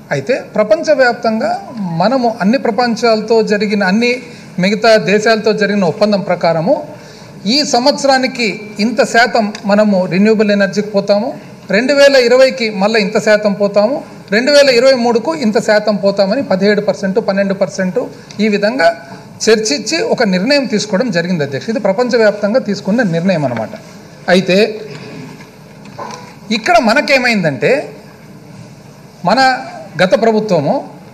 అయితే ప్రపంచవ్యాప్తంగా మనము అన్ని ప్రపంచాలతో జరిగిన అన్ని మిగతా దేశాలతో జరిగిన ఒప్పందం ప్రకారము ఈ సంవత్సరానికి ఇంత శాతం మనము రిన్యూబుల్ ఎనర్జీకి పోతాము రెండు వేల ఇరవైకి మళ్ళీ ఇంత శాతం పోతాము రెండు వేల ఇరవై మూడుకు ఇంత శాతం పోతామని పదిహేడు పర్సెంట్ పన్నెండు పర్సెంట్ ఈ విధంగా చర్చించి ఒక నిర్ణయం తీసుకోవడం జరిగింది అధ్యక్ష ఇది ప్రపంచవ్యాప్తంగా తీసుకున్న నిర్ణయం అనమాట అయితే ఇక్కడ మనకేమైందంటే మన గత ప్రభుత్వము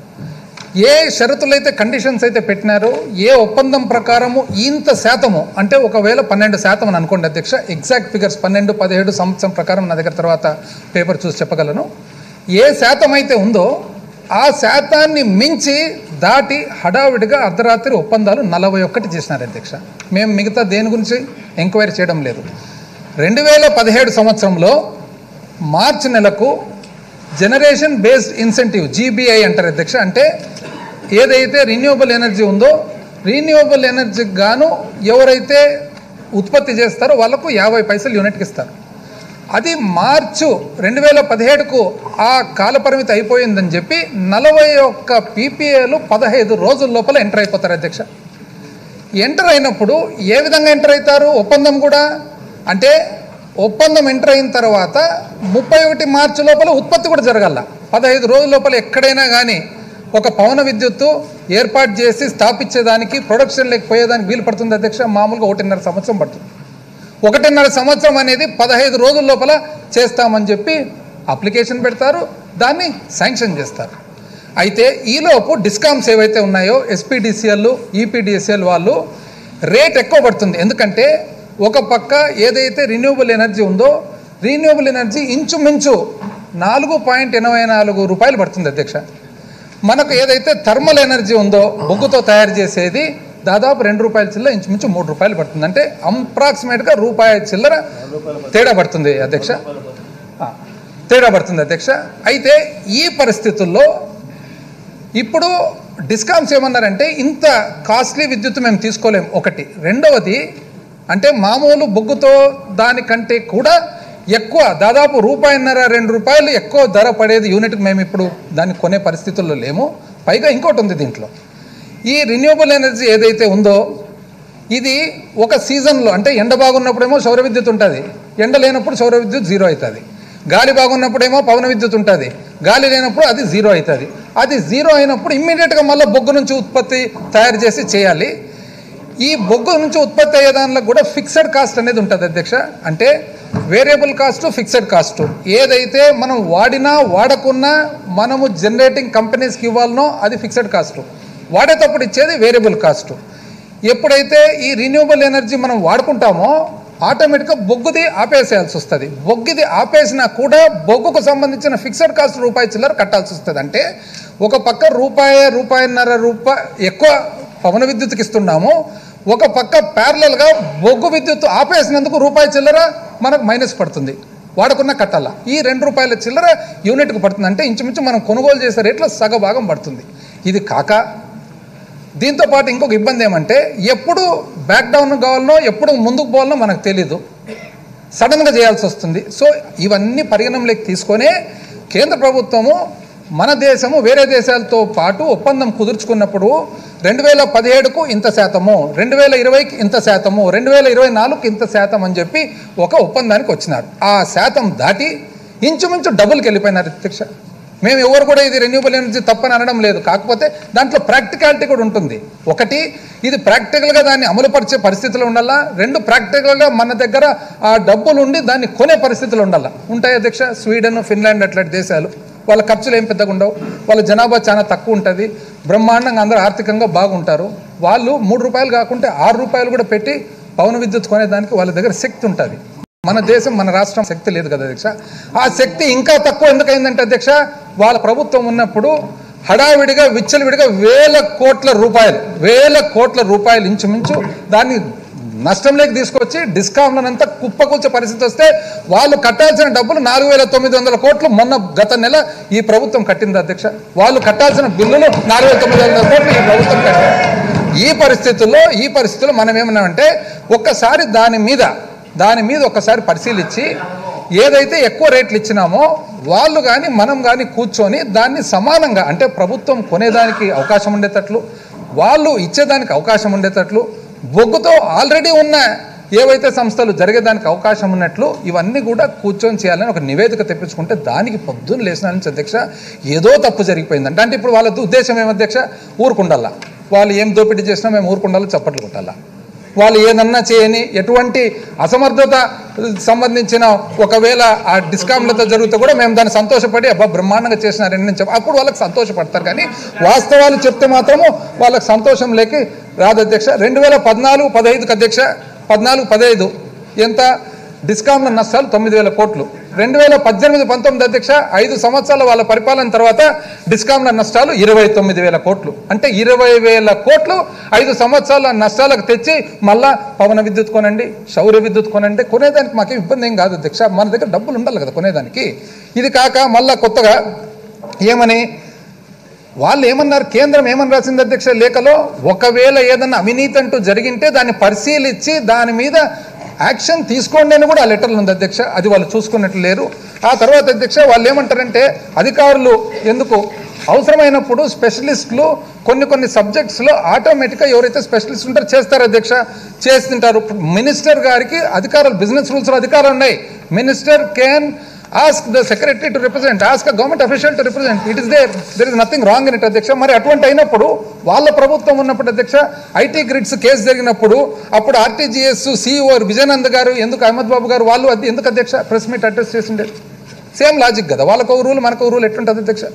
ఏ షరతులైతే కండిషన్స్ అయితే పెట్టినారో ఏ ఒప్పందం ప్రకారము ఇంత శాతము అంటే ఒకవేళ పన్నెండు శాతం అని అనుకోండి అధ్యక్ష ఎగ్జాక్ట్ ఫిగర్స్ పన్నెండు పదిహేడు సంవత్సరం ప్రకారం నా దగ్గర తర్వాత పేపర్ చూసి చెప్పగలను ఏ శాతం అయితే ఉందో ఆ శాతాన్ని మించి దాటి హడావిడిగా అర్ధరాత్రి ఒప్పందాలు నలభై ఒక్కటి చేసినారు అధ్యక్ష మేము మిగతా దేని గురించి ఎంక్వైరీ చేయడం లేదు రెండు వేల పదిహేడు సంవత్సరంలో మార్చి నెలకు జనరేషన్ బేస్డ్ ఇన్సెంటివ్ జీబీఐ అంటారు అధ్యక్ష అంటే ఏదైతే రిన్యూవబుల్ ఎనర్జీ ఉందో రీన్యూవబుల్ ఎనర్జీకి గాను ఎవరైతే ఉత్పత్తి చేస్తారో వాళ్ళకు యాభై పైసలు యూనిట్కి ఇస్తారు అది మార్చు రెండు వేల పదిహేడుకు ఆ కాలపరిమితి అయిపోయిందని చెప్పి నలభై ఒక్క పీపీఏలు పదహైదు రోజుల లోపల ఎంటర్ అయిపోతారు అధ్యక్ష ఎంటర్ అయినప్పుడు ఏ విధంగా ఎంటర్ అవుతారు ఒప్పందం కూడా అంటే ఒప్పందం ఎంటర్ అయిన తర్వాత ముప్పై ఒకటి మార్చి లోపల ఉత్పత్తి కూడా జరగాల పదహైదు రోజుల లోపల ఎక్కడైనా కానీ ఒక పవన విద్యుత్తు ఏర్పాటు చేసి స్థాపించేదానికి ప్రొడక్షన్ లేకపోయేదానికి వీలు పడుతుంది అధ్యక్ష మామూలుగా ఒకటిన్నర సంవత్సరం పడుతుంది ఒకటిన్నర సంవత్సరం అనేది పదహైదు రోజుల లోపల చేస్తామని చెప్పి అప్లికేషన్ పెడతారు దాన్ని శాంక్షన్ చేస్తారు అయితే ఈలోపు డిస్కామ్స్ ఏవైతే ఉన్నాయో ఎస్పీడీసీఎల్ ఈపీడీసీఎల్ వాళ్ళు రేట్ ఎక్కువ పడుతుంది ఎందుకంటే ఒక పక్క ఏదైతే రిన్యూవబుల్ ఎనర్జీ ఉందో రీన్యూవబుల్ ఎనర్జీ ఇంచుమించు నాలుగు పాయింట్ ఎనభై నాలుగు రూపాయలు పడుతుంది అధ్యక్ష మనకు ఏదైతే థర్మల్ ఎనర్జీ ఉందో బొగ్గుతో తయారు చేసేది దాదాపు రెండు రూపాయల చిల్లర ఇంచుమించు మూడు రూపాయలు పడుతుంది అంటే అప్రాక్సిమేట్గా రూపాయి చిల్లర తేడా పడుతుంది అధ్యక్ష ఆ, తేడా పడుతుంది అధ్యక్ష అయితే ఈ పరిస్థితుల్లో ఇప్పుడు డిస్కామ్స్ ఏమన్నారంటే ఇంత కాస్ట్లీ విద్యుత్ మేము తీసుకోలేం ఒకటి రెండవది అంటే మామూలు బొగ్గుతో దానికంటే కూడా ఎక్కువ దాదాపు రూపాయిన్నర రెండు రూపాయలు ఎక్కువ ధర పడేది యూనిట్కి మేము ఇప్పుడు దాన్ని కొనే పరిస్థితుల్లో లేము పైగా ఇంకోటి ఉంది దీంట్లో ఈ రిన్యూవబుల్ ఎనర్జీ ఏదైతే ఉందో ఇది ఒక సీజన్లో అంటే ఎండ బాగున్నప్పుడేమో సౌర విద్యుత్ ఉంటుంది ఎండ లేనప్పుడు సౌర విద్యుత్ జీరో అవుతుంది గాలి బాగున్నప్పుడేమో పవన విద్యుత్ ఉంటుంది గాలి లేనప్పుడు అది జీరో అవుతుంది అది జీరో అయినప్పుడు ఇమ్మీడియట్గా మళ్ళీ బొగ్గు నుంచి ఉత్పత్తి తయారు చేసి చేయాలి ఈ బొగ్గు నుంచి ఉత్పత్తి అయ్యే దానిలో కూడా ఫిక్స్డ్ కాస్ట్ అనేది ఉంటుంది అధ్యక్ష అంటే వేరియబుల్ కాస్ట్ ఫిక్స్డ్ కాస్ట్ ఏదైతే మనం వాడినా వాడకున్నా మనము జనరేటింగ్ కంపెనీస్కి ఇవ్వాలనో అది ఫిక్స్డ్ కాస్ట్ వాడేటప్పుడు ఇచ్చేది వేరియబుల్ కాస్ట్ ఎప్పుడైతే ఈ రిన్యూవబుల్ ఎనర్జీ మనం వాడుకుంటామో ఆటోమేటిక్గా బొగ్గుది ఆపేసేయాల్సి వస్తుంది బొగ్గుది ఆపేసినా కూడా బొగ్గుకు సంబంధించిన ఫిక్స్డ్ కాస్ట్ రూపాయి చిల్లర కట్టాల్సి వస్తుంది అంటే ఒక పక్క రూపాయి రూపాయిన్నర రూపాయి ఎక్కువ పవన విద్యుత్కి ఇస్తున్నాము ఒక పక్క ప్యారలల్గా బొగ్గు విద్యుత్ ఆపేసినందుకు రూపాయి చిల్లర మనకు మైనస్ పడుతుంది వాడకున్న కట్టాల ఈ రెండు రూపాయల చిల్లర యూనిట్కి పడుతుంది అంటే ఇంచుమించు మనం కొనుగోలు చేసే రేట్లో సగభాగం పడుతుంది ఇది కాక దీంతో పాటు ఇంకొక ఇబ్బంది ఏమంటే ఎప్పుడు బ్యాక్ డౌన్ కావాలనో ఎప్పుడు ముందుకు పోవాలనో మనకు తెలీదు సడన్గా చేయాల్సి వస్తుంది సో ఇవన్నీ పరిగణనలోకి తీసుకొనే కేంద్ర ప్రభుత్వము మన దేశము వేరే దేశాలతో పాటు ఒప్పందం కుదుర్చుకున్నప్పుడు రెండు వేల పదిహేడుకు ఇంత శాతము రెండు వేల ఇరవైకి ఇంత శాతము రెండు వేల ఇరవై నాలుగుకి ఇంత శాతం అని చెప్పి ఒక ఒప్పందానికి వచ్చినారు ఆ శాతం దాటి ఇంచుమించు డబుల్కి వెళ్ళిపోయినారు అధ్యక్ష మేము ఎవరు కూడా ఇది రెన్యూబుల్ ఎనర్జీ తప్పని అనడం లేదు కాకపోతే దాంట్లో ప్రాక్టికాలిటీ కూడా ఉంటుంది ఒకటి ఇది ప్రాక్టికల్గా దాన్ని అమలుపరిచే పరిస్థితులు ఉండాలా రెండు ప్రాక్టికల్గా మన దగ్గర ఆ డబ్బులు ఉండి దాన్ని కొనే పరిస్థితులు ఉండాలా ఉంటాయి అధ్యక్ష స్వీడన్ ఫిన్లాండ్ అట్లాంటి దేశాలు వాళ్ళ ఖర్చులు ఏం పెద్దగా ఉండవు వాళ్ళ జనాభా చాలా తక్కువ ఉంటుంది బ్రహ్మాండంగా అందరూ ఆర్థికంగా బాగుంటారు వాళ్ళు మూడు రూపాయలు కాకుంటే ఆరు రూపాయలు కూడా పెట్టి పవన విద్యుత్ కొనేదానికి వాళ్ళ దగ్గర శక్తి ఉంటుంది మన దేశం మన రాష్ట్రం శక్తి లేదు కదా అధ్యక్ష ఆ శక్తి ఇంకా తక్కువ ఎందుకైందంటే అధ్యక్ష వాళ్ళ ప్రభుత్వం ఉన్నప్పుడు హడావిడిగా విచ్చలవిడిగా వేల కోట్ల రూపాయలు వేల కోట్ల రూపాయలు ఇంచుమించు దాన్ని నష్టంలోకి తీసుకొచ్చి డిస్కామ్లనంతా కుప్పకూల్చే పరిస్థితి వస్తే వాళ్ళు కట్టాల్సిన డబ్బులు నాలుగు వేల తొమ్మిది వందల కోట్లు మొన్న గత నెల ఈ ప్రభుత్వం కట్టింది అధ్యక్ష వాళ్ళు కట్టాల్సిన బిల్లులు నాలుగు వేల తొమ్మిది వందల కోట్లు ఈ ప్రభుత్వం కట్టింది ఈ పరిస్థితుల్లో ఈ పరిస్థితుల్లో మనం ఏమన్నామంటే ఒక్కసారి దాని మీద దాని మీద ఒక్కసారి పరిశీలించి ఏదైతే ఎక్కువ రేట్లు ఇచ్చినామో వాళ్ళు కానీ మనం కానీ కూర్చొని దాన్ని సమానంగా అంటే ప్రభుత్వం కొనేదానికి అవకాశం ఉండేటట్లు వాళ్ళు ఇచ్చేదానికి అవకాశం ఉండేటట్లు బొగ్గుతో ఆల్రెడీ ఉన్న ఏవైతే సంస్థలు జరిగేదానికి అవకాశం ఉన్నట్లు ఇవన్నీ కూడా కూర్చొని చేయాలని ఒక నివేదిక తెప్పించుకుంటే దానికి పొద్దున్న లేచిన నుంచి అధ్యక్ష ఏదో తప్పు జరిగిపోయిందంట అంటే ఇప్పుడు వాళ్ళ ఉద్దేశం ఏం అధ్యక్ష ఊరుకుండాలా వాళ్ళు ఏం దోపిడీ చేసినా మేము ఊరుకుండాలో చప్పట్లు కొట్టాలా వాళ్ళు ఏదన్నా చేయని ఎటువంటి అసమర్థత సంబంధించిన ఒకవేళ ఆ డిస్కామ్లతో జరిగితే కూడా మేము దాన్ని సంతోషపడి అబ్బా బ్రహ్మాండంగా చేసినారని నేను చెప్ప అప్పుడు వాళ్ళకి సంతోషపడతారు కానీ వాస్తవాలు చెప్తే మాత్రము వాళ్ళకి సంతోషం లేకి రాదు అధ్యక్ష రెండు వేల పద్నాలుగు పదహైదుకి అధ్యక్ష పద్నాలుగు పదహైదు ఎంత డిస్కామ్ల నష్టాలు తొమ్మిది వేల కోట్లు రెండు వేల పద్దెనిమిది పంతొమ్మిది అధ్యక్ష ఐదు సంవత్సరాల వాళ్ళ పరిపాలన తర్వాత డిస్కామ్ల నష్టాలు ఇరవై తొమ్మిది వేల కోట్లు అంటే ఇరవై వేల కోట్లు ఐదు సంవత్సరాల నష్టాలకు తెచ్చి మళ్ళా పవన విద్యుత్ కొనండి సౌర విద్యుత్ కొనండి కొనేదానికి మాకేం ఇబ్బంది ఏం కాదు అధ్యక్ష మన దగ్గర డబ్బులు ఉండాలి కదా కొనేదానికి ఇది కాక మళ్ళా కొత్తగా ఏమని వాళ్ళు ఏమన్నారు కేంద్రం ఏమని రాసింది అధ్యక్ష లేఖలో ఒకవేళ ఏదన్నా అవినీతి అంటూ జరిగింటే దాన్ని పరిశీలించి దాని మీద యాక్షన్ తీసుకోండి అని కూడా ఆ లెటర్లు ఉంది అధ్యక్ష అది వాళ్ళు చూసుకున్నట్లు లేరు ఆ తర్వాత అధ్యక్ష వాళ్ళు ఏమంటారంటే అధికారులు ఎందుకు అవసరమైనప్పుడు స్పెషలిస్టులు కొన్ని కొన్ని సబ్జెక్ట్స్లో ఆటోమేటిక్గా ఎవరైతే స్పెషలిస్ట్ ఉంటారో చేస్తారు అధ్యక్ష చేస్తుంటారు మినిస్టర్ గారికి అధికారాలు బిజినెస్ రూల్స్లో అధికారాలు ఉన్నాయి minister can ask the secretary to represent ask government official to represent it is there there is nothing wrong in it అధ్యక్ష మరి అటువంటి అయినప్పుడు వాళ్ళ ప్రభుత్వం ఉన్నప్పుడు అధ్యక్ష ఐటీ గ్రిడ్స్ కేసు జరిగినప్పుడు అప్పుడు ఆర్టీజీఎస్ సిఇఓ విజయనంద్ గారు ఎందుకు అహ్మద్ బాబు గారు వాళ్ళు అది ఎందుకు అధ్యక్ష ప్రెస్ మీట్ అడ్రస్ చేసిండే సేమ్ లాజిక్ కదా వాళ్ళకు ఒక రూల్ మనకు రూల్ ఎట్లుంటుంది అధ్యక్ష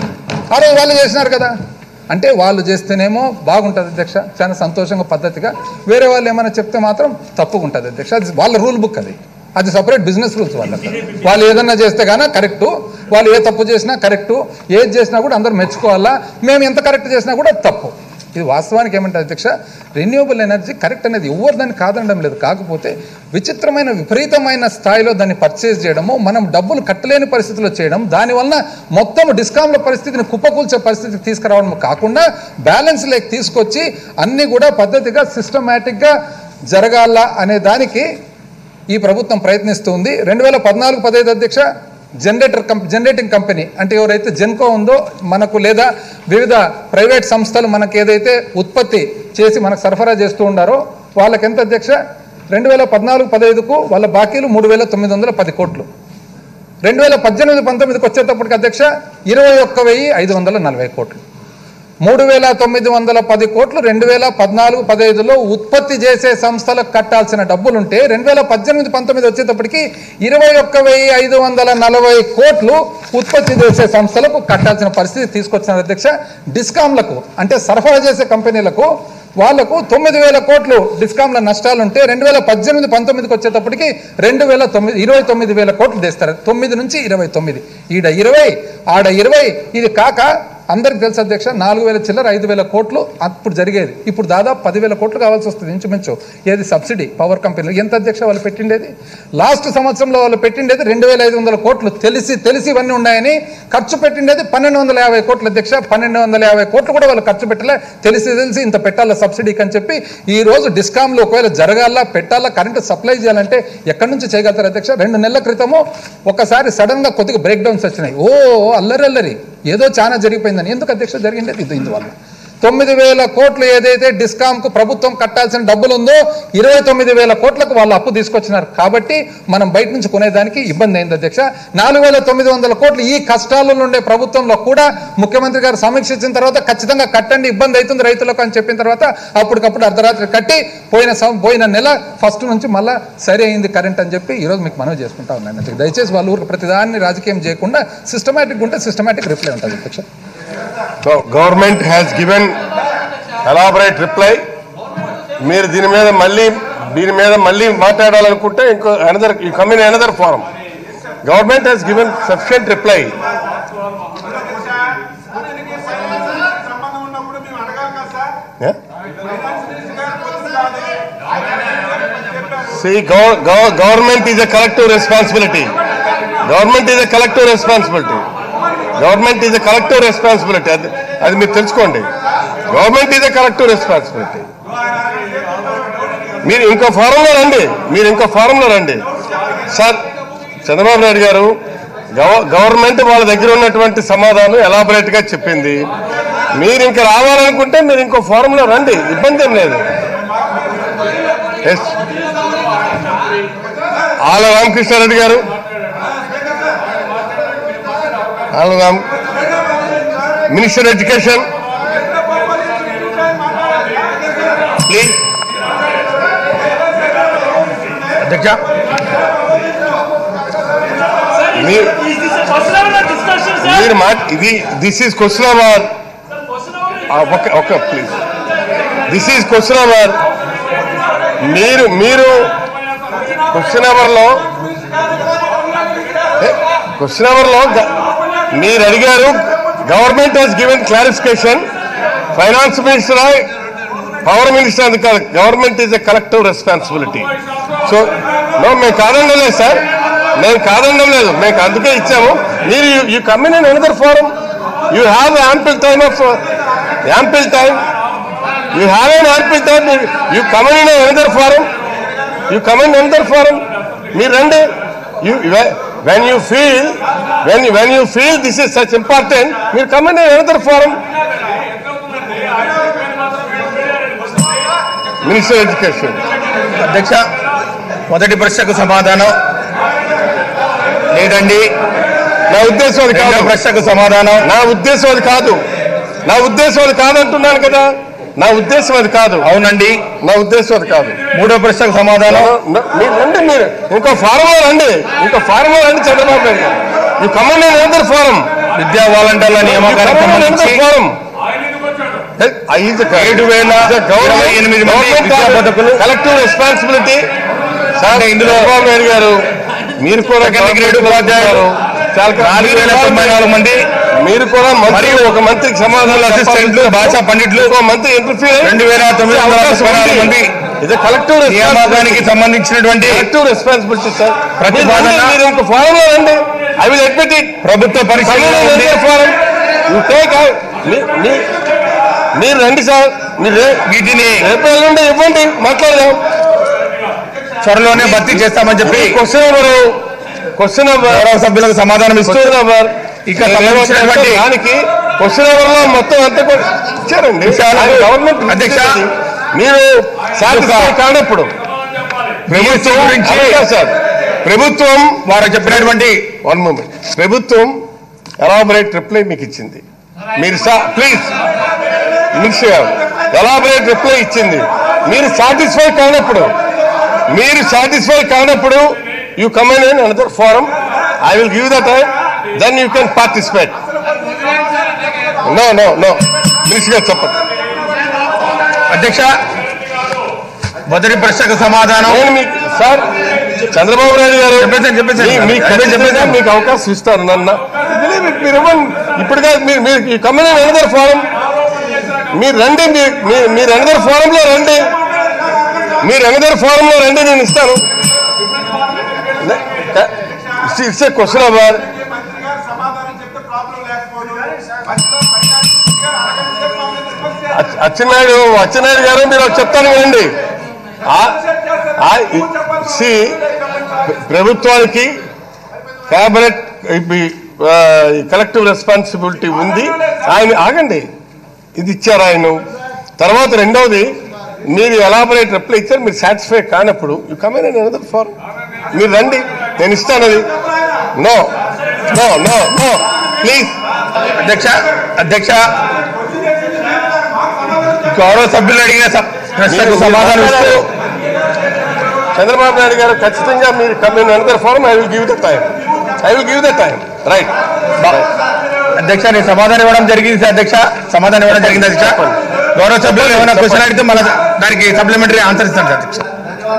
ఆ రోజు వాళ్ళు చేసినారు కదా అంటే వాళ్ళు చేస్తేనేమో బాగుంటుంది అధ్యక్ష చాలా సంతోషంగా పద్ధతిగా వేరే వాళ్ళు ఏమైనా చెప్తే మాత్రం తప్పుగా ఉంటుంది అధ్యక్ష అది వాళ్ళ రూల్ బుక్ అది అది సపరేట్ బిజినెస్ రూల్స్ వాళ్ళకి వాళ్ళు ఏదన్నా చేస్తే గానా కరెక్టు వాళ్ళు ఏ తప్పు చేసినా కరెక్టు ఏది చేసినా కూడా అందరూ మెచ్చుకోవాలా మేము ఎంత కరెక్ట్ చేసినా కూడా తప్పు ఇది వాస్తవానికి ఏమంటే అధ్యక్ష రెన్యూవబుల్ ఎనర్జీ కరెక్ట్ అనేది ఎవరు దాన్ని కాదనడం లేదు కాకపోతే విచిత్రమైన విపరీతమైన స్థాయిలో దాన్ని పర్చేజ్ చేయడము మనం డబ్బులు కట్టలేని పరిస్థితిలో చేయడం దానివల్ల మొత్తం డిస్కామ్ల పరిస్థితిని కుప్పకూల్చే పరిస్థితికి తీసుకురావడం కాకుండా బ్యాలెన్స్ లేక తీసుకొచ్చి అన్నీ కూడా పద్ధతిగా సిస్టమేటిక్గా జరగాల అనే దానికి ఈ ప్రభుత్వం ప్రయత్నిస్తుంది రెండు వేల పద్నాలుగు పదహైదు అధ్యక్ష జనరేటర్ కంప్ జనరేటింగ్ కంపెనీ అంటే ఎవరైతే జెన్కో ఉందో మనకు లేదా వివిధ ప్రైవేట్ సంస్థలు మనకు ఏదైతే ఉత్పత్తి చేసి మనకు సరఫరా చేస్తూ ఉండారో వాళ్ళకి ఎంత అధ్యక్ష రెండు వేల పద్నాలుగు పదహైదుకు వాళ్ళ బాకీలు మూడు వేల తొమ్మిది వందల పది కోట్లు రెండు వేల పద్దెనిమిది పంతొమ్మిదికి వచ్చేటప్పటికి అధ్యక్ష ఇరవై ఒక్క వెయ్యి ఐదు వందల నలభై కోట్లు మూడు వేల తొమ్మిది వందల పది కోట్లు రెండు వేల పద్నాలుగు పదహైదులో ఉత్పత్తి చేసే సంస్థలకు కట్టాల్సిన డబ్బులుంటే రెండు వేల పద్దెనిమిది పంతొమ్మిది వచ్చేటప్పటికి ఇరవై ఒక్క వెయ్యి ఐదు వందల నలభై కోట్లు ఉత్పత్తి చేసే సంస్థలకు కట్టాల్సిన పరిస్థితి తీసుకొచ్చిన అధ్యక్ష డిస్కామ్లకు అంటే సరఫరా చేసే కంపెనీలకు వాళ్లకు తొమ్మిది వేల కోట్లు డిస్కామ్ల నష్టాలుంటే రెండు వేల పద్దెనిమిది పంతొమ్మిదికి వచ్చేటప్పటికి రెండు వేల తొమ్మిది ఇరవై తొమ్మిది వేల కోట్లు తెస్తారు తొమ్మిది నుంచి ఇరవై తొమ్మిది ఈడ ఇరవై ఆడ ఇరవై ఇది కాక అందరికి తెలుసు అధ్యక్ష నాలుగు వేల చిల్లర ఐదు వేల కోట్లు అప్పుడు జరిగేది ఇప్పుడు దాదాపు పదివేల కోట్లు కావాల్సి వస్తుంది ఇంచుమించు ఏది సబ్సిడీ పవర్ కంపెనీలు ఎంత అధ్యక్ష వాళ్ళు పెట్టిండేది లాస్ట్ సంవత్సరంలో వాళ్ళు పెట్టిండేది రెండు వేల ఐదు వందల కోట్లు తెలిసి తెలిసి ఇవన్నీ ఉన్నాయని ఖర్చు పెట్టిండేది పన్నెండు వందల యాభై కోట్లు అధ్యక్ష పన్నెండు వందల యాభై కోట్లు కూడా వాళ్ళు ఖర్చు పెట్టలే తెలిసి తెలిసి ఇంత పెట్టాలా సబ్సిడీకి అని చెప్పి ఈ రోజు డిస్కామ్లు ఒకవేళ జరగాలా పెట్టాలా కరెంటు సప్లై చేయాలంటే ఎక్కడి నుంచి చేయగలుగుతారు అధ్యక్ష రెండు నెలల క్రితము ఒకసారి సడన్ గా కొద్దిగా బ్రేక్ డౌన్స్ వచ్చినాయి ఓ అల్లరి అల్లరి ఏదో చాలా జరిగిపోయిందని ఎందుకు అధ్యక్ష జరిగింది ఇది ఇందువల్ల తొమ్మిది వేల కోట్లు ఏదైతే డిస్కామ్కు ప్రభుత్వం కట్టాల్సిన డబ్బులు ఉందో ఇరవై తొమ్మిది వేల కోట్లకు వాళ్ళు అప్పు తీసుకొచ్చినారు కాబట్టి మనం బయట నుంచి కొనేదానికి ఇబ్బంది అయింది అధ్యక్ష నాలుగు వేల తొమ్మిది వందల కోట్లు ఈ కష్టాలలో ఉండే ప్రభుత్వంలో కూడా ముఖ్యమంత్రి గారు సమీక్షించిన తర్వాత ఖచ్చితంగా కట్టండి ఇబ్బంది అవుతుంది రైతులకు అని చెప్పిన తర్వాత అప్పటికప్పుడు అర్ధరాత్రి కట్టి పోయిన సం- పోయిన నెల ఫస్ట్ నుంచి మళ్ళా సరి అయింది కరెంట్ అని చెప్పి ఈరోజు మీకు మనవి చేసుకుంటా ఉన్నాను అధ్యక్ష. దయచేసి వాళ్ళ ఊరికి ప్రతిదాన్ని రాజకీయం చేయకుండా సిస్టమేటిక్ ఉంటే సిస్టమేటిక్ రిప్లై ఉంటుంది అధ్యక్ష so government has given elaborate reply మీరు దీని మీద మళ్ళీ దీని మీద మళ్ళీ మాట్లాడాలనుకుంటే ఇంకో another you come in another forum government has given sufficient reply సంబంధం ఉన్నప్పుడు మేము అడగాలి కదా sir See, gov- gov- government is a collective responsibility. Government is a collective responsibility. Government is a collective responsibility. అది అది మీరు తెలుసుకోండి government is a collective responsibility మీరు ఇంకో ఫారంలో రండి మీరు ఇంకో ఫారంలో రండి సార్ చంద్రబాబు నాయుడు గారు గవ- గవర్నమెంట్ వాళ్ళ దగ్గర ఉన్నటువంటి సమాధానం ఎలాబరేట్ గా చెప్పింది మీరు ఇంకా రావాలనుకుంటే మీరు ఇంకో ఫారంలో రండి ఇబ్బంది ఏం లేదు ఎస్ ఆల రామకృష్ణారెడ్డి గారు ఆల రామ్ మినిస్టర్ ఎడ్యుకేషన్ ప్లీజ్ అధ్యక్ష మీరు మీరు మా ఇది దిస్ ఈజ్ క్వశ్చన్ అవర్ ఒక ఒక please this is question hour మీరు మీరు క్వశ్చన్ అవర్లో క్వశ్చన్ అవర్లో మీరు అడిగారు government has given clarification finance minister power minister అది కాదు government is a collective responsibility so no మేము కాదనడం లేదు సార్ మేము కాదనడం లేదు మేము అందుకే ఇచ్చాము మీరు you come in another forum you have ample time of ample time you have an ample time you come in another forum you come in another forum మీరు రండి you when you feel when when you feel this is such important మీరు come in another forum minister education అధ్యక్ష మొదటి ప్రశ్నకు సమాధానం లేదండి నా ఉద్దేశం అది రెండో కాదు ప్రశ్నకు సమాధానం నా ఉద్దేశం అది కాదు నా ఉద్దేశం అది కాదంటున్నాను కదా నా ఉద్దేశం అది కాదు అవునండి నా ఉద్దేశం అది కాదు మూడో ప్రశ్నకు సమాధానం నా- మీరు రండి మీరు ఇంకో ఫారంలో రండి ఇంకో ఫారంలో రండి చంద్రబాబు నాయుడు గారు ఈ కమాండ్ అందరు ఫారం విద్యా వాలంటీర్ల నియామకానికి సంబంధించి ఫారం ఏడు వేల ఇరవై ఎనిమిది మంది విద్యా పథకులు కలెక్టివ్ రెస్పాన్సిబిలిటీ సార్ ఇందులో చంద్రబాబు నాయుడు గారు మీరు కూడా సెకండ్ గ్రేడ్ ఉపాధ్యాయులు చాలా నాలుగు వేల తొంభై నాలుగు మంది మీరు కూడా మంత్రి మరియు ఒక మంత్రికి సమాధానం అసిస్టెంట్లు భాషా పండిట్లు ఒక మంత్రి ఇంటర్ఫీర్ రెండు వేల తొమ్మిది వందల ముప్పై నాలుగు మంది ఇది కలెక్టివ్ నియామకానికి సంబంధించినటువంటి కలెక్టివ్ రెస్పాన్సిబిలిటీ సార్ ప్రతిపాదన- మీరు- మీరు ఇంకో ఫారంలో రండి ఐ విల్ అడ్మిట్ ఇట్ ప్రభుత్వ పరిశీలన ఉంది ఫారం యూ టేక్ మీరు రండి సార్ మీరు రే- వీటిని రేపు ఎల్లుండి ఇవ్వండి మాట్లాడదాం త్వరలోనే భర్తీ చేస్తామని చెప్పి క్వశ్చన్ నెంబర్ క్వశ్చన్ నెంబర్ గౌరవ సభ్యులకు సమాధానం ఇస్తూ క్వశ్చన్ నెంబర్ ఇక సంబంధించినటువంటి దానికి క్వశ్చన్ నెంబర్ లో మొత్తం అంతా కూడా ఇచ్చారండి విషయాలు- ఆయన గవర్నమెంట్ అధ్యక్ష, ఇచ్చేది. మీరు సాటిస్ఫై కానప్పుడు ప్రభుత్వం గురించి అదే కాదు సార్ ప్రభుత్వం వారు చెప్పినటువంటి వన్ మూమెంట్ ప్రభుత్వం ఎలాబరేట్ రిప్లై మీకు ఇచ్చింది మీరు ప్లీజ్ మినిస్టర్ గారు ఎలాబరేట్ రిప్లై ఇచ్చింది మీరు సాటిస్ఫై కానప్పుడు మీరు సాటిస్ఫై కానప్పుడు you come in another forum I will give the time then you can participate no no no minister గారు చెప్పండి అధ్యక్ష మొదటి ప్రశ్నకు సమాధానం నేను మీకు సార్ చంద్రబాబు నాయుడు గారు చెప్పేసాను, చెప్పేసాను. మీ- మీకు చెప్పేసాను, ఖచ్చితంగా చెప్పేసాను. మీకు అవకాశం ఇస్తారు నన్న ఇదిలే మీకు మీరు ఇవ్వండి ఇప్పుడు కాదు మీరు మీరు ఈ కమ్యూని అనదర్ ఫోరం మీరు రండి మీ- మీ- మీరు అనదర్ ఫోరంలో రండి మీరు అనదర్ ఫోరంలో రండి నేను ఇస్తాను ఇట్స్ ఏ క్వశ్చన్ అబౌట్ మంత్రి గారు సమాధానం చెప్తే ప్రాబ్లం లేకపోదు మధ్యలో ఫైనాన్స్ మినిస్టర్ గారు అడగండి సార్ మమ్మల్ని రిక్వెస్ట్ చేస్తారు. అచ్చెన్నాయుడు అచ్చెన్నాయుడు గారు మీరు ఒకటి చెప్తాను వినండి సి ప్రభుత్వానికి క్యాబినెట్ కలెక్టివ్ రెస్పాన్సిబిలిటీ ఉంది ఆయన ఆగండి ఇది ఇచ్చారు ఆయన తర్వాత రెండవది మీరు ఎలాబరేట్ రిప్లై ఇచ్చారు మీరు సాటిస్ఫై కానప్పుడు you come and another for మీరు రండి నేను ఇస్తాను అది no no no no please అధ్యక్ష అధ్యక్ష గౌరవ సభ్యులు అడిగిన స- ప్రశ్నకు సమాధానం ఇస్తూ చంద్రబాబు నాయుడు గారు ఖచ్చితంగా మీరు come in another forum I will give the time I will give the time right అధ్యక్ష నేను సమాధానం ఇవ్వడం జరిగింది సార్ అధ్యక్ష సమాధానం ఇవ్వడం జరిగింది అధ్యక్ష గౌరవ సభ్యులు ఏమైనా క్వశ్చన్ అడిగితే మళ్ళీ దానికి సప్లిమెంటరీ ఆన్సర్ ఇస్తాను సార్ అధ్యక్ష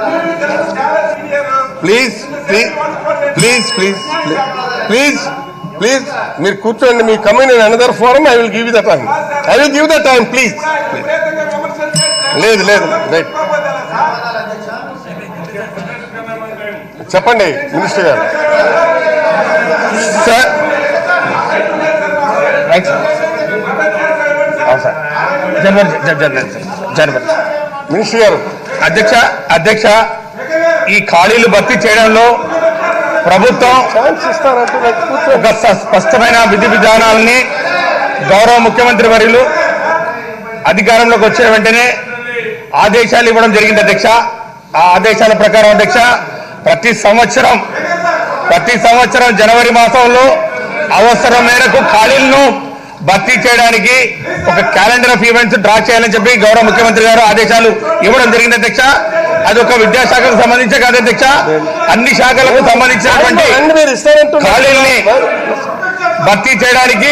please please please please please please మీరు కూర్చోండి మీ come in another forum I will give the time I will give the time please విపరీతంగా విమర్శలు చేస్తే లేదు లేదు రైట్ చెప్పండి మినిస్టర్ గారు సార్ రైట్ అవును సార్ జనవరి జ- జనవరి సార్. జనవరి మినిస్టర్ గారు అధ్యక్ష అధ్యక్ష ఈ ఖాళీలు భర్తీ చేయడంలో ప్రభుత్వం ఛాన్స్ ఇస్తారంటే నాకు కూర్చో ఒక స- స్పష్టమైన విధి విధానాలని గౌరవ ముఖ్యమంత్రి వర్యులు అధికారంలోకి వచ్చిన వెంటనే ఆదేశాలు ఇవ్వడం జరిగింది అధ్యక్ష ఆ ఆదేశాల ప్రకారం అధ్యక్ష ప్రతి సంవత్సరం ప్రతి సంవత్సరం జనవరి మాసంలో అవసరం మేరకు ఖాళీలను భర్తీ చేయడానికి ఒక క్యాలెండర్ ఆఫ్ ఈవెంట్స్ డ్రా చేయాలని చెప్పి గౌరవ ముఖ్యమంత్రి గారు ఆదేశాలు ఇవ్వడం జరిగింది అధ్యక్ష అది ఒక విద్యాశాఖకు సంబంధించే కాదు అధ్యక్ష అన్ని శాఖలకు సంబంధించినటువంటి అండ్ మీరు ఇస్తారంటున్నారు ఖాళీల్ని భర్తీ చేయడానికి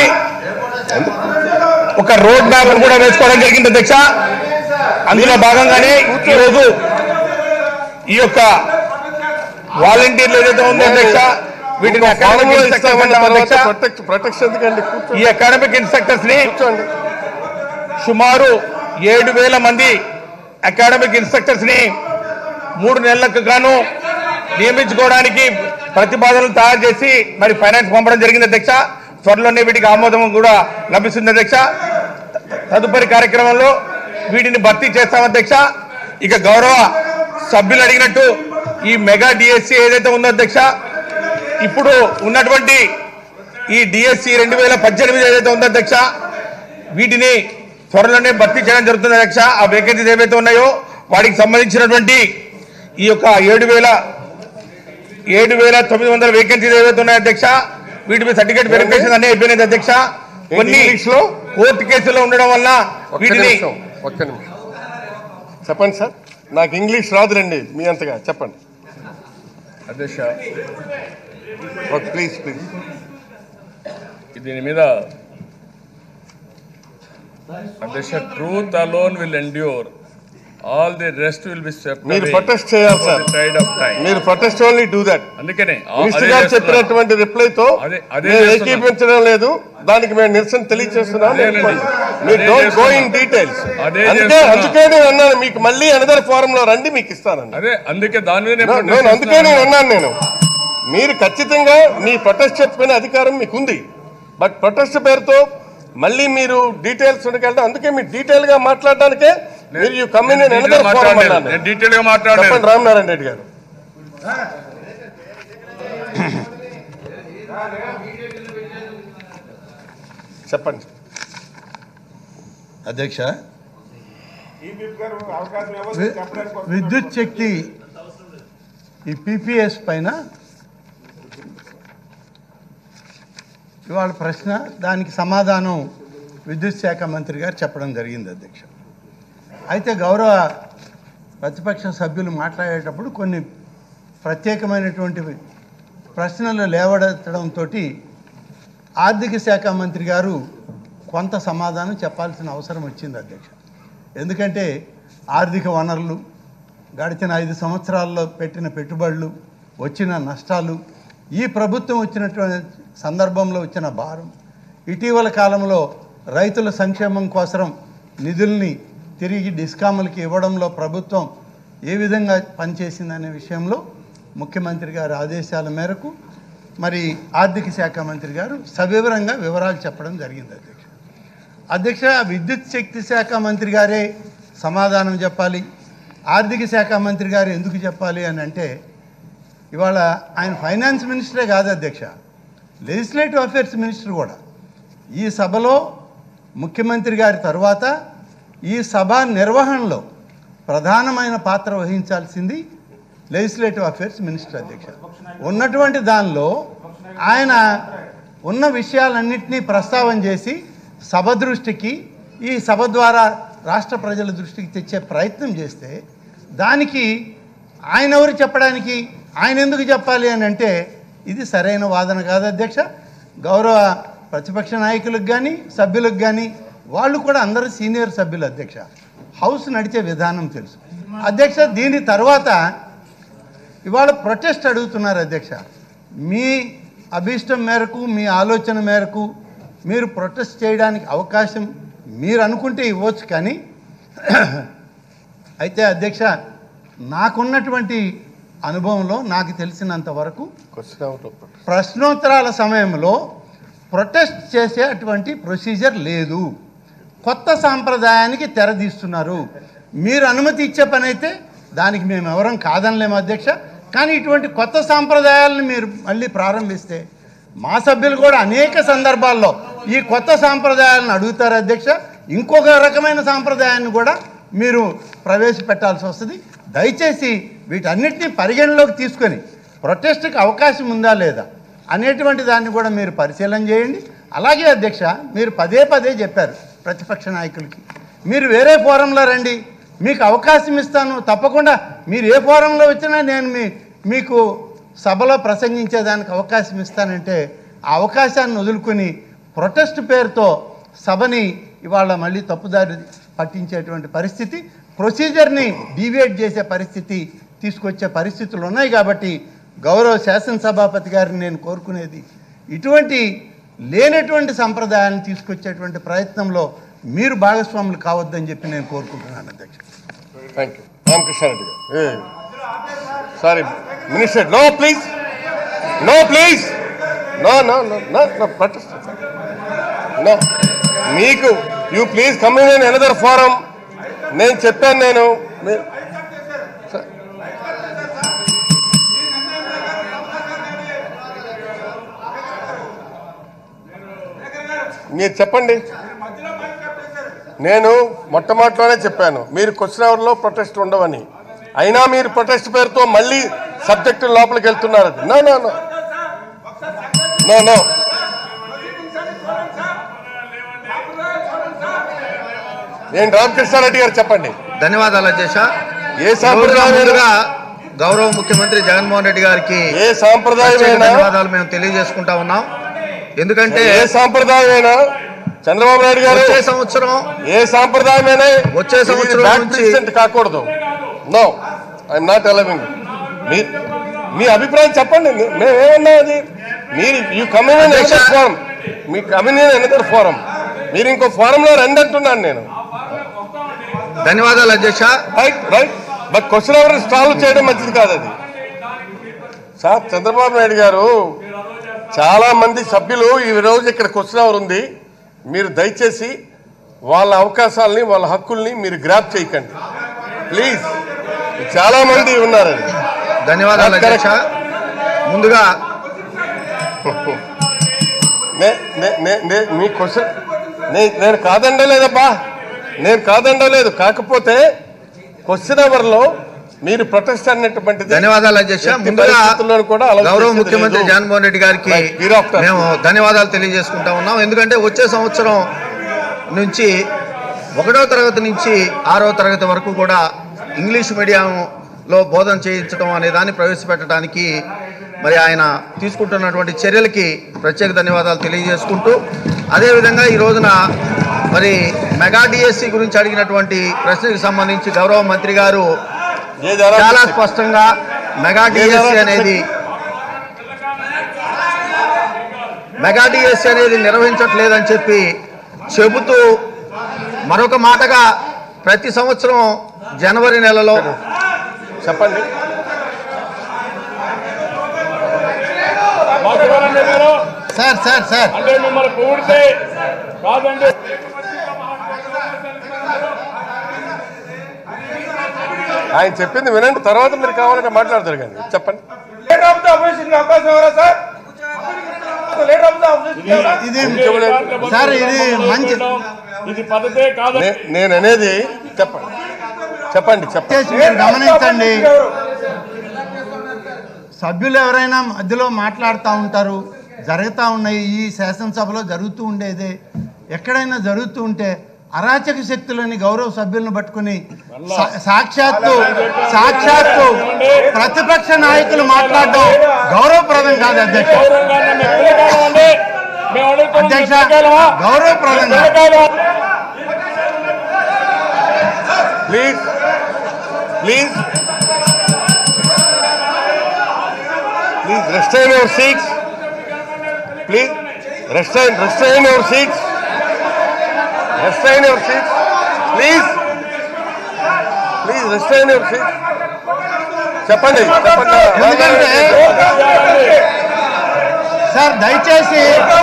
ఒక రోడ్ మ్యాప్ కూడా వేసుకోవడం జరిగింది అధ్యక్ష అందులో భాగంగానే ఈరోజు ఈ యొక్క వాలంటీర్లు ఏదైతే ఉందో అధ్యక్ష వీటిని ఫారం అకాడమిక్ లో ఇన్స్ట్రక్టర్స్ ఇస్తామన్న అంటాం తర్వాత అధ్యక్ష ప్రొటెక్ట్ ప్రొటెక్షన్ ఎందుకండి కూర్చో ఈ అకాడమిక్ ఇన్స్ట్రక్టర్స్ ని కూర్చోండి సుమారు ఏడు వేల మంది అకాడమిక్ ఇన్స్ట్రక్టర్స్ ని మూడు నెలలకు గాను నియమించుకోవడానికి ప్రతిపాదనలు తయారు చేసి మరి ఫైనాన్స్ పంపడం జరిగింది అధ్యక్ష త్వరలోనే వీటికి ఆమోదం కూడా లభిస్తుంది అధ్యక్ష తదుపరి కార్యక్రమంలో వీటిని భర్తీ చేస్తాం అధ్యక్ష ఇక గౌరవ సభ్యులు అడిగినట్టు ఈ మెగా డిఎస్సి ఏదైతే ఉందో అధ్యక్ష ఇప్పుడు ఉన్నటువంటి ఈ డిఎస్సి రెండు వేల పద్దెనిమిది ఏదైతే ఉందో అధ్యక్ష వీటిని త్వరలోనే భర్తీ చేయడం జరుగుతుంది అధ్యక్ష ఆ వేకెన్సీస్ ఏవైతే ఉన్నాయో వాటికి సంబంధించినటువంటి ఈ యొక్క ఏడు వేల ఏడు వేల తొమ్మిది వందల వేకెన్సీస్ ఏవైతే ఉన్నాయో అధ్యక్ష వీటి మీద సర్టిఫికేట్ వెరిఫికేషన్ అన్ని అయిపోయినాయి అధ్యక్ష కొన్ని ఇంగ్లీష్ లో? కోర్టు కేసులో ఉండడం వల్ల ఒక్క వీటిని నిమిషం ఒక్క నిమిషం చెప్పండి సార్ నాకు ఇంగ్లీష్ రాదులండి మీ అంతగా చెప్పండి అధ్యక్ష ప్లీజ్ ప్లీజ్ దీని మీద అధ్యక్ష truth alone will endure all the rest will be swept మీరు protest చేయాలి, sir. టైడ్ ఆఫ్ టైం మీరు ప్రొటెస్ట్ ఓన్లీ డూ దట్ అందుకనే ఆ- మినిస్టర్ అదే గారు చేస్తున్నాను. చెప్పినటువంటి రిప్లై తో అదే- అదే మేము చేస్తున్నాం. ఏకీపించడం లేదు దానికి మేము నిరసన తెలియజేస్తున్నాం అదేనండి. మీరు అదే డోంట్ గో చేస్తున్నాం. ఇన్ డీటెయిల్స్ అదే అందుకే చేస్తున్నాం. అందుకే నేను అన్నాను మీకు మళ్ళీ అనదర్ ఫోరం లో రండి మీకు ఇస్తానండి అదే అందుకే దాని మీద నేను No, protest no, అందుకే నేను చేస్తున్నాను. అన్నాను నేను మీరు ఖచ్చితంగా మీ ప్రొటెస్ట్ చెప్పిన అధికారం మీకు ఉంది బట్ ప్రొటెస్ట్ పేరుతో మళ్ళీ మీరు డీటెయిల్స్ ఉండగలడం అందుకే మీరు డీటెయిల్ గా మాట్లాడడానికే మీరు యూ కమ్ ఇన్ నేను అనదర్ detail గా ఫోరం మాట్లాడలేదు. అన్నాను నేను డీటెయిల్ గా మాట్లాడలేదు చెప్పండి రామనారాయణ రెడ్డి గారు చెప్పండి అధ్యక్ష ఈ బిప్ గారు అవకాశం ఇవ్వదు వి- చెప్పడానికి వస్తున్నారు. విద్యుత్ శక్తి ఈ పిపిఎస్ పైన ఇవాళ ప్రశ్న దానికి సమాధానం విద్యుత్ శాఖ మంత్రి గారు చెప్పడం జరిగింది అధ్యక్ష అయితే గౌరవ ప్రతిపక్ష సభ్యులు మాట్లాడేటప్పుడు కొన్ని ప్రత్యేకమైనటువంటి ప్రశ్నలు లేవడెత్తడంతో ఆర్థిక శాఖ మంత్రి గారు కొంత సమాధానం చెప్పాల్సిన అవసరం వచ్చింది అధ్యక్ష ఎందుకంటే ఆర్థిక వనరులు గడిచిన ఐదు సంవత్సరాల్లో పెట్టిన పెట్టుబడులు వచ్చిన నష్టాలు ఈ ప్రభుత్వం వచ్చినటువంటి సందర్భంలో వచ్చిన భారం ఇటీవల కాలంలో రైతుల సంక్షేమం కోసం నిధుల్ని తిరిగి డిస్కాములకి ఇవ్వడంలో ప్రభుత్వం ఏ విధంగా పనిచేసిందనే విషయంలో ముఖ్యమంత్రి గారి ఆదేశాల మేరకు మరి ఆర్థిక శాఖ మంత్రి గారు సవివరంగా వివరాలు చెప్పడం జరిగింది అధ్యక్ష అధ్యక్ష విద్యుత్ శక్తి శాఖ మంత్రి గారే సమాధానం చెప్పాలి ఆర్థిక శాఖ మంత్రి గారు ఎందుకు చెప్పాలి అని అంటే ఇవాళ ఆయన ఫైనాన్స్ మినిస్టరే కాదు అధ్యక్ష లెజిస్లేటివ్ అఫేర్స్ మినిస్టర్ కూడా ఈ సభలో ముఖ్యమంత్రి గారి తర్వాత ఈ సభ నిర్వహణలో ప్రధానమైన పాత్ర వహించాల్సింది లెజిస్లేటివ్ అఫేర్స్ మినిస్టర్ అధ్యక్ష ఉన్నటువంటి దానిలో ఆయన ఉన్న విషయాలన్నింటినీ ప్రస్తావన చేసి సభ దృష్టికి ఈ సభ ద్వారా రాష్ట్ర ప్రజల దృష్టికి తెచ్చే ప్రయత్నం చేస్తే దానికి ఆయన ఎవరు చెప్పడానికి ఆయన ఎందుకు చెప్పాలి అని అంటే ఇది సరైన వాదన కాదు అధ్యక్ష గౌరవ ప్రతిపక్ష నాయకులకు కానీ సభ్యులకు కానీ వాళ్ళు కూడా అందరూ సీనియర్ సభ్యులు అధ్యక్ష హౌస్ నడిచే విధానం తెలుసు అధ్యక్ష దీని తర్వాత ఇవాళ ప్రొటెస్ట్ అడుగుతున్నారు అధ్యక్ష మీ అభీష్టం మేరకు మీ ఆలోచన మేరకు మీరు ప్రొటెస్ట్ చేయడానికి అవకాశం మీరు అనుకుంటే ఇవ్వచ్చు కానీ అయితే అధ్యక్ష నాకున్నటువంటి అనుభవంలో నాకు తెలిసినంత వరకు క్వశ్చన్ అవుట్ ఆఫ్ ప్రశ్నోత్తరాల సమయంలో ప్రొటెస్ట్ చేసే అటువంటి ప్రొసీజర్ లేదు కొత్త సాంప్రదాయానికి తెరదీస్తున్నారు మీరు అనుమతి ఇచ్చే పని అయితే దానికి మేము ఎవరం కాదనలేము అధ్యక్ష కానీ ఇటువంటి కొత్త సాంప్రదాయాలను మీరు మళ్ళీ ప్రారంభిస్తే మా సభ్యులు కూడా అనేక సందర్భాల్లో ఈ కొత్త సాంప్రదాయాలను అడుగుతారు అధ్యక్ష ఇంకొక రకమైన సాంప్రదాయాన్ని కూడా మీరు ప్రవేశపెట్టాల్సి వస్తుంది దయచేసి వీటన్నిటిని పరిగణలోకి తీసుకొని ప్రొటెస్ట్కి అవకాశం ఉందా లేదా అనేటువంటి దాన్ని కూడా మీరు పరిశీలన చేయండి అలాగే అధ్యక్ష మీరు పదే పదే చెప్పారు ప్రతిపక్ష నాయకులకి మీరు వేరే ఫోరంలో రండి మీకు అవకాశం ఇస్తాను తప్పకుండా మీరు ఏ ఫోరంలో వచ్చినా నేను మీ మీకు సభలో ప్రసంగించేదానికి అవకాశం ఇస్తానంటే ఆ అవకాశాన్ని వదులుకొని ప్రొటెస్ట్ పేరుతో సభని ఇవాళ మళ్ళీ తప్పుదారి పట్టించేటువంటి పరిస్థితి ప్రొసీజర్ని డీవియేట్ చేసే పరిస్థితి తీసుకొచ్చే పరిస్థితులు ఉన్నాయి కాబట్టి గౌరవ శాసనసభాపతి గారిని నేను కోరుకునేది ఇటువంటి లేనటువంటి సంప్రదాయాన్ని తీసుకొచ్చేటువంటి ప్రయత్నంలో మీరు భాగస్వాములు కావద్దని చెప్పి నేను కోరుకుంటున్నాను అధ్యక్ష థ్యాంక్ యూ రామకృష్ణారెడ్డి గారు sorry minister no please no please no no no no no protest no మీకు you please come in another forum నేను చెప్పాను నేను మీ- స- మీరు చెప్పండి నేను మొట్టమొదటిలోనే చెప్పాను మీరు క్వశ్చన్ అవర్లో ప్రొటెస్ట్ ఉండవని అయినా మీరు ప్రొటెస్ట్ పేరుతో మళ్ళీ సబ్జెక్టు లోపలికి వెళ్తున్నారు no no no no no నేను రామకృష్ణారెడ్డి గారు చెప్పండి ధన్యవాదాలు అధ్యక్ష ఏ సాంప్రదాయం ముందుగా గౌరవ ముఖ్యమంత్రి జగన్మోహన్ రెడ్డి గారికి ఏ సాంప్రదాయమైనా ప్రత్యేక ధన్యవాదాలు మేము తెలియజేసుకుంటా ఉన్నాం ఎందుకంటే ఏ సాంప్రదాయమైనా చంద్రబాబు నాయుడు గారు వచ్చే సంవత్సరం ఏ సాంప్రదాయమైనా వచ్చే సంవత్సరం బ్యాక్ నుంచి- ప్రెసిడెంట్ కాకూడదు నో ఐఎమ్ నాట్ అలవింగ్ మీ మీ అభిప్రాయం చెప్పండి మీ- మేమేమన్నా అది మీరు యూ కమిన్ ఇన్ అధ్యక్ష. ఎనదర్ ఫోరం మీ కమిన్ ఇన్ ఎనదర్ ఫోరం మీరు ఇంకో ఫోరంలో రండి అంటున్నాను నేను ధన్యవాదాలు అధ్యక్ష రైట్ రైట్ బట్ క్వశ్చన్ ఎవరు సాల్వ్ చేయడం మంచిది కాదు అది సార్ చంద్రబాబు నాయుడు గారు చాలా మంది సభ్యులు ఈ రోజు ఇక్కడ క్వశ్చన్ అవర్ ఉంది మీరు దయచేసి వాళ్ళ అవకాశాలని వాళ్ళ హక్కుల్ని మీరు గ్రాప్ చేయకండి ప్లీజ్ చాలా మంది ఉన్నారు ధన్యవాదాలు అధ్యక్ష ముందుగా నే- నే- నే- నే- మీ క్వశ్చన్ నే- నేను కాదండలేదబ్బా నేను కాదండలేదు కాకపోతే క్వశ్చన్ అవర్లో మీరు ప్రొటెస్ట్ అన్నటువంటిది ధన్యవాదాలు అధ్యక్ష ఎట్టి ముందుగా పరిస్థితుల్లోనూ కూడా అలా గౌరవ చేసేది ముఖ్యమంత్రి లేదు. జగన్మోహన్ రెడ్డి గారికి Right. Hereafter. మేము ధన్యవాదాలు తెలియజేసుకుంటా ఉన్నాం ఎందుకంటే వచ్చే సంవత్సరం నుంచి ఒకటో తరగతి నుంచి ఆరో తరగతి వరకు కూడా ఇంగ్లీష్ మీడియంలో బోధన చేయించడం అనే దాన్ని ప్రవేశపెట్టడానికి మరి ఆయన తీసుకుంటున్నటువంటి చర్యలకి ప్రత్యేక ధన్యవాదాలు తెలియజేసుకుంటూ అదేవిధంగా ఈ రోజున మరి మెగా డిఎస్సి గురించి అడిగినటువంటి ప్రశ్నకి సంబంధించి గౌరవ మంత్రి గారు ఏ జరా- చాలా స్పష్టంగా మెగా డిఎస్సి అనేది మెగా డిఎస్సి అనేది నిర్వహించట్లేదని చెప్పి చెబుతూ మరొక మాటగా ప్రతి సంవత్సరం జనవరి నెలలో చెప్పండి మాట్లాడాలంటే మీరు సార్ సార్ సార్ అంటే మిమ్మల్ని పొగిడితే కాదండి ఆయన చెప్పింది వినండి తర్వాత మీరు కావాలంటే మాట్లాడతారు కానీ చెప్పండి లీడర్ ఆఫ్ ద అపోజిషన్ అవకాశం ఎవరా sir leader of the opposition ఇది ఇది సార్, ఇది మంచి- ఇది పద్ధతే కాదు నే- నేను అనేది చెప్పండి చెప్పండి చెప్పండి దయచేసి మీరు గమనించండి సభ్యులు ఎవరైనా మధ్యలో మాట్లాడుతూ ఉంటారు జరుగుతూ ఉన్నాయి ఈ శాసనసభలో జరుగుతూ ఉండేదే ఎక్కడైనా జరుగుతూ ఉంటే అరాచక శక్తులని గౌరవ సభ్యులను పట్టుకుని సా- సాక్షాత్తు సాక్షాత్తు ప్రతిపక్ష నాయకులు మాట్లాడడం గౌరవప్రదం కాదు అధ్యక్ష గౌరవంగా మేము పిల్లకాయలం అండి మేము అడుగుతున్నాం అధ్యక్ష పిల్లకాయలమా? గౌరవప్రదంగా పిల్లకాయలమా? Please please please restrain your seats please restrain restrain your seats restrain your seats please please restrain your seats చెప్పండి చెప్పండి ఎందుకంటే సార్ దయచేసి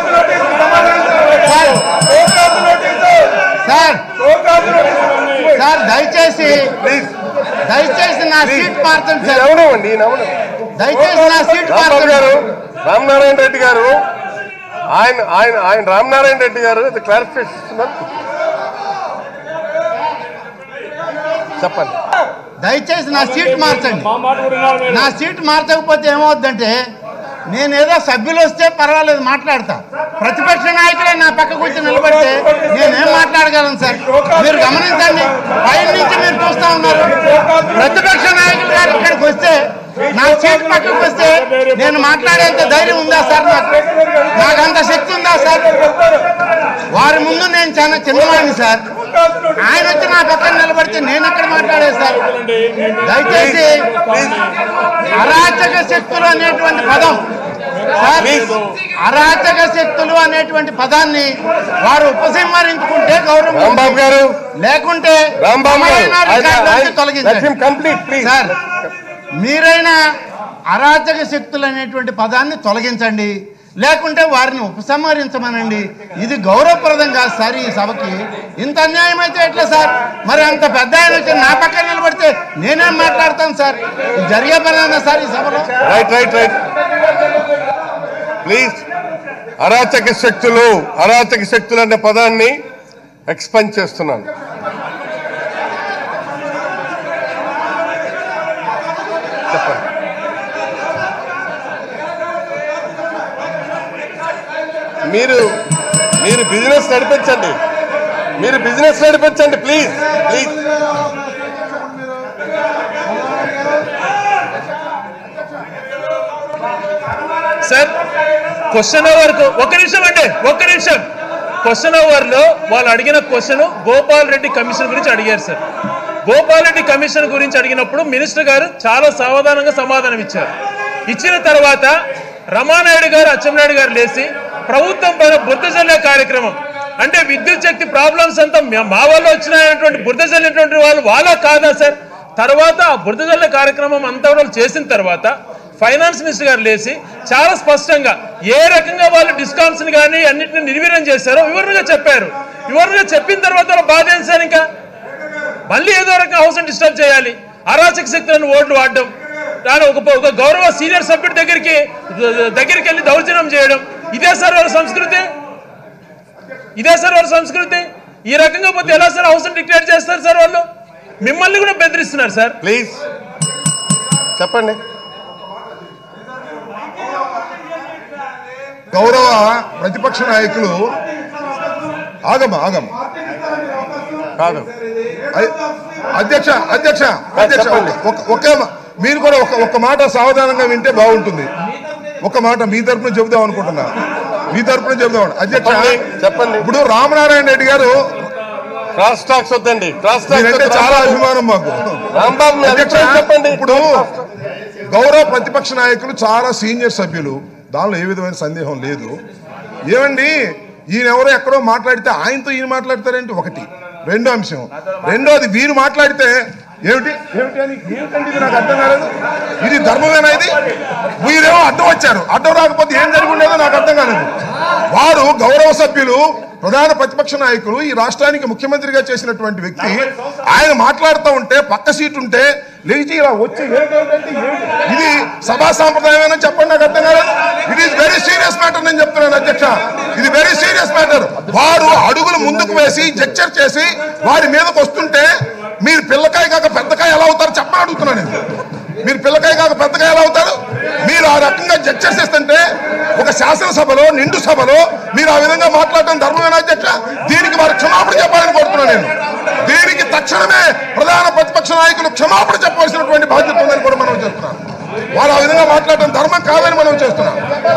సార్ సార్ సార్ దయచేసి ప్లీజ్ దయచేసి నా సీట్ మార్చండి ఈయన సార్ ఎవడేమండి ఈయన ఎవడు? దయచేసి నా సీట్ రాంబాబు మార్చండి గారు రామనారాయణ రెడ్డి గారు ఆయన ఆయన ఆయన రామనారాయణ రెడ్డి గారు క్లారిఫికేషన్ ఇస్తున్నారు చెప్పండి దయచేసి నా సీట్ మార్చండి నా సీట్ మార్చకపోతే ఏమవుద్దంటే నేను ఏదో సభ్యులు వస్తే పర్వాలేదు మాట్లాడతా ప్రతిపక్ష నాయకులే నా పక్క కూర్చొని నిలబడితే నేనేం మాట్లాడగలను సార్ మీరు గమనించండి పైన నుంచి మీరు చూస్తా ఉన్నారు ప్రతిపక్ష నాయకులు గారు ఇక్కడికి వస్తే నా సీట్ పక్కకు వస్తే నేను మాట్లాడేంత ధైర్యం ఉందా సార్ నాకు నాకు అంత శక్తి ఉందా సార్ వారి ముందు నేను చాలా చిన్నవాడిని సార్ ఆయన వచ్చి నా పక్కన నిలబడితే నేను ఎక్కడ మాట్లాడేది సార్ దయచేసి అరాచక శక్తులు అనేటువంటి పదం సార్ అరాచక శక్తులు అనేటువంటి పదాన్ని వారు ఉపసంహరించుకుంటే గౌరవం రాంబాబు గారు లేకుంటే రాంబాబు గారు సమాధానాలు రికార్డులోంచి తొలగించండి. కంప్లీట్ ప్లీజ్ సార్ మీరైనా అరాచక శక్తులు అనేటువంటి పదాన్ని తొలగించండి లేకుంటే వారిని ఉపసంహరించమనండి ఇది గౌరవప్రదం కాదు సార్ ఈ సభకి ఇంత అన్యాయం అయితే ఎట్లా సార్ మరి అంత పెద్ద ఆయన వచ్చి నా పక్కన నిలబడితే నేనేం మాట్లాడతాను సార్ ఇది జరిగే పని సార్ ఈ సభలో రైట్ రైట్ రైట్ ప్లీజ్ అరాచక శక్తులు అరాచక శక్తులు అనే పదాన్ని ఎక్స్పెండ్ చేస్తున్నాను చెప్పండి మీరు మీరు బిజినెస్ నడిపించండి మీరు బిజినెస్ నడిపించండి please please sir question hour ఒక్క నిమిషం అండి ఒక్క నిమిషం క్వశ్చన్ అవర్ లో వాళ్ళు అడిగిన క్వశ్చన్ గోపాల్ రెడ్డి కమిషన్ గురించి అడిగారు సార్ గోపాల్ రెడ్డి కమిషన్ గురించి అడిగినప్పుడు మినిస్టర్ గారు చాలా సావధానంగా సమాధానం ఇచ్చారు ఇచ్చిన తర్వాత రమానాయుడు గారు అచ్చెన్నాయుడు గారు లేచి ప్రభుత్వం పైన బుద్ధ జల్లే కార్యక్రమం అంటే విద్యుత్ శక్తి ప్రాబ్లమ్స్ అంతా మా- మా వల్ల వచ్చినాయన్నటువంటి బురద జల్లినటువంటి వాళ్ళు వాళ్ళ కాదా సార్ తర్వాత ఆ బురద జల్లే కార్యక్రమం అంతా కూడా వాళ్ళు చేసిన తర్వాత ఫైనాన్స్ మినిస్టర్ గారు లేచి చాలా స్పష్టంగా ఏ రకంగా వాళ్ళు డిస్కౌంట్స్ కానీ అన్నింటిని నిర్వీర్యం చేశారో వివరంగా చెప్పారు వివరంగా చెప్పిన తర్వాత వాళ్ళ బాధ ఏం సార్ ఇంకా మళ్ళీ ఏదో రకంగా హౌస్ డిస్టర్బ్ చేయాలి అరాచక శక్తులను ఓట్లు వాడడం దాని ఒక ఒక గౌరవ సీనియర్ సభ్యుడి దగ్గరికి దగ్గరికి వెళ్ళి దౌర్జన్యం చేయడం ఇదే సార్ వాళ్ళ సంస్కృతి ఇదే సార్ వాళ్ళ సంస్కృతి ఈ రకంగా పోతే ఎలా సార్ హౌస్ డిక్లేర్ చేస్తారు సార్ వాళ్ళు మిమ్మల్ని కూడా బెదిరిస్తున్నారు సార్ ప్లీజ్ చెప్పండి గౌరవ ప్రతిపక్ష నాయకులు ఆగమ ఆగమ కాదు అయ్- అధ్యక్ష అధ్యక్ష అధ్యక్ష చెప్పండి. ఒక- ఒకే మా- మీరు కూడా ఒక ఒక్క మాట సావధానంగా వింటే బాగుంటుంది ఒక మాట మీ తరపున చెబుదాం అనుకుంటున్నా మీ తరపున చెబుదాం అధ్యక్ష చెప్పండి, చెప్పండి. ఇప్పుడు రామనారాయణ రెడ్డి గారు క్రాస్ టాక్స్ వద్దండి క్రాస్ టాక్స్ మీరంటే వద్దు. చాలా అభిమానం మాకు రాంబాబు మీ అధ్యక్ష అభిప్రాయం చెప్పండి ఇప్పుడు గౌరవ ప్రతిపక్ష నాయకులు చాలా సీనియర్ సభ్యులు దానిలో ఏ విధమైన సందేహం లేదు ఏమండి ఈయన ఎవరో ఎక్కడో మాట్లాడితే ఆయనతో ఈయన మాట్లాడతారేంటి ఒకటి రెండో అంశం రెండోది వీరు మాట్లాడితే ఏమిటి ఏమిటి అని ఏమిటండి ఇది నాకు అర్థం కాలేదు ఇది ధర్మమేనా ఇది వీరేమో అడ్డం వచ్చారు అడ్డం రాకపోతే ఏం జరిగి ఉండేదో నాకు అర్థం కాలేదు వారు గౌరవ సభ్యులు ప్రధాన ప్రతిపక్ష నాయకులు ఈ రాష్ట్రానికి ముఖ్యమంత్రిగా చేసినటువంటి వ్యక్తి ఆయన మాట్లాడుతూ ఉంటే పక్క సీట్ ఉంటే లేచి ఇలా వచ్చి ఏంటంటే ఏంటి? ఇది సభా సాంప్రదాయమేనా చెప్పండి నాకు అర్థం కాలేదు it is very serious matter నేను చెప్తున్నాను అధ్యక్ష ఇది వెరీ సీరియస్ మ్యాటర్ వారు అడుగులు ముందుకు వేసి జడ్చర్ చేసి వారి మీదకి వస్తుంటే మీరు పిల్లకాయ కాక పెద్దకాయ ఎలా అవుతారు చెప్పని అడుగుతున్నాను నేను మీరు పిల్లకాయ కాక పెద్దకాయ ఎలా అవుతారు మీరు ఆ రకంగా జడ్చర్ చేస్తుంటే ఒక శాసనసభలో నిండు సభలో మీరు ఆ విధంగా మాట్లాడటం ధర్మమేనా అధ్యక్ష దీనికి వారు క్షమాపణ చెప్పాలని కోరుతున్నాను నేను దీనికి తక్షణమే ప్రధాన ప్రతిపక్ష నాయకులు క్షమాపణ చెప్పవలసినటువంటి బాధ్యత ఉందని కూడా మనం చేస్తున్నాం వారు ఆ విధంగా మాట్లాడటం ధర్మం కాదని మనం చేస్తున్నాం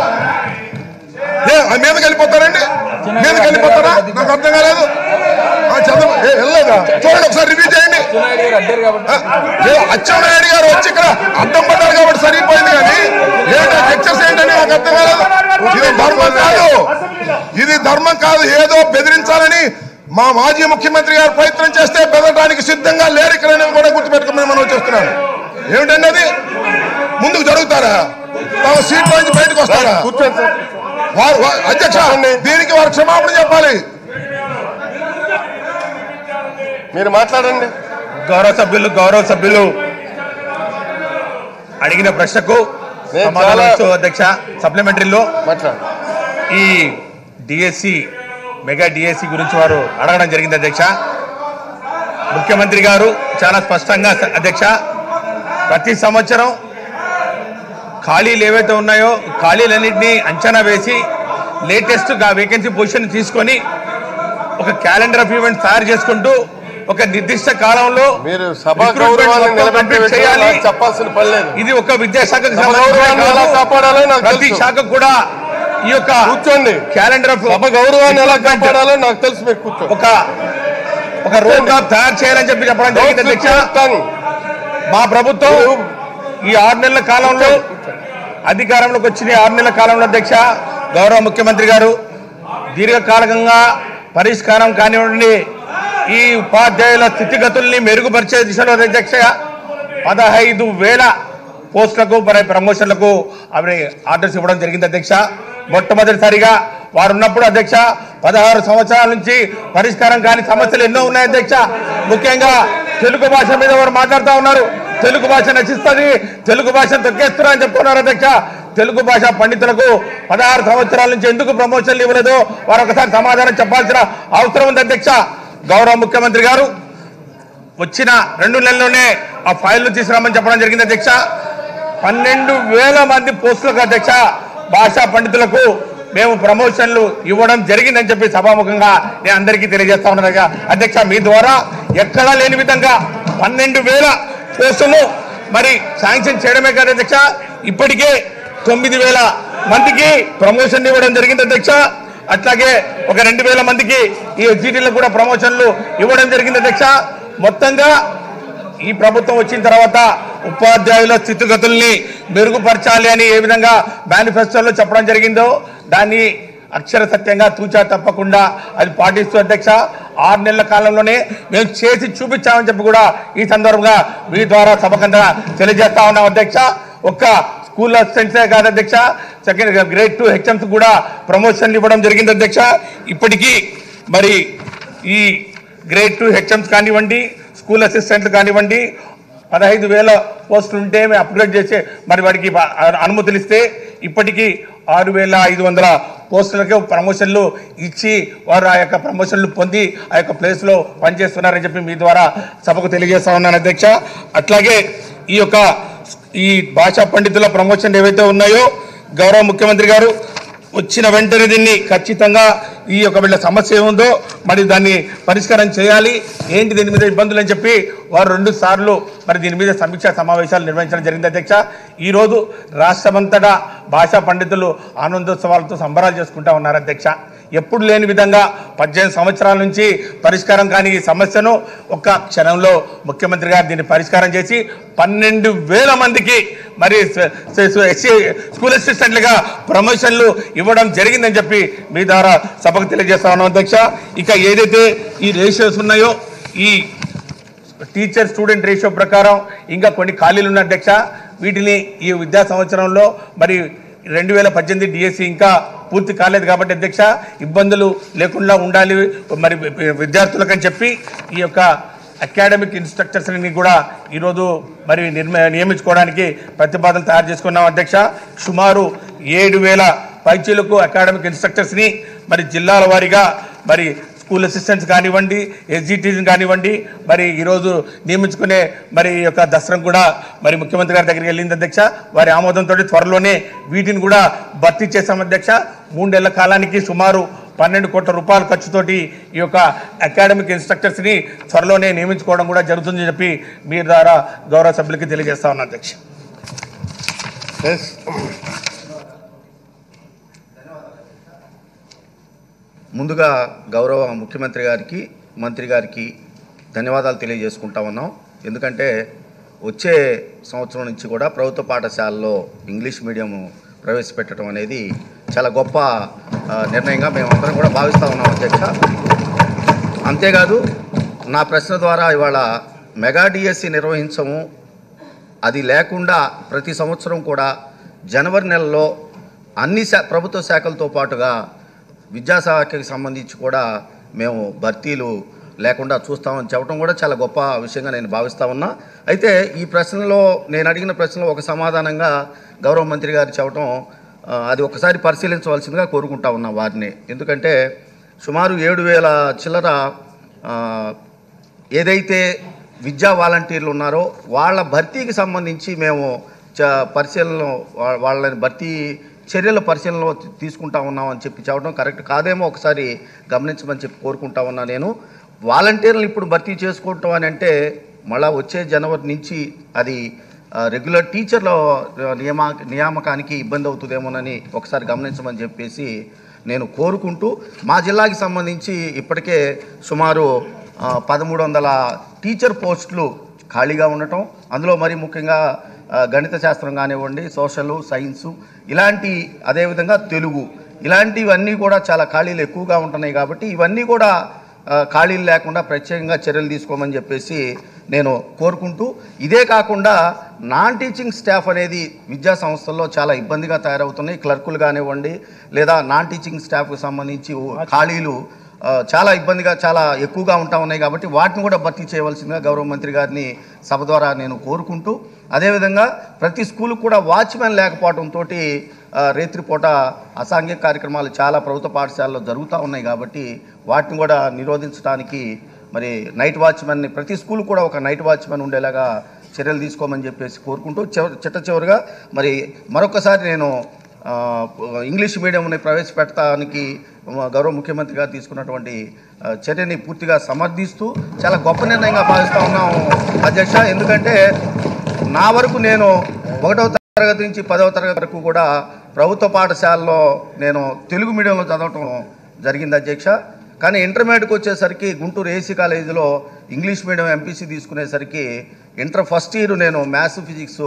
ఏ ఆ మీదకి వెళ్ళిపోతారండి మీదకి వెళ్ళిపోతారా నాకు అర్థం కాలేదు ఆ, చంద్ర ఏ, వెళ్ళలేదా చూడండి ఒకసారి రివ్యూ చేయండి ఆ, ఏ, అచ్చెన్నాయుడు గారు వచ్చి ఇక్కడ అడ్డం పడ్డారు కాబట్టి సరిపోయింది కానీ ఏంటో లెక్చర్స్ ఏంటని నాకు అర్థం కాలేదు ఇది ధర్మం కాదు ఇది ధర్మం కాదు ఏదో బెదిరించాలని మా మాజీ ముఖ్యమంత్రి గారు ప్రయత్నం చేస్తే బెదరడానికి సిద్ధంగా లేరు ఇక్కడ అనేది కూడా గుర్తుపెట్టుకుని మనం చేస్తున్నాను ఏమిటండి అది ముందుకు జరుగుతారా తమ సీట్ నుంచి బయటకు వస్తారా కూర్చోండి సార్ వారు వా- అధ్యక్ష దీనికి వారు క్షమాపణ చెప్పాలి మీరు మాట్లాడండి గౌరవ సభ్యులు గౌరవ సభ్యులు అడిగిన ప్రశ్నకు నేను సమాధానం చాలా- ఇస్తూ అధ్యక్ష సప్లిమెంటరీలో మాట్లాడు ఈ డిఎస్సి మెగా డిఎస్సి గురించి వారు అడగడం జరిగింది అధ్యక్ష ముఖ్యమంత్రి గారు చాలా స్పష్టంగా స- అధ్యక్ష ప్రతి సంవత్సరం ఖాళీలు ఏవైతే ఉన్నాయో ఖాళీలన్నింటినీ అంచనా వేసి లేటెస్ట్ వేకెన్సీ పొజిషన్ తీసుకొని ఒక క్యాలెండర్ ఆఫ్ ఈవెంట్ తయారు చేసుకుంటూ ఒక నిర్దిష్ట కాలంలో మీరు సభా recruitment గౌరవాన్ని మొత్తం నిలబెట్టే complete విషయం చేయాలి నాకు చెప్పాల్సిన పని లేదు ఇది ఒక విద్యాశాఖకు సభ సంబంధించిన గౌరవాన్ని ఎలా కాదు. కాపాడాలో నాకు ప్రతి తెలుసు. శాఖ కూడా ఈ యొక్క కూర్చోండి క్యాలెండర్ ఆఫ్ సభ గౌరవాన్ని ఎలా recruitment కాపాడాలో నాకు తెలుసు మీరు కూర్చోండి ఒక ఒక రోడ్ మ్యాప్ తయారు చేయాలని చెప్పి చెప్పడం జరిగింది అధ్యక్ష చెప్తాను మా ప్రభుత్వం ఈ ఆరు నెలల కాలంలో అధికారంలోకి వచ్చిన ఈ ఆరు నెలల కాలంలో అధ్యక్ష గౌరవ ముఖ్యమంత్రి గారు దీర్ఘకాలికంగా పరిష్కారం కానివ్వండి ఈ ఉపాధ్యాయుల స్థితిగతుల్ని మెరుగుపరిచే దిశలో అధ్యక్ష పదహైదు వేల పోస్టులకు మరి ప్రమోషన్లకు అవి ఆర్డర్స్ ఇవ్వడం జరిగింది అధ్యక్ష మొట్టమొదటిసారిగా వారు ఉన్నప్పుడు అధ్యక్ష పదహారు సంవత్సరాల నుంచి పరిష్కారం కాని సమస్యలు ఎన్నో ఉన్నాయి అధ్యక్ష ముఖ్యంగా తెలుగు భాష మీద వారు మాట్లాడుతూ ఉన్నారు తెలుగు భాష నశిస్తుంది తెలుగు భాషను తొక్కేస్తున్నా అని చెప్తున్నారు అధ్యక్ష తెలుగు భాష పండితులకు పదహారు సంవత్సరాల నుంచి ఎందుకు ప్రమోషన్లు ఇవ్వలేదు వారు ఒకసారి సమాధానం చెప్పాల్సిన అవసరం ఉంది అధ్యక్ష గౌరవ ముఖ్యమంత్రి గారు వచ్చిన రెండు నెలల్లోనే ఆ ఫైల్ను తీసుకురామని చెప్పడం జరిగింది అధ్యక్ష పన్నెండు వేల మంది పోస్టులకు అధ్యక్ష భాషా పండితులకు మేము ప్రమోషన్లు ఇవ్వడం జరిగిందని చెప్పి సభాముఖంగా నేను అందరికీ తెలియజేస్తా ఉన్నాను అధ్యక్ష. అధ్యక్ష మీ ద్వారా ఎక్కడా లేని విధంగా పన్నెండు వేల పోస్టులు మరి శాంక్షన్ చేయడమే కాదు అధ్యక్ష ఇప్పటికే తొమ్మిది వేల మందికి ప్రమోషన్ ఇవ్వడం జరిగింది అధ్యక్ష అట్లాగే ఒక రెండు వేల మందికి ఈ ఎగ్జిటీలకు కూడా ప్రమోషన్లు ఇవ్వడం జరిగింది అధ్యక్ష మొత్తంగా ఈ ప్రభుత్వం వచ్చిన తర్వాత ఉపాధ్యాయుల స్థితిగతుల్ని మెరుగుపరచాలి అని ఏ విధంగా మేనిఫెస్టోలో చెప్పడం జరిగిందో దాన్ని అక్షర సత్యంగా తూచా తప్పకుండా అది పాటిస్తూ అధ్యక్ష ఆరు నెలల కాలంలోనే మేము చేసి చూపించామని చెప్పి కూడా ఈ సందర్భంగా మీ ద్వారా సభకంగా తెలియజేస్తా ఉన్నాం అధ్యక్ష ఒక్క స్కూల్ అసిస్టెంట్సే కాదు అధ్యక్ష సెకండ్ గ్రేడ్ టూ హెచ్ఎంస్ కూడా ప్రమోషన్లు ఇవ్వడం జరిగింది అధ్యక్ష ఇప్పటికీ మరి ఈ గ్రేడ్ టూ హెచ్ఎంస్ కానివ్వండి స్కూల్ అసిస్టెంట్లు కానివ్వండి పదహైదు వేల పోస్టులు ఉంటే మేము అప్గ్రేడ్ చేసే మరి వాడికి బ- అనుమతులు ఇస్తే ఇప్పటికీ ఆరు వేల ఐదు వందల పోస్టులకు ప్రమోషన్లు ఇచ్చి వారు ఆ యొక్క ప్రమోషన్లు పొంది ఆ యొక్క ప్లేస్లో పనిచేస్తున్నారని చెప్పి మీ ద్వారా సభకు తెలియజేస్తా ఉన్నాను అధ్యక్ష అట్లాగే ఈ యొక్క ఈ భాషా పండితుల ప్రమోషన్ ఏవైతే ఉన్నాయో గౌరవ ముఖ్యమంత్రి గారు వచ్చిన వెంటనే దీన్ని ఖచ్చితంగా ఈ యొక్క వీళ్ళ సమస్య ఏముందో మరి దాన్ని పరిష్కారం చేయాలి ఏంటి దీని మీద ఇబ్బందులు అని చెప్పి వారు రెండు సార్లు మరి దీని మీద సమీక్షా సమావేశాలు నిర్వహించడం జరిగింది అధ్యక్ష ఈరోజు రాష్ట్రమంతటా భాషా పండితులు ఆనందోత్సవాలతో సంబరాలు చేసుకుంటా ఉన్నారు అధ్యక్ష ఎప్పుడు లేని విధంగా పద్దెనిమిది సంవత్సరాల నుంచి పరిష్కారం కాని ఈ సమస్యను ఒక్క క్షణంలో ముఖ్యమంత్రి గారు దీన్ని పరిష్కారం చేసి పన్నెండు వేల మందికి మరి స- స- స- ఎస్సీ స్కూల్ అసిస్టెంట్లుగా ప్రమోషన్లు ఇవ్వడం జరిగిందని చెప్పి మీ ద్వారా సభకు తెలియజేస్తా ఉన్నాం అధ్యక్ష ఇక ఏదైతే ఈ రేషియోస్ ఉన్నాయో ఈ టీచర్ స్టూడెంట్ రేషియో ప్రకారం ఇంకా కొన్ని ఖాళీలు ఉన్న అధ్యక్ష వీటిని ఈ విద్యా సంవత్సరంలో మరి రెండు వేల పద్దెనిమిది డిఎస్సి ఇంకా పూర్తి కాలేదు కాబట్టి అధ్యక్ష ఇబ్బందులు లేకుండా ఉండాలి మరి విద్యార్థులకని చెప్పి ఈ యొక్క అకాడమిక్ ఇన్స్ట్రక్టర్స్ని కూడా ఈరోజు మరి నిర్మ నియమించుకోవడానికి ప్రతిపాదనలు తయారు చేసుకున్నాం అధ్యక్ష సుమారు ఏడు వేల పైచీలకు అకాడమిక్ ఇన్స్ట్రక్టర్స్ని మరి జిల్లాల వారీగా మరి స్కూల్ అసిస్టెంట్స్ కానివ్వండి ఎస్జిటీస్ కానివ్వండి మరి ఈరోజు నియమించుకునే మరి ఈ యొక్క దసరం కూడా మరి ముఖ్యమంత్రి గారి దగ్గరికి వెళ్ళింది అధ్యక్ష వారి ఆమోదంతో త్వరలోనే వీటిని కూడా భర్తీ చేశాం అధ్యక్ష మూడేళ్ల కాలానికి సుమారు పన్నెండు కోట్ల రూపాయల ఖర్చుతోటి ఈ యొక్క అకాడమిక్ ఇన్స్ట్రక్టర్స్ని త్వరలోనే నియమించుకోవడం కూడా జరుగుతుందని చెప్పి మీ ద్వారా గౌరవ సభ్యులకి తెలియజేస్తా ఉన్నాను అధ్యక్ష ముందుగా గౌరవ ముఖ్యమంత్రి గారికి మంత్రి గారికి ధన్యవాదాలు తెలియజేసుకుంటా ఉన్నాం ఎందుకంటే వచ్చే సంవత్సరం నుంచి కూడా ప్రభుత్వ పాఠశాలలో ఇంగ్లీష్ మీడియం ప్రవేశపెట్టడం అనేది చాలా గొప్ప ఆ, నిర్ణయంగా మేమందరం కూడా భావిస్తూ ఉన్నాం అధ్యక్ష అంతేకాదు నా ప్రశ్న ద్వారా ఇవాళ మెగా డిఎస్సి నిర్వహించము అది లేకుండా ప్రతి సంవత్సరం కూడా జనవరి నెలలో అన్ని శా ప్రభుత్వ శాఖలతో పాటుగా విద్యాశాఖకి సంబంధించి కూడా మేము భర్తీలు లేకుండా చూస్తామని చెప్పడం కూడా చాలా గొప్ప విషయంగా నేను భావిస్తా ఉన్నా అయితే ఈ ప్రశ్నలో నేను అడిగిన ప్రశ్నలో ఒక సమాధానంగా గౌరవ మంత్రి గారు చెప్పడం ఆ, అది ఒకసారి పరిశీలించవలసిందిగా కోరుకుంటా ఉన్నా వారిని ఎందుకంటే సుమారు ఏడు వేల చిల్లర ఆ, ఏదైతే విద్యా వాలంటీర్లు ఉన్నారో వాళ్ళ భర్తీకి సంబంధించి మేము చ పరిశీలన వా- వాళ్ళని భర్తీ చర్యల పరిశీలనలో తీ- తీసుకుంటా ఉన్నామని చెప్పి చెప్పడం కరెక్ట్ కాదేమో ఒకసారి గమనించమని చెప్పి కోరుకుంటా ఉన్నా నేను వాలంటీర్లు ఇప్పుడు భర్తీ చేసుకోవటం అని అంటే మళ్ళా వచ్చే జనవరి నుంచి అది ఆ, రెగ్యులర్ టీచర్ల ఆ, నియమా నియామకానికి ఇబ్బంది అవుతుందేమోనని ఒకసారి గమనించమని చెప్పేసి నేను కోరుకుంటూ మా జిల్లాకి సంబంధించి ఇప్పటికే సుమారు ఆ, పదమూడు వందల టీచర్ పోస్టులు ఖాళీగా ఉండటం అందులో మరి ముఖ్యంగా ఆ, గణిత శాస్త్రం కానివ్వండి సోషల్ సైన్సు ఇలాంటి అదేవిధంగా తెలుగు ఇలాంటివన్నీ కూడా చాలా ఖాళీలు ఎక్కువగా ఉంటున్నాయి కాబట్టి ఇవన్నీ కూడా ఆ, ఖాళీలు లేకుండా ప్రత్యేకంగా చర్యలు తీసుకోమని చెప్పేసి నేను కోరుకుంటూ ఇదే కాకుండా నాన్ టీచింగ్ స్టాఫ్ అనేది విద్యా సంస్థల్లో చాలా ఇబ్బందిగా తయారవుతున్నాయి క్లర్కులు కానివ్వండి లేదా నాన్ టీచింగ్ స్టాఫ్కి సంబంధించి ఖాళీలు ఆ, చాలా ఇబ్బందిగా చాలా ఎక్కువగా ఉంటా ఉన్నాయి కాబట్టి వాటిని కూడా భర్తీ చేయవలసిందిగా గౌరవ మంత్రి గారిని సభ ద్వారా నేను కోరుకుంటూ అదేవిధంగా ప్రతి స్కూల్కి కూడా వాచ్మెన్ లేకపోవడంతో రేత్రిపూట అసాంఘిక కార్యక్రమాలు చాలా ప్రభుత్వ పాఠశాలలో జరుగుతూ ఉన్నాయి కాబట్టి వాటిని కూడా నిరోధించడానికి మరి నైట్ వాచ్మెన్ని ప్రతి స్కూల్ కూడా ఒక నైట్ వాచ్మెన్ ఉండేలాగా చర్యలు తీసుకోమని చెప్పేసి కోరుకుంటూ చివ- చిట్ట చివరిగా మరి మరొకసారి నేను ఆ, ఇంగ్లీష్ మీడియంని ప్రవేశపెట్టడానికి మ- గౌరవ ముఖ్యమంత్రి గారు తీసుకున్నటువంటి ఆ, చర్యని పూర్తిగా సమర్థిస్తూ చాలా గొప్ప నిర్ణయంగా భావిస్తూ ఉన్నాం అధ్యక్ష ఎందుకంటే నా వరకు నేను ఒకటవ తరగతి నుంచి పదవ తరగతి వరకు కూడా ప్రభుత్వ పాఠశాలలో నేను తెలుగు మీడియంలో చదవటం జరిగింది అధ్యక్ష కానీ ఇంటర్మీడియట్కి వచ్చేసరికి గుంటూరు ఏసీ కాలేజీలో ఇంగ్లీష్ మీడియం ఎంపీసీ తీసుకునేసరికి ఇంటర్ ఫస్ట్ ఇయర్ నేను మ్యాథ్స్ ఫిజిక్స్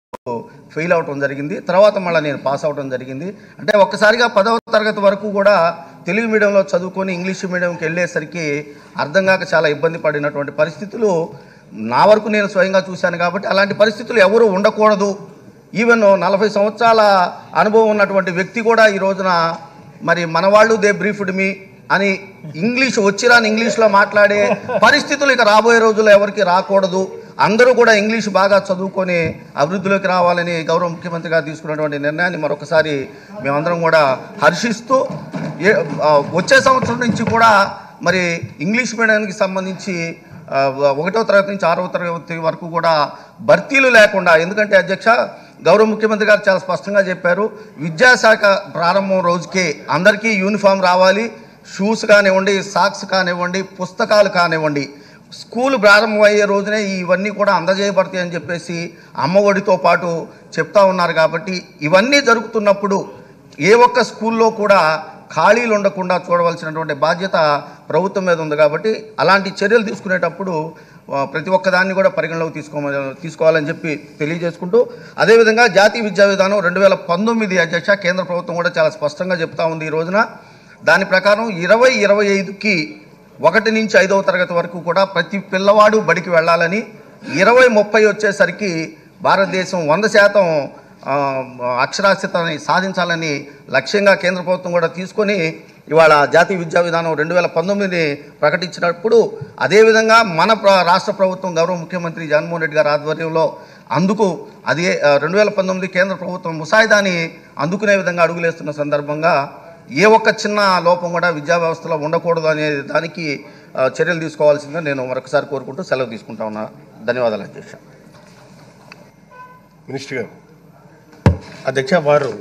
ఫెయిల్ అవటం జరిగింది తర్వాత మళ్ళీ నేను పాస్ అవటం జరిగింది అంటే ఒక్కసారిగా పదవ తరగతి వరకు కూడా తెలుగు మీడియంలో చదువుకొని ఇంగ్లీష్ మీడియంకి వెళ్ళేసరికి అర్థం కాక చాలా ఇబ్బంది పడినటువంటి పరిస్థితులు నా వరకు నేను స్వయంగా చూశాను కాబట్టి అలాంటి పరిస్థితులు ఎవరు ఉండకూడదు ఈవెన్ నలభై సంవత్సరాల అనుభవం ఉన్నటువంటి వ్యక్తి కూడా ఈ రోజున మరి మన వాళ్ళు దే బ్రీఫ్డ్ మీ అని ఇంగ్లీష్ వచ్చిరాని ఇంగ్లీష్లో మాట్లాడే పరిస్థితులు ఇక రాబోయే రోజుల్లో ఎవరికి రాకూడదు అందరూ కూడా ఇంగ్లీష్ బాగా చదువుకొని అభివృద్ధిలోకి రావాలని గౌరవ ముఖ్యమంత్రి గారు తీసుకున్నటువంటి నిర్ణయాన్ని మరొకసారి మేమందరం కూడా హర్షిస్తూ ఏ ఆ, వచ్చే సంవత్సరం నుంచి కూడా మరి ఇంగ్లీష్ మీడియానికి సంబంధించి ఆ, ఒకటో తరగతి నుంచి ఆరవ తరగతి వరకు కూడా భర్తీలు లేకుండా ఎందుకంటే అధ్యక్ష గౌరవ ముఖ్యమంత్రి గారు చాలా స్పష్టంగా చెప్పారు విద్యాశాఖ ప్రారంభం రోజుకే అందరికీ యూనిఫామ్ రావాలి షూస్ కానివ్వండి సాక్స్ కానివ్వండి పుస్తకాలు కానివ్వండి స్కూల్ ప్రారంభమయ్యే రోజునే ఇవన్నీ కూడా అందజేయబడతాయి అని చెప్పేసి అమ్మఒడితో పాటు చెప్తా ఉన్నారు కాబట్టి ఇవన్నీ జరుగుతున్నప్పుడు ఏ ఒక్క స్కూల్లో కూడా ఖాళీలు ఉండకుండా చూడవలసినటువంటి బాధ్యత ప్రభుత్వం మీద ఉంది కాబట్టి అలాంటి చర్యలు తీసుకునేటప్పుడు ఆ, ప్రతి ఒక్కదాన్ని కూడా పరిగణలోకి తీసుకోమని తీసుకోవాలని చెప్పి తెలియజేసుకుంటూ అదేవిధంగా జాతీయ విద్యా విధానం రెండు వేల పంతొమ్మిది అధ్యక్ష కేంద్ర ప్రభుత్వం కూడా చాలా స్పష్టంగా చెప్తా ఉంది ఈ రోజున దాని ప్రకారం ఇరవై ఇరవై ఐదుకి ఒకటి నుంచి ఐదవ తరగతి వరకు కూడా ప్రతి పిల్లవాడు బడికి వెళ్ళాలని ఇరవై ముప్పై వచ్చేసరికి భారతదేశం వంద శాతం ఆ, అక్షరాస్యతని సాధించాలని లక్ష్యంగా కేంద్ర ప్రభుత్వం కూడా తీసుకొని ఇవాళ జాతీయ విద్యా విధానం రెండు వేల పంతొమ్మిది ప్రకటించినప్పుడు అదేవిధంగా మన ప్ర- రాష్ట్ర ప్రభుత్వం గౌరవ ముఖ్యమంత్రి జగన్మోహన్ రెడ్డి గారి ఆధ్వర్యంలో అందుకు అదే రెండు వేల పంతొమ్మిది కేంద్ర ప్రభుత్వం ముసాయిదాని అందుకునే విధంగా అడుగులేస్తున్న సందర్భంగా ఏ ఒక్క చిన్న లోపం కూడా విద్యా వ్యవస్థలో ఉండకూడదు అనే దానికి ఆ, చర్యలు తీసుకోవాల్సిందిగా నేను మరొకసారి కోరుకుంటూ సెలవు తీసుకుంటా ఉన్నా ధన్యవాదాలు అధ్యక్ష మినిస్టర్ గారు అధ్యక్ష వారు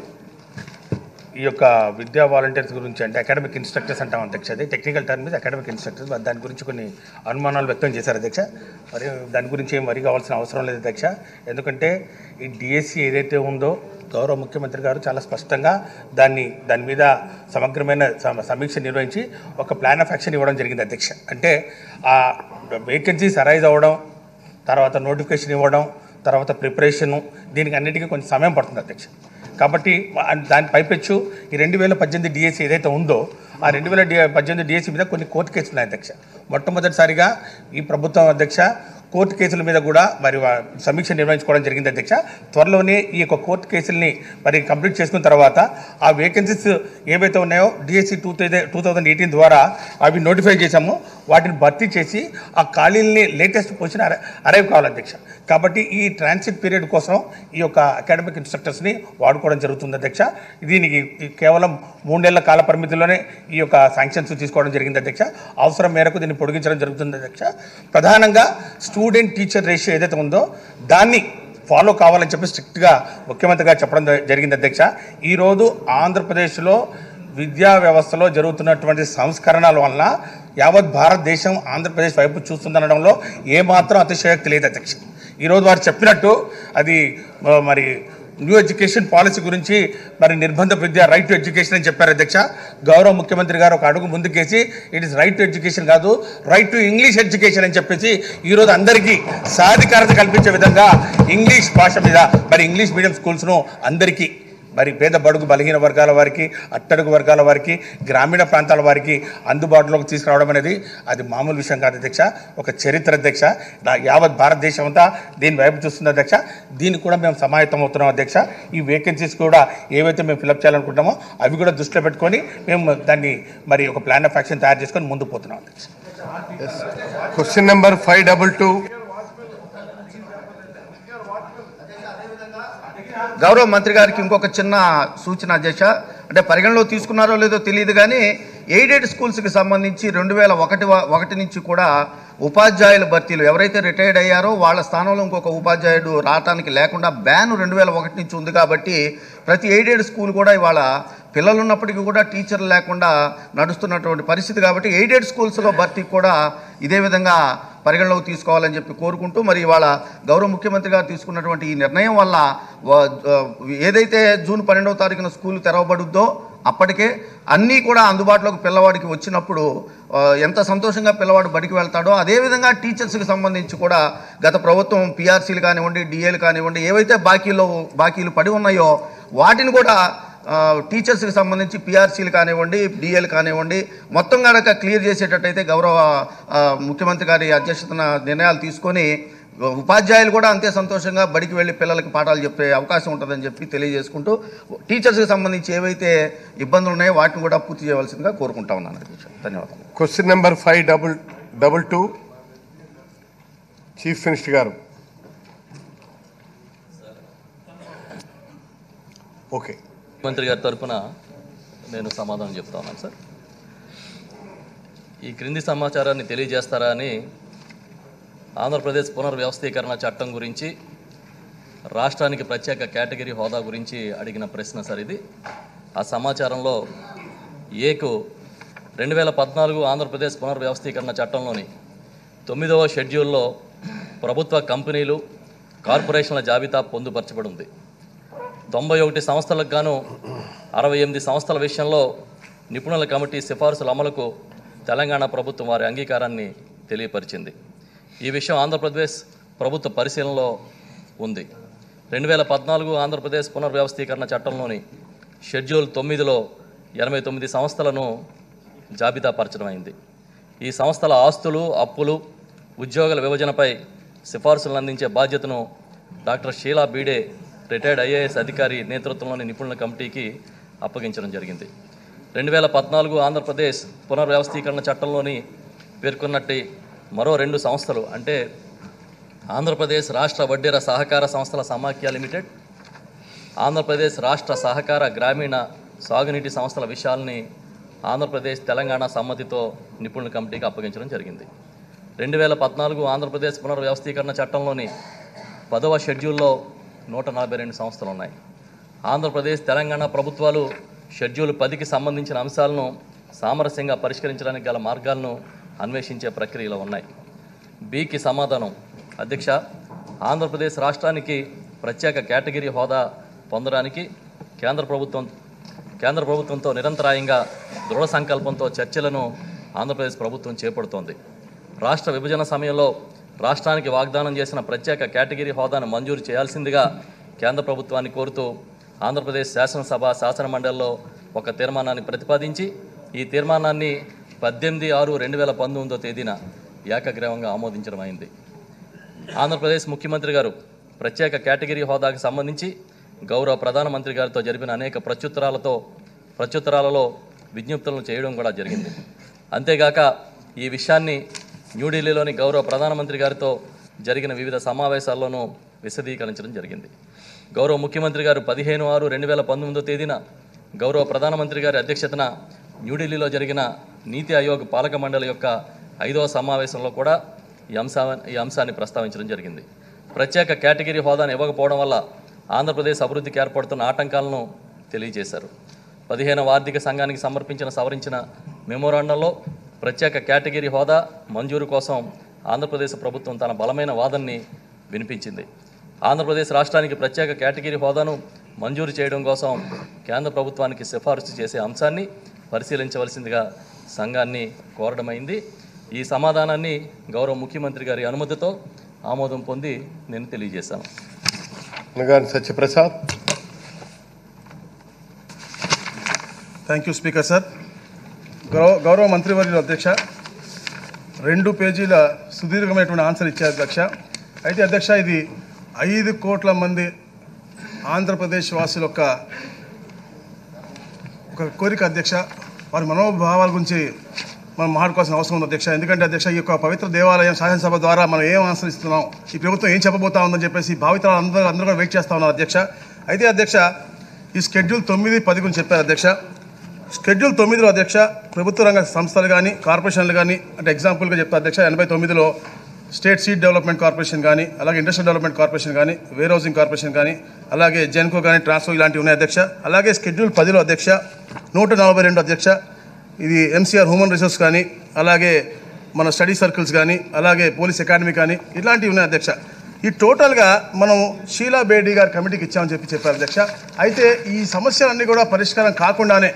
ఈ యొక్క విద్యా వాలంటీర్స్ గురించి అంటే అకాడమిక్ ఇన్స్ట్రక్టర్స్ అంటాం అధ్యక్ష అది టెక్నికల్ టర్మ్ మీద అకాడమిక్ ఇన్స్ట్రక్టర్స్ మరి దాని గురించి కొన్ని అనుమానాలు వ్యక్తం చేశారు అధ్యక్ష మరి దాని గురించి ఏం వరి కావాల్సిన అవసరం లేదు అధ్యక్ష ఎందుకంటే ఈ డిఎస్సి ఏదైతే ఉందో గౌరవ ముఖ్యమంత్రి గారు చాలా స్పష్టంగా దాన్ని దాని మీద సమగ్రమైన సమ- సమీక్ష నిర్వహించి ఒక ప్లాన్ ఆఫ్ యాక్షన్ ఇవ్వడం జరిగింది అధ్యక్ష అంటే ఆ వేకెన్సీస్ అరైజ్ అవ్వడం తర్వాత నోటిఫికేషన్ ఇవ్వడం తర్వాత ప్రిపరేషను దీనికి అన్నిటికీ కొంచెం సమయం పడుతుంది అధ్యక్ష కాబట్టి ఆ దాని పైపెచ్చు ఈ రెండు వేల పద్దెనిమిది డిఎస్సి ఏదైతే ఉందో ఆ రెండు వేల డి పద్దెనిమిది డిఎస్సి మీద కొన్ని కోర్టు కేసులు ఉన్నాయి అధ్యక్ష మొట్టమొదటిసారిగా ఈ ప్రభుత్వం అధ్యక్ష కోర్టు కేసుల మీద కూడా మరి వా- సమీక్ష నిర్వహించుకోవడం జరిగింది అధ్యక్ష త్వరలోనే ఈ యొక్క కోర్టు కేసుల్ని మరి కంప్లీట్ చేసుకున్న తర్వాత ఆ వేకెన్సీస్ ఏవైతే ఉన్నాయో DSC two thousand two thousand eighteen ద్వారా అవి నోటిఫై చేశాము వాటిని భర్తీ చేసి ఆ ఖాళీల్ని లేటెస్ట్ పొజిషన్ అరైవ్ కావాలి అధ్యక్ష కాబట్టి ఈ ట్రాన్సిట్ పీరియడ్ కోసం ఈ యొక్క అకాడమిక్ ఇన్స్ట్రక్టర్స్ని వాడుకోవడం జరుగుతుంది అధ్యక్ష దీనికి కేవలం మూడు నెలల కాల పరిమితిలోనే ఈ యొక్క శాంక్షన్స్ తీసుకోవడం జరిగింది అధ్యక్ష అవసరం మేరకు దీన్ని పొడిగించడం జరుగుతుంది అధ్యక్ష ప్రధానంగా స్టూడెంట్ టీచర్ రేషియో ఏదైతే ఉందో దాన్ని ఫాలో కావాలని చెప్పి స్ట్రిక్ట్గా ముఖ్యమంత్రి గారు చెప్పడం జ- జరిగింది అధ్యక్ష ఈరోజు ఆంధ్రప్రదేశ్లో విద్యా వ్యవస్థలో జరుగుతున్నటువంటి సంస్కరణల వలన యావత్ భారతదేశం ఆంధ్రప్రదేశ్ వైపు చూస్తుందనడంలో ఏమాత్రం అతిశయోక్తి లేదు అధ్యక్ష ఈరోజు వారు చెప్పినట్టు అది ఆ, మరి న్యూ ఎడ్యుకేషన్ పాలసీ గురించి మరి నిర్బంధ విద్య రైట్ టు ఎడ్యుకేషన్ అని చెప్పారు అధ్యక్ష గౌరవ ముఖ్యమంత్రి గారు ఒక అడుగు ముందుకేసి it is right to education కాదు రైట్ టు ఇంగ్లీష్ ఎడ్యుకేషన్ అని చెప్పేసి ఈరోజు అందరికీ సాధికారత కల్పించే విధంగా ఇంగ్లీష్ భాష మీద మరి ఇంగ్లీష్ మీడియం స్కూల్స్ను అందరికీ మరి పేద బడుగు బలహీన వర్గాల వారికి అట్టడుగు వర్గాల వారికి గ్రామీణ ప్రాంతాల వారికి అందుబాటులోకి తీసుకురావడం అనేది అది మామూలు విషయం కాదు అధ్యక్ష ఒక చరిత్ర అధ్యక్ష నా యావత్ భారతదేశం అంతా దీని వైపు చూస్తుంది అధ్యక్ష దీనికి కూడా మేము సమాయత్తం అవుతున్నాం అధ్యక్ష ఈ వేకెన్సీస్ కూడా ఏవైతే మేము ఫిలప్ చేయాలనుకుంటామో అవి కూడా దృష్టిలో పెట్టుకొని మేము దాన్ని మరి ఒక ప్లాన్ ఆఫ్ యాక్షన్ తయారు చేసుకొని ముందుకు పోతున్నాం అధ్యక్ష question number five double two గౌరవ మంత్రి గారికి ఇంకొక చిన్న సూచన అధ్యక్ష అంటే పరిగణలో తీసుకున్నారో లేదో తెలియదు కానీ ఎయిడెడ్ స్కూల్స్కి సంబంధించి రెండు వేల ఒకటి వ- ఒకటి నుంచి కూడా ఉపాధ్యాయుల భర్తీలు ఎవరైతే రిటైర్డ్ అయ్యారో వాళ్ళ స్థానంలో ఇంకొక ఉపాధ్యాయుడు రావటానికి లేకుండా బ్యాన్ రెండు వేల ఒకటి నుంచి ఉంది కాబట్టి ప్రతి ఎయిడెడ్ స్కూల్ కూడా ఇవాళ పిల్లలు ఉన్నప్పటికీ కూడా టీచర్లు లేకుండా నడుస్తున్నటువంటి పరిస్థితి కాబట్టి ఎయిడెడ్ స్కూల్స్లో భర్తీ కూడా ఇదే విధంగా పరిగణలోకి తీసుకోవాలని చెప్పి కోరుకుంటూ మరి ఇవాళ గౌరవ ముఖ్యమంత్రి గారు తీసుకున్నటువంటి ఈ నిర్ణయం వల్ల వ- ఆ, ఏదైతే జూన్ పన్నెండవ తారీఖున స్కూల్ తెరవబడుద్దో అప్పటికే అన్నీ కూడా అందుబాటులోకి పిల్లవాడికి వచ్చినప్పుడు ఆ, ఎంత సంతోషంగా పిల్లవాడు బడికి వెళ్తాడో అదేవిధంగా టీచర్స్కి సంబంధించి కూడా గత ప్రభుత్వం పిఆర్సీలు కానివ్వండి డిఏలు కానివ్వండి ఏవైతే బాకీలో బాకీలు పడి ఉన్నాయో వాటిని కూడా ఆ, టీచర్స్కి సంబంధించి పిఆర్సీలు కానివ్వండి డిఏలు కానివ్వండి మొత్తం కనుక క్లియర్ చేసేటట్టయితే గౌరవ ఆ, ముఖ్యమంత్రి గారి అధ్యక్షతన నిర్ణయాలు తీసుకొని ఉపాధ్యాయులు కూడా అంతే సంతోషంగా బడికి వెళ్ళి పిల్లలకి పాఠాలు చెప్పే అవకాశం ఉంటుందని చెప్పి తెలియజేసుకుంటూ టీచర్స్కి సంబంధించి ఏవైతే ఇబ్బందులు ఉన్నాయో వాటిని కూడా పూర్తి చేయవలసిందిగా కోరుకుంటా ఉన్నాను అధ్యక్ష ధన్యవాదాలు question number five double double two chief minister గారు ఓకే మంత్రి గారి తరపున నేను సమాధానం చెప్తా ఉన్నాను సార్ ఈ క్రింది సమాచారాన్ని తెలియజేస్తారా అని ఆంధ్రప్రదేశ్ పునర్వ్యవస్థీకరణ చట్టం గురించి రాష్ట్రానికి ప్రత్యేక కేటగిరీ హోదా గురించి అడిగిన ప్రశ్న సార్ ఇది ఆ సమాచారంలో ఏకు రెండు వేల పద్నాలుగు ఆంధ్రప్రదేశ్ పునర్వ్యవస్థీకరణ చట్టంలోని తొమ్మిదవ షెడ్యూల్లో ప్రభుత్వ కంపెనీలు కార్పొరేషన్ల జాబితా పొందుపరచబడి ఉంది తొంభై ఒకటి సంస్థలకు గాను అరవై ఎనిమిది సంస్థల విషయంలో నిపుణుల కమిటీ సిఫార్సుల అమలుకు తెలంగాణ ప్రభుత్వం వారి అంగీకారాన్ని తెలియపరిచింది ఈ విషయం ఆంధ్రప్రదేశ్ ప్రభుత్వ పరిశీలనలో ఉంది రెండు వేల పద్నాలుగు ఆంధ్రప్రదేశ్ పునర్వ్యవస్థీకరణ చట్టంలోని షెడ్యూల్ తొమ్మిదిలో ఎనభై తొమ్మిది సంస్థలను జాబితా పరచడం అయింది ఈ సంస్థల ఆస్తులు అప్పులు ఉద్యోగుల విభజనపై సిఫార్సులను అందించే బాధ్యతను doctor Sheela Bhide retired IAS అధికారి నేతృత్వంలోని నిపుణుల కమిటీకి అప్పగించడం జరిగింది రెండు వేల పద్నాలుగు ఆంధ్రప్రదేశ్ పునర్వ్యవస్థీకరణ చట్టంలోని పేర్కొన్నట్టు మరో రెండు సంస్థలు అంటే ఆంధ్రప్రదేశ్ రాష్ట్ర వడ్డీర సహకార సంస్థల సమాఖ్య లిమిటెడ్ ఆంధ్రప్రదేశ్ రాష్ట్ర సహకార గ్రామీణ సాగునీటి సంస్థల విషయాల్ని ఆంధ్రప్రదేశ్ తెలంగాణ సమ్మతితో నిపుణుల కమిటీకి అప్పగించడం జరిగింది రెండు వేల పద్నాలుగు ఆంధ్రప్రదేశ్ పునర్వ్యవస్థీకరణ చట్టంలోని పదవ షెడ్యూల్లో నూట నలభై రెండు సంస్థలు ఉన్నాయి ఆంధ్రప్రదేశ్ తెలంగాణ ప్రభుత్వాలు షెడ్యూల్ పదికి సంబంధించిన అంశాలను సామరస్యంగా పరిష్కరించడానికి గల మార్గాలను అన్వేషించే ప్రక్రియలో ఉన్నాయి బికి సమాధానం అధ్యక్ష ఆంధ్రప్రదేశ్ రాష్ట్రానికి ప్రత్యేక కేటగిరీ హోదా పొందడానికి కేంద్ర ప్రభుత్వం కేంద్ర ప్రభుత్వంతో నిరంతరాయంగా దృఢ సంకల్పంతో చర్చలను ఆంధ్రప్రదేశ్ ప్రభుత్వం చేపడుతోంది రాష్ట్ర విభజన సమయంలో రాష్ట్రానికి వాగ్దానం చేసిన ప్రత్యేక కేటగిరీ హోదాను మంజూరు చేయాల్సిందిగా కేంద్ర ప్రభుత్వాన్ని కోరుతూ ఆంధ్రప్రదేశ్ శాసనసభ శాసన మండలిలో ఒక తీర్మానాన్ని ప్రతిపాదించి ఈ తీర్మానాన్ని పద్దెనిమిది ఆరు రెండు వేల పంతొమ్మిదో తేదీన ఏకగ్రీవంగా ఆమోదించడం అయింది ఆంధ్రప్రదేశ్ ముఖ్యమంత్రి గారు ప్రత్యేక కేటగిరీ హోదాకు సంబంధించి గౌరవ ప్రధానమంత్రి గారితో జరిపిన అనేక ప్రత్యుత్తరాలతో ప్రత్యుత్తరాలలో విజ్ఞప్తులను చేయడం కూడా జరిగింది అంతేగాక ఈ విషయాన్ని న్యూఢిల్లీలోని గౌరవ ప్రధానమంత్రి గారితో జరిగిన వివిధ సమావేశాల్లోనూ విశదీకరించడం జరిగింది గౌరవ ముఖ్యమంత్రి గారు పదిహేను ఆరు రెండు వేల పంతొమ్మిదో తేదీన గౌరవ ప్రధానమంత్రి గారి అధ్యక్షతన న్యూఢిల్లీలో జరిగిన నీతి ఆయోగ్ పాలక మండలి యొక్క ఐదవ సమావేశంలో కూడా ఈ అంశా ఈ అంశాన్ని ప్రస్తావించడం జరిగింది ప్రత్యేక కేటగిరీ హోదాను ఇవ్వకపోవడం వల్ల ఆంధ్రప్రదేశ్ అభివృద్ధికి ఏర్పడుతున్న ఆటంకాలను తెలియజేశారు పదిహేనవ ఆర్థిక సంఘానికి సమర్పించిన సవరించిన మెమోరాండంలో ప్రత్యేక కేటగిరీ హోదా మంజూరు కోసం ఆంధ్రప్రదేశ్ ప్రభుత్వం తన బలమైన వాదనని వినిపించింది ఆంధ్రప్రదేశ్ రాష్ట్రానికి ప్రత్యేక కేటగిరీ హోదాను మంజూరు చేయడం కోసం కేంద్ర ప్రభుత్వానికి సిఫారసు చేసే అంశాన్ని పరిశీలించవలసిందిగా సంఘాన్ని కోరడమైంది ఈ సమాధానాన్ని గౌరవ ముఖ్యమంత్రి గారి అనుమతితో ఆమోదం పొంది నేను తెలియజేశాను Anagani Satyaprasad thank you speaker sir గౌరవ గౌరవ మంత్రివర్యుల అధ్యక్ష రెండు పేజీల సుదీర్ఘమైనటువంటి ఆన్సర్ ఇచ్చారు అధ్యక్ష అయితే అధ్యక్ష ఇది ఐదు కోట్ల మంది ఆంధ్రప్రదేశ్ వాసుల యొక్క ఒక కోరిక అధ్యక్ష వారి మనోభావాల గురించి మనం మాట్లాడుకోవాల్సిన అవసరం ఉంది అధ్యక్ష ఎందుకంటే అధ్యక్ష ఈ యొక్క పవిత్ర దేవాలయం శాసనసభ ద్వారా మనం ఏం ఆశ్రయిస్తున్నాం ఈ ప్రభుత్వం ఏం చెప్పబోతా ఉందని చెప్పేసి భావితరాలు అందరూ అందరూ కూడా వెయిట్ చేస్తా ఉన్నారు అధ్యక్ష అయితే అధ్యక్ష ఈ స్కెడ్యూల్ తొమ్మిది పది గురించి చెప్పారు అధ్యక్ష షెడ్యూల్ తొమ్మిదిలో అధ్యక్ష ప్రభుత్వ రంగ సంస్థలు కానీ కార్పొరేషన్లు కానీ అంటే ఎగ్జాంపుల్గా చెప్తా అధ్యక్ష ఎనభై తొమ్మిదిలో స్టేట్ సీడ్ డెవలప్మెంట్ కార్పొరేషన్ కానీ అలాగే ఇండస్ట్రియల్ డెవలప్మెంట్ కార్పొరేషన్ కానీ వేర్ హౌసింగ్ కార్పొరేషన్ కానీ అలాగే జెన్కో కానీ ట్రాన్స్ఫర్ ఇలాంటివి ఉన్నాయి అధ్యక్ష అలాగే షెడ్యూల్ పదిలో అధ్యక్ష నూట నలభై రెండు అధ్యక్ష ఇది ఎంసీఆర్ హ్యూమన్ రిసోర్స్ కానీ అలాగే మన స్టడీ సర్కిల్స్ కానీ అలాగే పోలీస్ అకాడమీ కానీ ఇట్లాంటివి ఉన్నాయి అధ్యక్ష ఈ టోటల్గా మనం షీలా బేడీ గారి కమిటీకి ఇచ్చామని చెప్పి చెప్పారు అధ్యక్ష అయితే ఈ సమస్యలన్నీ కూడా పరిష్కారం కాకుండానే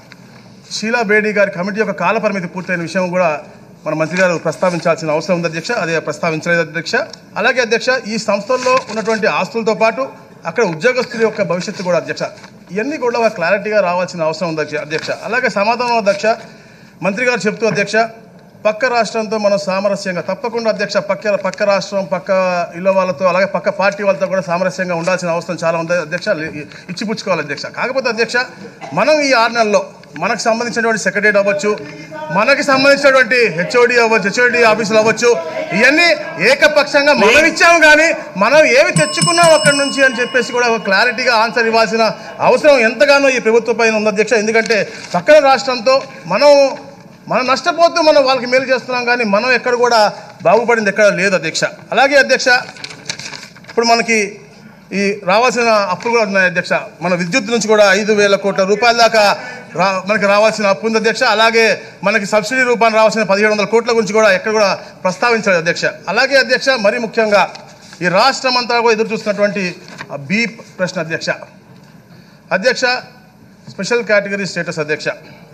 షీలా బేడీ గారి కమిటీ యొక్క కాల పరిమితి పూర్తయిన విషయం కూడా మన మంత్రి గారు ప్రస్తావించాల్సిన అవసరం ఉంది అధ్యక్ష అదే ప్రస్తావించలేదు అధ్యక్ష అలాగే అధ్యక్ష ఈ సంస్థల్లో ఉన్నటువంటి ఆస్తులతో పాటు అక్కడ ఉద్యోగస్తుల యొక్క భవిష్యత్తు కూడా అధ్యక్ష ఇవన్నీ కూడా ఒక క్లారిటీగా రావాల్సిన అవసరం ఉంది అధ్యక్ష- అధ్యక్ష అలాగే సమాధానం అధ్యక్ష మంత్రి గారు చెప్తూ అధ్యక్ష పక్క రాష్ట్రంతో మనం సామరస్యంగా తప్పకుండా అధ్యక్ష పక్క పక్క రాష్ట్రం పక్క ఇళ్ళ వాళ్ళతో అలాగే పక్క పార్టీ వాళ్ళతో కూడా సామరస్యంగా ఉండాల్సిన అవసరం చాలా ఉంది అధ్యక్ష ఇ- ఇచ్చిపుచ్చుకోవాలి అధ్యక్ష కాకపోతే అధ్యక్ష మనం ఈ ఆరు నెలల్లో మనకు సంబంధించినటువంటి సెక్రటరీ అవ్వచ్చు మనకి సంబంధించినటువంటి హెచ్ఓడి అవ్వచ్చు హెచ్ఓడి ఆఫీసులు అవ్వచ్చు ఇవన్నీ ఏకపక్షంగా మనం ఇచ్చాము కానీ మనం ఏమి తెచ్చుకున్నాం అక్కడి నుంచి అని చెప్పేసి కూడా ఒక క్లారిటీగా ఆన్సర్ ఇవ్వాల్సిన అవసరం ఎంతగానో ఈ ప్రభుత్వం పైన ఉంది అధ్యక్ష ఎందుకంటే పక్కన రాష్ట్రంతో మనం మనం నష్టపోతూ మనం వాళ్ళకి మేలు చేస్తున్నాం కానీ మనం ఎక్కడ కూడా బాగుపడింది ఎక్కడ లేదు అధ్యక్ష అలాగే అధ్యక్ష ఇప్పుడు మనకి ఈ రావాల్సిన అప్పులు కూడా ఉన్నాయి అధ్యక్ష మన విద్యుత్ నుంచి కూడా ఐదు వేల కోట్ల రూపాయల దాకా రా మనకి రావాల్సిన అప్పు ఉంది అధ్యక్ష అలాగే మనకి సబ్సిడీ రూపాయలు రావాల్సిన పదిహేడు వందల కోట్ల గురించి కూడా ఎక్కడ కూడా ప్రస్తావించాలి అధ్యక్ష అలాగే అధ్యక్ష మరీ ముఖ్యంగా ఈ రాష్ట్రం అంతా కూడా ఎదురు చూస్తున్నటువంటి ఆ బీ ప్రశ్న అధ్యక్ష అధ్యక్ష స్పెషల్ కేటగిరీ స్టేటస్ అధ్యక్ష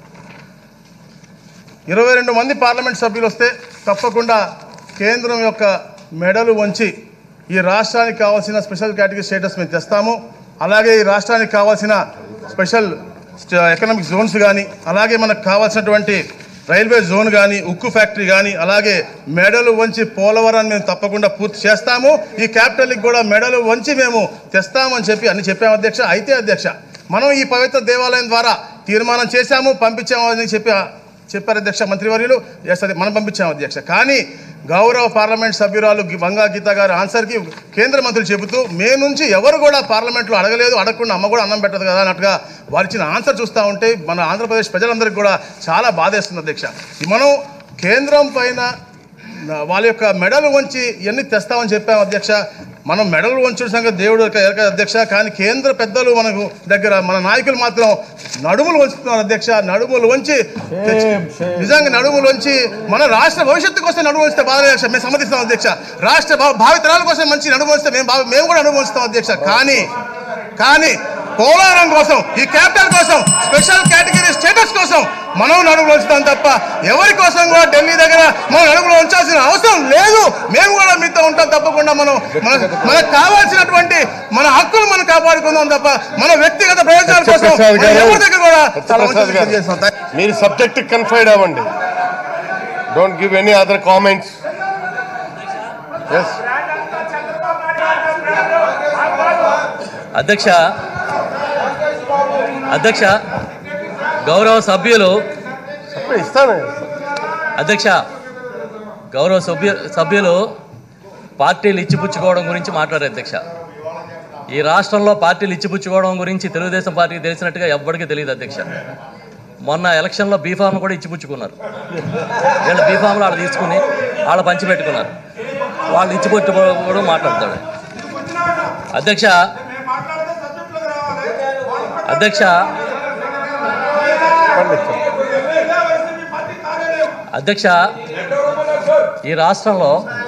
ఇరవై రెండు మంది పార్లమెంట్ సభ్యులు వస్తే తప్పకుండా కేంద్రం యొక్క మెడలు వంచి ఈ రాష్ట్రానికి కావాల్సిన స్పెషల్ కేటగిరీ స్టేటస్ మేము తెస్తాము అలాగే ఈ రాష్ట్రానికి కావాల్సిన స్పెషల్ స్ట- ఎకనామిక్ జోన్స్ కానీ అలాగే మనకు కావాల్సినటువంటి రైల్వే జోన్ కానీ ఉక్కు ఫ్యాక్టరీ కానీ అలాగే మెడలు వంచి పోలవరాన్ని మేము తప్పకుండా పూర్తి చేస్తాము ఈ క్యాపిటల్కి కూడా మెడలు వంచి మేము తెస్తామని చెప్పి అన్ని చెప్పాము అధ్యక్ష అయితే అధ్యక్ష మనం ఈ పవిత్ర దేవాలయం ద్వారా తీర్మానం చేశాము పంపించాము అని చెప్పి చెప్పారు అధ్యక్ష మంత్రివర్యులు ఎస్ అది మనం పంపించాము అధ్యక్ష కానీ గౌరవ పార్లమెంట్ సభ్యురాలు గి- వంగా గీత గారి ఆన్సర్కి కేంద్ర మంత్రులు చెబుతూ మే నుంచి ఎవరు కూడా పార్లమెంట్లో అడగలేదు అడగకుండా అమ్మ కూడా అన్నం పెట్టదు కదా అన్నట్టుగా వారు ఇచ్చిన ఆన్సర్ చూస్తూ ఉంటే మన ఆంధ్రప్రదేశ్ ప్రజలందరికీ కూడా చాలా బాధేస్తుంది అధ్యక్ష ఈ మనం కేంద్రం పైన నా- వాళ్ళ యొక్క మెడలు వంచి ఇవన్నీ తెస్తామని చెప్పాము అధ్యక్ష మనం మెడలు వంచుడు సంగతి దేవుడు యొక్క ఎరక అధ్యక్ష కానీ కేంద్ర పెద్దలు మనకు దగ్గర మన నాయకులు మాత్రం నడుములు వంచుతున్నారు అధ్యక్ష నడుములు వంచి తెచ్చి- నిజంగా నడుములు వంచి మన రాష్ట్ర భవిష్యత్తు కోసం నడుము వంచితే బాధ అధ్యక్ష మేము సమ్మతిస్తాం అధ్యక్ష రాష్ట్ర భా- భావితరాల కోసం మంచి నడుము వంచితే మేము భావి- మేము కూడా నడుము వంచుతాం అధ్యక్ష కానీ కానీ పోలవరం కోసం ఈ క్యాపిటల్ కోసం స్పెషల్ కేటగిరీ స్టేటస్ కోసం మనం నడుములు ఉంచుతాం తప్ప ఎవరి కోసం కూడా ఢిల్లీ దగ్గర మనం నడుములు ఉంచాల్సిన అవసరం లేదు మేము కూడా మీతో ఉంటాం తప్పకుండా మనం మన మనకు కావాల్సినటువంటి మన హక్కులు మనం కాపాడుకుందాం తప్ప మన వ్యక్తిగత ప్రయోజనాల కోసం సత్యప్రసాద్ మనం గారు ఎవరి దగ్గర కూడా చాలా సత్యప్రసాద్ మంచిది గారు చేస్తాం. మీరు సబ్జెక్ట్ కన్ఫైడ్ అవ్వండి don't give any other comments yes అధ్యక్ష అధ్యక్ష గౌరవ సభ్యులు ఇస్తాను అధ్యక్ష గౌరవ సభ్యు సభ్యులు పార్టీలు ఇచ్చిపుచ్చుకోవడం గురించి మాట్లాడారు అధ్యక్ష ఈ రాష్ట్రంలో పార్టీలు ఇచ్చిపుచ్చుకోవడం గురించి తెలుగుదేశం పార్టీకి తెలిసినట్టుగా ఎవ్వరికీ తెలియదు అధ్యక్ష మొన్న ఎలక్షన్లో బీఫామ్ కూడా ఇచ్చిపుచ్చుకున్నారు వీళ్ళ బీఫామ్లు వాళ్ళు తీసుకుని వాళ్ళు పంచిపెట్టుకున్నారు వాళ్ళు ఇచ్చిపుచ్చుకోవడం మాట్లాడతాడు అధ్యక్ష అధ్యక్ష అధ్యక్ష ఈ రాష్ట్రంలో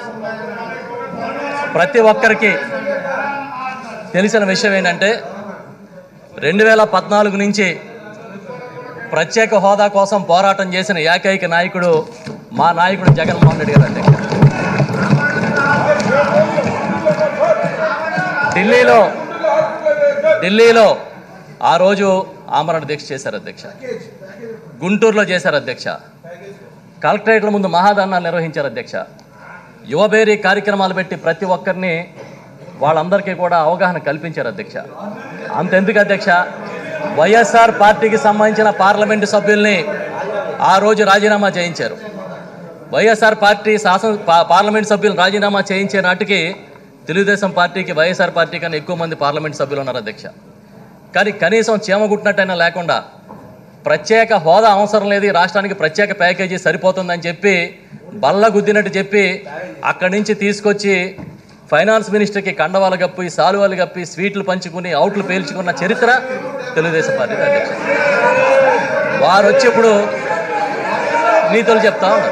ప్రతి ఒక్కరికి తెలిసిన విషయం ఏంటంటే రెండు వేల పద్నాలుగు నుంచి ప్రత్యేక హోదా కోసం పోరాటం చేసిన ఏకైక నాయకుడు మా నాయకుడు జగన్మోహన్ రెడ్డి గారు అధ్యక్ష ఢిల్లీలో ఢిల్లీలో ఆ రోజు ఆమరణ దీక్ష చేశారు అధ్యక్ష గుంటూరులో చేశారు అధ్యక్ష కలెక్టరేట్ల ముందు మహాధర్నాలు నిర్వహించారు అధ్యక్ష యువబేరీ కార్యక్రమాలు పెట్టి ప్రతి ఒక్కరిని వాళ్ళందరికీ కూడా అవగాహన కల్పించారు అధ్యక్ష అంతెందుకు అధ్యక్ష వైఎస్ఆర్ పార్టీకి సంబంధించిన పార్లమెంటు సభ్యుల్ని ఆ రోజు రాజీనామా చేయించారు వైఎస్ఆర్ పార్టీ శాసన పా- పార్లమెంట్ సభ్యులను రాజీనామా చేయించే నాటికి తెలుగుదేశం పార్టీకి వైఎస్ఆర్ పార్టీ కన్నా ఎక్కువ మంది పార్లమెంట్ సభ్యులు ఉన్నారు అధ్యక్ష కానీ కనీసం చీమగుట్టినట్టయినా లేకుండా ప్రత్యేక హోదా అవసరం లేదు ఈ రాష్ట్రానికి ప్రత్యేక ప్యాకేజీ సరిపోతుందని చెప్పి బల్ల గుద్దినట్టు చెప్పి అక్కడి నుంచి తీసుకొచ్చి ఫైనాన్స్ మినిస్టర్కి కండవాలు కప్పి సాలువాలు కప్పి స్వీట్లు పంచుకుని అవుట్లు పేల్చుకున్న చరిత్ర తెలుగుదేశం పార్టీ అధ్యక్ష వారు వచ్చేప్పుడు నీతులు చెప్తా ఉన్నారు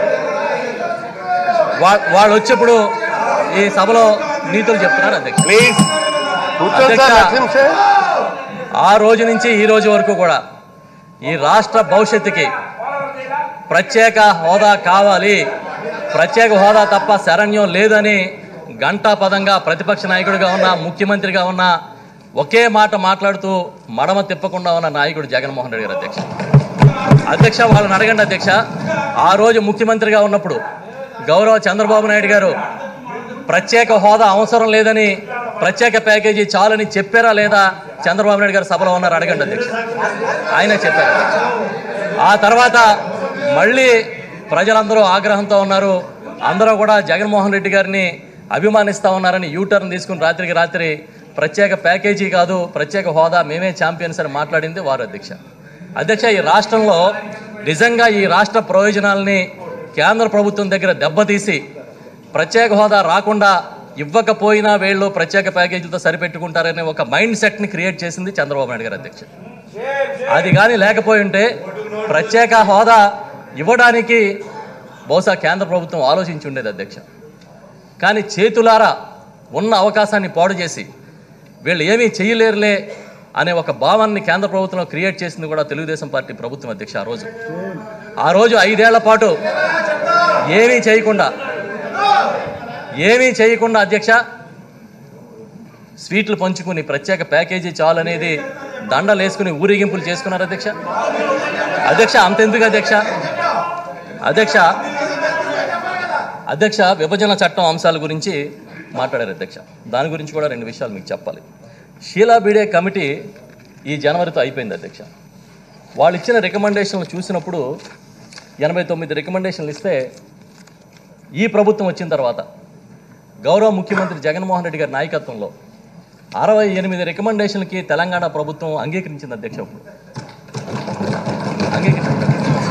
వా- వాళ్ళు వచ్చేప్పుడు ఈ సభలో నీతులు చెప్తున్నారు అధ్యక్ష ప్లీజ్ కూర్చోండి సార్ అధ్యక్ష, లక్ష్మీ ఆ రోజు నుంచి ఈ రోజు వరకు కూడా ఈ రాష్ట్ర భవిష్యత్తుకి ప్రత్యేక హోదా కావాలి ప్రత్యేక హోదా తప్ప శరణ్యం లేదని గంటా పదంగా ప్రతిపక్ష నాయకుడిగా ఉన్న ముఖ్యమంత్రిగా ఉన్న ఒకే మాట మాట్లాడుతూ మడమ తిప్పకుండా ఉన్న నాయకుడు జగన్మోహన్ రెడ్డి గారు అధ్యక్ష అధ్యక్ష వాళ్ళని అడగండి అధ్యక్ష ఆ రోజు ముఖ్యమంత్రిగా ఉన్నప్పుడు గౌరవ చంద్రబాబు నాయుడు గారు ప్రత్యేక హోదా అవసరం లేదని ప్రత్యేక ప్యాకేజీ చాలని చెప్పారా లేదా చంద్రబాబు నాయుడు గారు సభలో ఉన్నారు అడగండి అధ్యక్ష ఆయన చెప్పారు అధ్యక్ష. ఆ తర్వాత మళ్ళీ ప్రజలందరూ ఆగ్రహంతో ఉన్నారు అందరూ కూడా జగన్మోహన్ రెడ్డి గారిని అభిమానిస్తూ ఉన్నారని యూటర్న్ తీసుకుని రాత్రికి రాత్రి ప్రత్యేక ప్యాకేజీ కాదు ప్రత్యేక హోదా మేమే ఛాంపియన్స్ అని మాట్లాడింది వారు అధ్యక్ష అధ్యక్ష ఈ రాష్ట్రంలో నిజంగా ఈ రాష్ట్ర ప్రయోజనాలని కేంద్ర ప్రభుత్వం దగ్గర దెబ్బతీసి ప్రత్యేక హోదా రాకుండా ఇవ్వకపోయినా వీళ్ళు ప్రత్యేక ప్యాకేజీలతో సరిపెట్టుకుంటారనే ఒక మైండ్ సెట్ని క్రియేట్ చేసింది చంద్రబాబు నాయుడు గారు అధ్యక్ష అది కానీ లేకపోయి ఉంటే ప్రత్యేక హోదా ఇవ్వడానికి బహుశా కేంద్ర ప్రభుత్వం ఆలోచించి ఉండేది అధ్యక్ష కానీ చేతులారా ఉన్న అవకాశాన్ని పాడు చేసి వీళ్ళు ఏమీ చేయలేరులే అనే ఒక భావాన్ని కేంద్ర ప్రభుత్వంలో క్రియేట్ చేసింది కూడా తెలుగుదేశం పార్టీ ప్రభుత్వం అధ్యక్ష ఆ రోజు ఆ రోజు ఐదేళ్ల పాటు ఏమీ చేయకుండా ఏమీ చేయకుండా అధ్యక్ష స్వీట్లు పంచుకుని ప్రత్యేక ప్యాకేజీ చాలు అనేది దండలు వేసుకుని ఊరేగింపులు చేసుకున్నారు అధ్యక్ష అధ్యక్ష అంతెందుకు అధ్యక్ష అధ్యక్ష అధ్యక్ష విభజన చట్టం అంశాల గురించి మాట్లాడారు అధ్యక్ష దాని గురించి కూడా రెండు విషయాలు మీకు చెప్పాలి షీలా బీడే కమిటీ ఈ జనవరితో అయిపోయింది అధ్యక్ష వాళ్ళు ఇచ్చిన రికమెండేషన్లు చూసినప్పుడు ఎనభై తొమ్మిది రికమెండేషన్లు ఇస్తే ఈ ప్రభుత్వం వచ్చిన తర్వాత గౌరవ ముఖ్యమంత్రి జగన్మోహన్ రెడ్డి గారి నాయకత్వంలో అరవై ఎనిమిది రికమెండేషన్లకి తెలంగాణ ప్రభుత్వం అంగీకరించింది అధ్యక్ష ఇప్పుడు అంగీకరించింది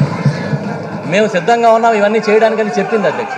మేము సిద్ధంగా ఉన్నాం ఇవన్నీ చేయడానికని చెప్పింది అధ్యక్ష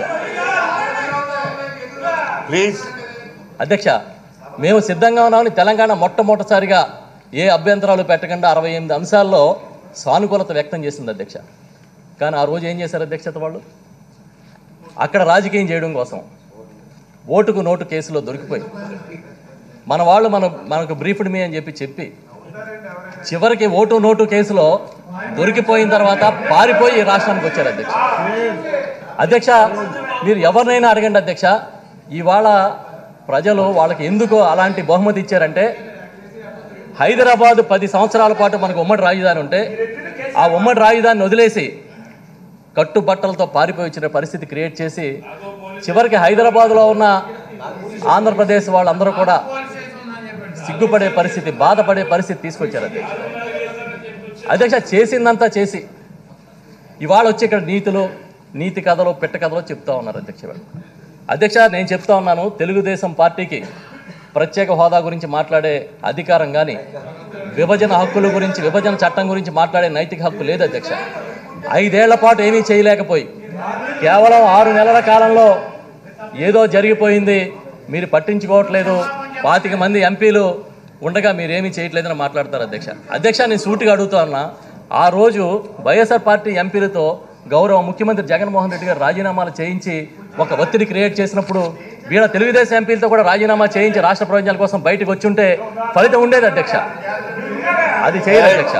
ప్లీజ్ అధ్యక్ష మేము సిద్ధంగా ఉన్నామని తెలంగాణ మొట్టమొదటిసారిగా ఏ అభ్యంతరాలు పెట్టకుండా అరవై ఎనిమిది అంశాల్లో సానుకూలత వ్యక్తం చేసింది అధ్యక్ష కానీ ఆ రోజు ఏం చేశారు అధ్యక్షత వాళ్ళు అక్కడ రాజకీయం చేయడం కోసం ఓటుకు నోటు కేసులో దొరికిపోయి మన వాళ్ళు మన మనకు బ్రీఫ్డ్ మీ అని చెప్పి చెప్పి చివరికి ఓటు నోటు కేసులో దొరికిపోయిన తర్వాత పారిపోయి ఈ రాష్ట్రానికి వచ్చారు అధ్యక్ష అధ్యక్ష మీరు ఎవరినైనా అడగండి అధ్యక్ష ఇవాళ ప్రజలు వాళ్ళకి ఎందుకు అలాంటి బహుమతి ఇచ్చారంటే హైదరాబాద్ పది సంవత్సరాల పాటు మనకు ఉమ్మడి రాజధాని ఉంటే ఆ ఉమ్మడి రాజధానిని వదిలేసి కట్టుబట్టలతో పారిపోయి వచ్చిన పరిస్థితి క్రియేట్ చేసి చివరికి హైదరాబాద్లో ఉన్న ఆంధ్రప్రదేశ్ వాళ్ళందరూ కూడా సిగ్గుపడే పరిస్థితి బాధపడే పరిస్థితి తీసుకొచ్చారు అధ్యక్ష అధ్యక్ష చేసిందంతా చేసి ఇవాళ వచ్చి ఇక్కడ నీతులు నీతి కథలు పెట్ట కథలు చెప్తా ఉన్నారు అధ్యక్ష వాళ్ళు అధ్యక్ష నేను చెప్తా ఉన్నాను తెలుగుదేశం పార్టీకి ప్రత్యేక హోదా గురించి మాట్లాడే అధికారం కానీ విభజన హక్కుల గురించి విభజన చట్టం గురించి మాట్లాడే నైతిక హక్కు లేదు అధ్యక్ష ఐదేళ్ల పాటు ఏమీ చేయలేకపోయి కేవలం ఆరు నెలల కాలంలో ఏదో జరిగిపోయింది మీరు పట్టించుకోవట్లేదు పాతిక మంది ఎంపీలు ఉండగా మీరేమీ చేయట్లేదని మాట్లాడతారు అధ్యక్ష అధ్యక్ష నేను సూటిగా అడుగుతా ఉన్నా ఆ రోజు వైఎస్ఆర్ పార్టీ ఎంపీలతో గౌరవ ముఖ్యమంత్రి జగన్మోహన్ రెడ్డి గారు రాజీనామాలు చేయించి ఒక ఒత్తిడి క్రియేట్ చేసినప్పుడు వీళ్ళ తెలుగుదేశం ఎంపీలతో కూడా రాజీనామా చేయించి రాష్ట్ర ప్రయోజనాల కోసం బయటకు వచ్చి ఉంటే ఫలితం ఉండేది అధ్యక్ష అది చేయరు అధ్యక్ష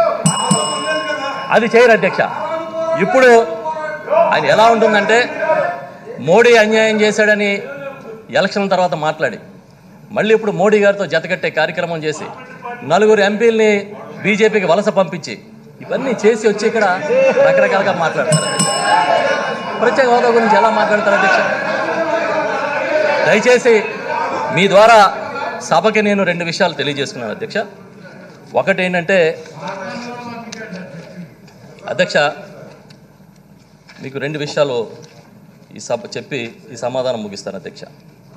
అది చేయరు అధ్యక్ష ఇప్పుడు ఆయన ఎలా ఉంటుందంటే మోడీ అన్యాయం చేశాడని ఎలక్షన్ తర్వాత మాట్లాడి మళ్ళీ ఇప్పుడు మోడీ గారితో జతకట్టే కార్యక్రమం చేసి నలుగురు ఎంపీల్ని బీజేపీకి వలస పంపించి ఇవన్నీ చేసి వచ్చి ఇక్కడ రకరకాలుగా మాట్లాడతారు అధ్యక్ష. ప్రత్యేక హోదా గురించి ఎలా మాట్లాడతారు అధ్యక్ష దయచేసి మీ ద్వారా సభకి నేను రెండు విషయాలు తెలియజేసుకున్నాను అధ్యక్ష ఒకటి ఏంటంటే అధ్యక్ష మీకు రెండు విషయాలు ఈ సభ చెప్పి ఈ సమాధానం ముగిస్తాను అధ్యక్ష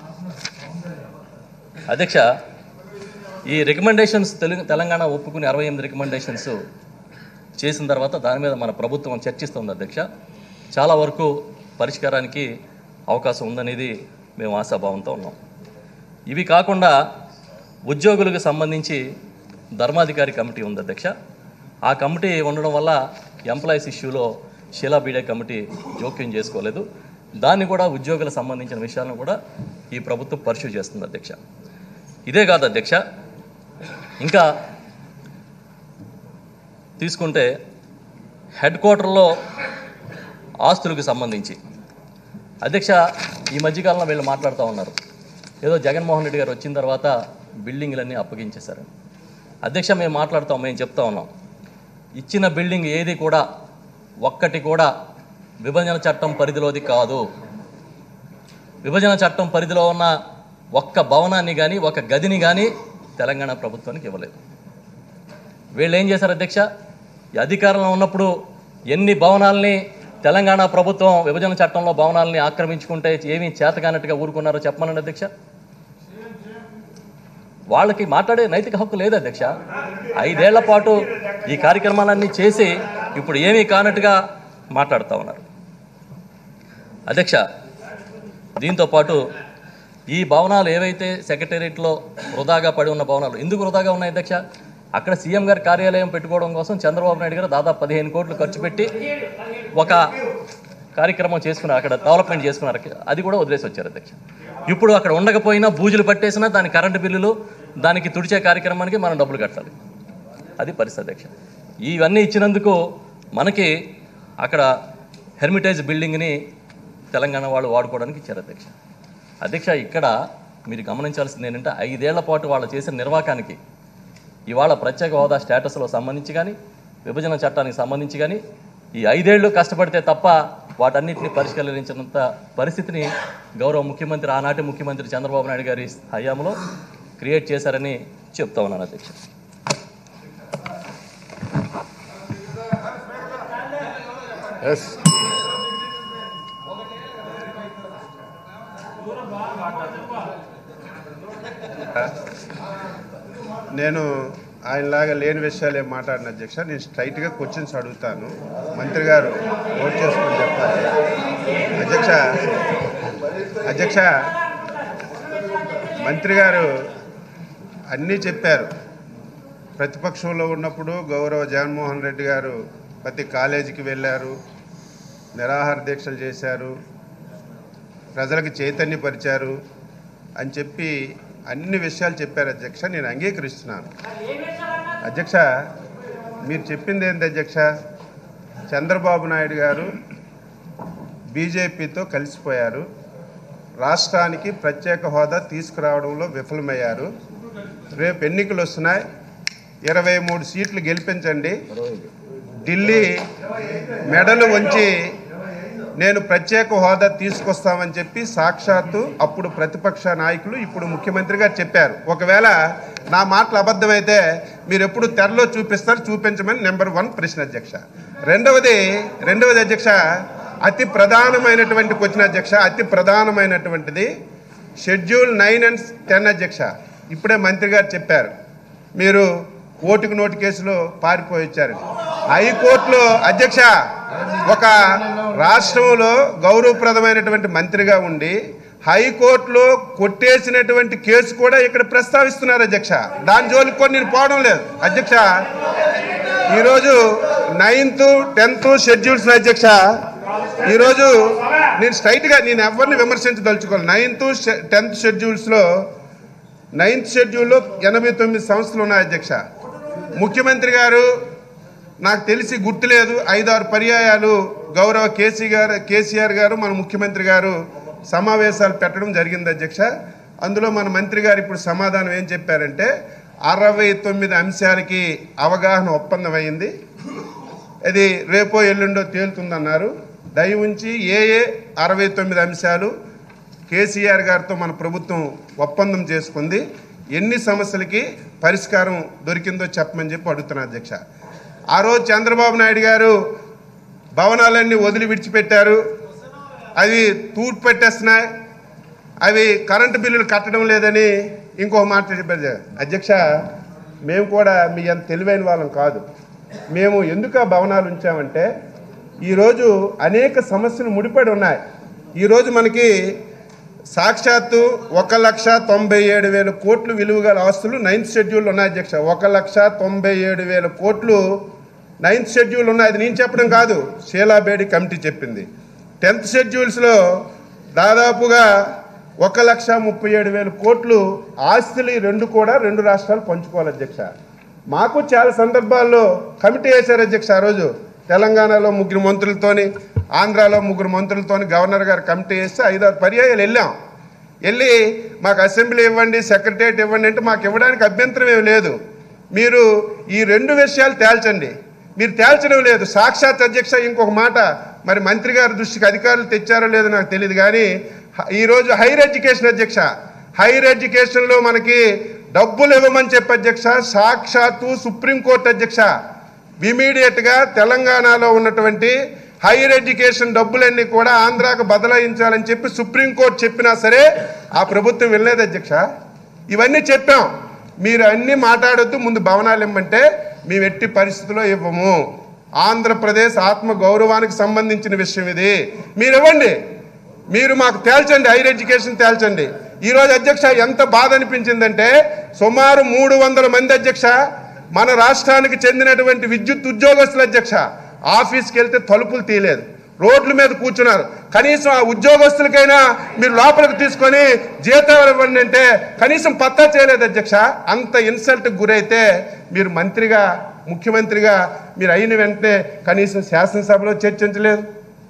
అధ్యక్ష ఈ రికమెండేషన్స్ తెలుగు తెలంగాణ ఒప్పుకుని అరవై ఎనిమిది రికమెండేషన్స్ చేసిన తర్వాత దాని మీద మన ప్రభుత్వం చర్చిస్తుంది అధ్యక్ష చాలా వరకు పరిష్కారానికి అవకాశం ఉందనేది మేము ఆశాభావంతో ఉన్నాం ఇవి కాకుండా ఉద్యోగులకు సంబంధించి ధర్మాధికారి కమిటీ ఉంది అధ్యక్ష ఆ కమిటీ ఉండడం వల్ల ఎంప్లాయీస్ ఇష్యూలో షీలా బీడే కమిటీ జోక్యం చేసుకోలేదు దాన్ని కూడా ఉద్యోగులకు సంబంధించిన విషయాలను కూడా ఈ ప్రభుత్వం పర్సూ చేస్తుంది అధ్యక్ష ఇదే కాదు అధ్యక్ష ఇంకా తీసుకుంటే హెడ్ క్వార్టర్లో ఆస్తులకు సంబంధించి అధ్యక్ష ఈ మధ్యకాలంలో వీళ్ళు మాట్లాడుతూ ఉన్నారు ఏదో జగన్మోహన్ రెడ్డి గారు వచ్చిన తర్వాత బిల్డింగ్లన్నీ అప్పగించేశారు అధ్యక్ష మేము మాట్లాడుతాం మేము చెప్తా ఉన్నాం ఇచ్చిన బిల్డింగ్ ఏది కూడా ఒక్కటి కూడా విభజన చట్టం పరిధిలోది కాదు విభజన చట్టం పరిధిలో ఉన్న ఒక్క భవనాన్ని కానీ ఒక గదిని కానీ తెలంగాణ ప్రభుత్వానికి ఇవ్వలేదు వీళ్ళు ఏం చేశారు అధ్యక్ష ఈ అధికారంలో ఉన్నప్పుడు ఎన్ని భవనాల్ని తెలంగాణ ప్రభుత్వం విభజన చట్టంలో భవనాల్ని ఆక్రమించుకుంటే ఏమీ చేతకానట్టుగా ఊరుకున్నారో చెప్పమనండి అధ్యక్ష వాళ్ళకి మాట్లాడే నైతిక హక్కు లేదు అధ్యక్ష ఐదేళ్ల పాటు ఈ కార్యక్రమాలన్నీ చేసి ఇప్పుడు ఏమీ కానట్టుగా మాట్లాడుతూ ఉన్నారు అధ్యక్ష దీంతో పాటు ఈ భవనాలు ఏవైతే సెక్రటేరియట్లో వృధాగా పడి ఉన్న భవనాలు ఎందుకు వృధాగా ఉన్నాయి అధ్యక్ష అక్కడ సీఎం గారి కార్యాలయం పెట్టుకోవడం కోసం చంద్రబాబు నాయుడు గారు దాదాపు పదిహేను కోట్లు ఖర్చు పెట్టి ఒక కార్యక్రమం చేసుకున్నారు అక్కడ డెవలప్మెంట్ చేసుకున్నారు అది కూడా వదిలేసి వచ్చారు అధ్యక్ష ఇప్పుడు అక్కడ ఉండకపోయినా బూజులు పట్టేసినా దాని కరెంటు బిల్లులు దానికి తుడిచే కార్యక్రమానికి మనం డబ్బులు కట్టాలి అది పరిస్థితి అధ్యక్ష ఇవన్నీ ఇచ్చినందుకు మనకి అక్కడ హెర్మిటేజ్ బిల్డింగ్ని తెలంగాణ వాళ్ళు వాడుకోవడానికి ఇచ్చారు అధ్యక్ష అధ్యక్ష ఇక్కడ మీరు గమనించాల్సింది ఏంటంటే ఐదేళ్ల పాటు వాళ్ళు చేసిన నిర్వాకానికి ఇవాళ ప్రత్యేక హోదా స్టేటస్లో సంబంధించి కానీ విభజన చట్టానికి సంబంధించి కానీ ఈ ఐదేళ్లు కష్టపడితే తప్ప వాటన్నిటిని పరిష్కరించినంత పరిస్థితిని గౌరవ ముఖ్యమంత్రి ఆనాటి ముఖ్యమంత్రి చంద్రబాబు నాయుడు గారి హయాంలో క్రియేట్ చేశారని చెప్తా ఉన్నాను అధ్యక్ష ఎస్ నేను ఆయనలాగా లేని విషయాలు ఏం మాట్లాడిన అధ్యక్ష నేను స్ట్రైట్గా క్వశ్చన్స్ అడుగుతాను మంత్రి గారు నోట్ చేసుకొని చెప్పాలి అధ్యక్ష అధ్యక్ష మంత్రి గారు అన్నీ చెప్పారు ప్రతిపక్షంలో ఉన్నప్పుడు గౌరవ జగన్మోహన్ రెడ్డి గారు ప్రతి కాలేజీకి వెళ్ళారు నిరాహార దీక్షలు చేశారు ప్రజలకు చైతన్యపరిచారు అని చెప్పి అన్ని విషయాలు చెప్పారు అధ్యక్ష నేను అంగీకరిస్తున్నాను అధ్యక్ష మీరు చెప్పింది ఏంటి అధ్యక్ష చంద్రబాబు నాయుడు గారు బీజేపీతో కలిసిపోయారు రాష్ట్రానికి ప్రత్యేక హోదా తీసుకురావడంలో విఫలమయ్యారు రేపు ఎన్నికలు వస్తున్నాయి ఇరవై మూడు సీట్లు గెలిపించండి ఢిల్లీ మెడలు వంచి నేను ప్రత్యేక హోదా తీసుకొస్తామని చెప్పి సాక్షాత్తు అప్పుడు ప్రతిపక్ష నాయకులు ఇప్పుడు ముఖ్యమంత్రి గారు చెప్పారు ఒకవేళ నా మాటలు అబద్ధమైతే మీరు ఎప్పుడు తెరలో చూపిస్తారు చూపించమని నెంబర్ వన్ ప్రశ్న అధ్యక్ష రెండవది రెండవది అధ్యక్ష అతి ప్రధానమైనటువంటి క్వశ్చన్ అధ్యక్ష అతి ప్రధానమైనటువంటిది షెడ్యూల్ నైన్ అండ్ టెన్ అధ్యక్ష ఇప్పుడే మంత్రి గారు చెప్పారు మీరు ఓటుకు నోటు కేసులో పారిపోయి వచ్చారు హైకోర్టులో అధ్యక్ష ఒక రాష్ట్రంలో గౌరవప్రదమైనటువంటి మంత్రిగా ఉండి హైకోర్టులో కొట్టేసినటువంటి కేసు కూడా ఇక్కడ ప్రస్తావిస్తున్నారు అధ్యక్ష దాని జోలికి కూడా నేను పోవడం లేదు అధ్యక్ష ఈరోజు నైన్త్ టెన్త్ షెడ్యూల్స్ అధ్యక్ష ఈరోజు నేను స్ట్రైట్గా నేను ఎవరిని విమర్శించదలుచుకోవాలి నైన్త్ టెన్త్ షెడ్యూల్స్లో నైన్త్ షెడ్యూల్లో ఎనభై తొమ్మిది సంస్థలు ఉన్నాయి అధ్యక్ష ముఖ్యమంత్రి గారు నాకు తెలిసి గుర్తులేదు ఐదారు పర్యాయాలు గౌరవ కేసీ గారు కేసీఆర్ గారు మన ముఖ్యమంత్రి గారు సమావేశాలు పెట్టడం జరిగింది అధ్యక్ష అందులో మన మంత్రి గారు ఇప్పుడు సమాధానం ఏం చెప్పారంటే అరవై తొమ్మిది అంశాలకి అవగాహన ఒప్పందం అయింది అది రేపో ఎల్లుండో తేలుతుందన్నారు దయ ఉంచి ఏ ఏ అరవై తొమ్మిది అంశాలు కేసీఆర్ గారితో మన ప్రభుత్వం ఒప్పందం చేసుకుంది ఎన్ని సమస్యలకి పరిష్కారం దొరికిందో చెప్పమని చెప్పి అడుగుతున్నా అధ్యక్ష ఆ రోజు చంద్రబాబు నాయుడు గారు భవనాలన్నీ వదిలి విడిచిపెట్టారు అవి తూర్పు పెట్టేస్తున్నాయి అవి కరెంటు బిల్లులు కట్టడం లేదని ఇంకో మాట చెప్పారు అధ్యక్ష మేము కూడా మీ అంత తెలివైన వాళ్ళం కాదు మేము ఎందుకు ఆ భవనాలు ఉంచామంటే ఈరోజు అనేక సమస్యలు ముడిపడి ఉన్నాయి ఈరోజు మనకి సాక్షాత్తు ఒక లక్ష తొంభై ఏడు వేల కోట్లు విలువ గల ఆస్తులు నైన్త్ షెడ్యూల్ ఉన్నాయి అధ్యక్ష ఒక లక్ష తొంభై ఏడు వేల కోట్లు నైన్త్ షెడ్యూల్ ఉన్నాయి అది నేను చెప్పడం కాదు షీలాబేడి కమిటీ చెప్పింది టెన్త్ షెడ్యూల్స్లో దాదాపుగా ఒక లక్ష ముప్పై ఏడు వేల కోట్లు ఆస్తులు ఈ రెండు కూడా రెండు రాష్ట్రాలు పంచుకోవాలి అధ్యక్ష మాకు చాలా సందర్భాల్లో కమిటీ వేశారు అధ్యక్ష ఆ రోజు తెలంగాణలో ముగ్గురు మంత్రులతోని ఆంధ్రాలో ముగ్గురు మంత్రులతోని గవర్నర్ గారు కమిటీ వేస్తే ఐదారు పర్యాయాలు వెళ్ళాం వెళ్ళి మాకు అసెంబ్లీ ఇవ్వండి సెక్రటరియట్ ఇవ్వండి అంటే మాకు ఇవ్వడానికి అభ్యంతరం ఏమి లేదు మీరు ఈ రెండు విషయాలు తేల్చండి మీరు తేల్చడం లేదు సాక్షాత్ అధ్యక్ష ఇంకొక మాట మరి మంత్రి గారి దృష్టికి అధికారులు తెచ్చారో లేదో నాకు తెలియదు కానీ హ- ఈరోజు హైయర్ ఎడ్యుకేషన్ అధ్యక్ష హైయర్ ఎడ్యుకేషన్లో మనకి డబ్బులు ఇవ్వమని చెప్పి అధ్యక్ష సాక్షాత్తు సుప్రీంకోర్టు అధ్యక్ష ఇమీడియట్గా తెలంగాణలో ఉన్నటువంటి హైయర్ ఎడ్యుకేషన్ డబ్బులన్నీ కూడా ఆంధ్రాకు బదలాయించాలని చెప్పి సుప్రీంకోర్టు చెప్పినా సరే ఆ ప్రభుత్వం వెళ్ళలేదు అధ్యక్ష ఇవన్నీ చెప్పాం మీరు అన్ని మాట్లాడొద్దు ముందు భవనాలు ఇమ్మంటే మేము ఎట్టి పరిస్థితుల్లో ఇవ్వము ఆంధ్రప్రదేశ్ ఆత్మ గౌరవానికి సంబంధించిన విషయం ఇది మీరు ఇవ్వండి మీరు మాకు తేల్చండి హైయర్ ఎడ్యుకేషన్ తేల్చండి ఈరోజు అధ్యక్ష ఎంత బాధ అనిపించిందంటే సుమారు మూడు వందల మంది అధ్యక్ష మన రాష్ట్రానికి చెందినటువంటి విద్యుత్ ఉద్యోగస్తుల అధ్యక్ష ఆఫీస్కి వెళ్తే తలుపులు తీయలేదు రోడ్ల మీద కూర్చున్నారు కనీసం ఆ ఉద్యోగస్తులకైనా మీరు లోపలికి తీసుకొని జీతాలు ఇవ్వండి అంటే కనీసం పత్తా చేయలేదు అధ్యక్ష అంత ఇన్సల్ట్కి గురైతే మీరు మంత్రిగా ముఖ్యమంత్రిగా మీరు అయిన వెంటనే కనీసం శాసనసభలో చర్చించలేదు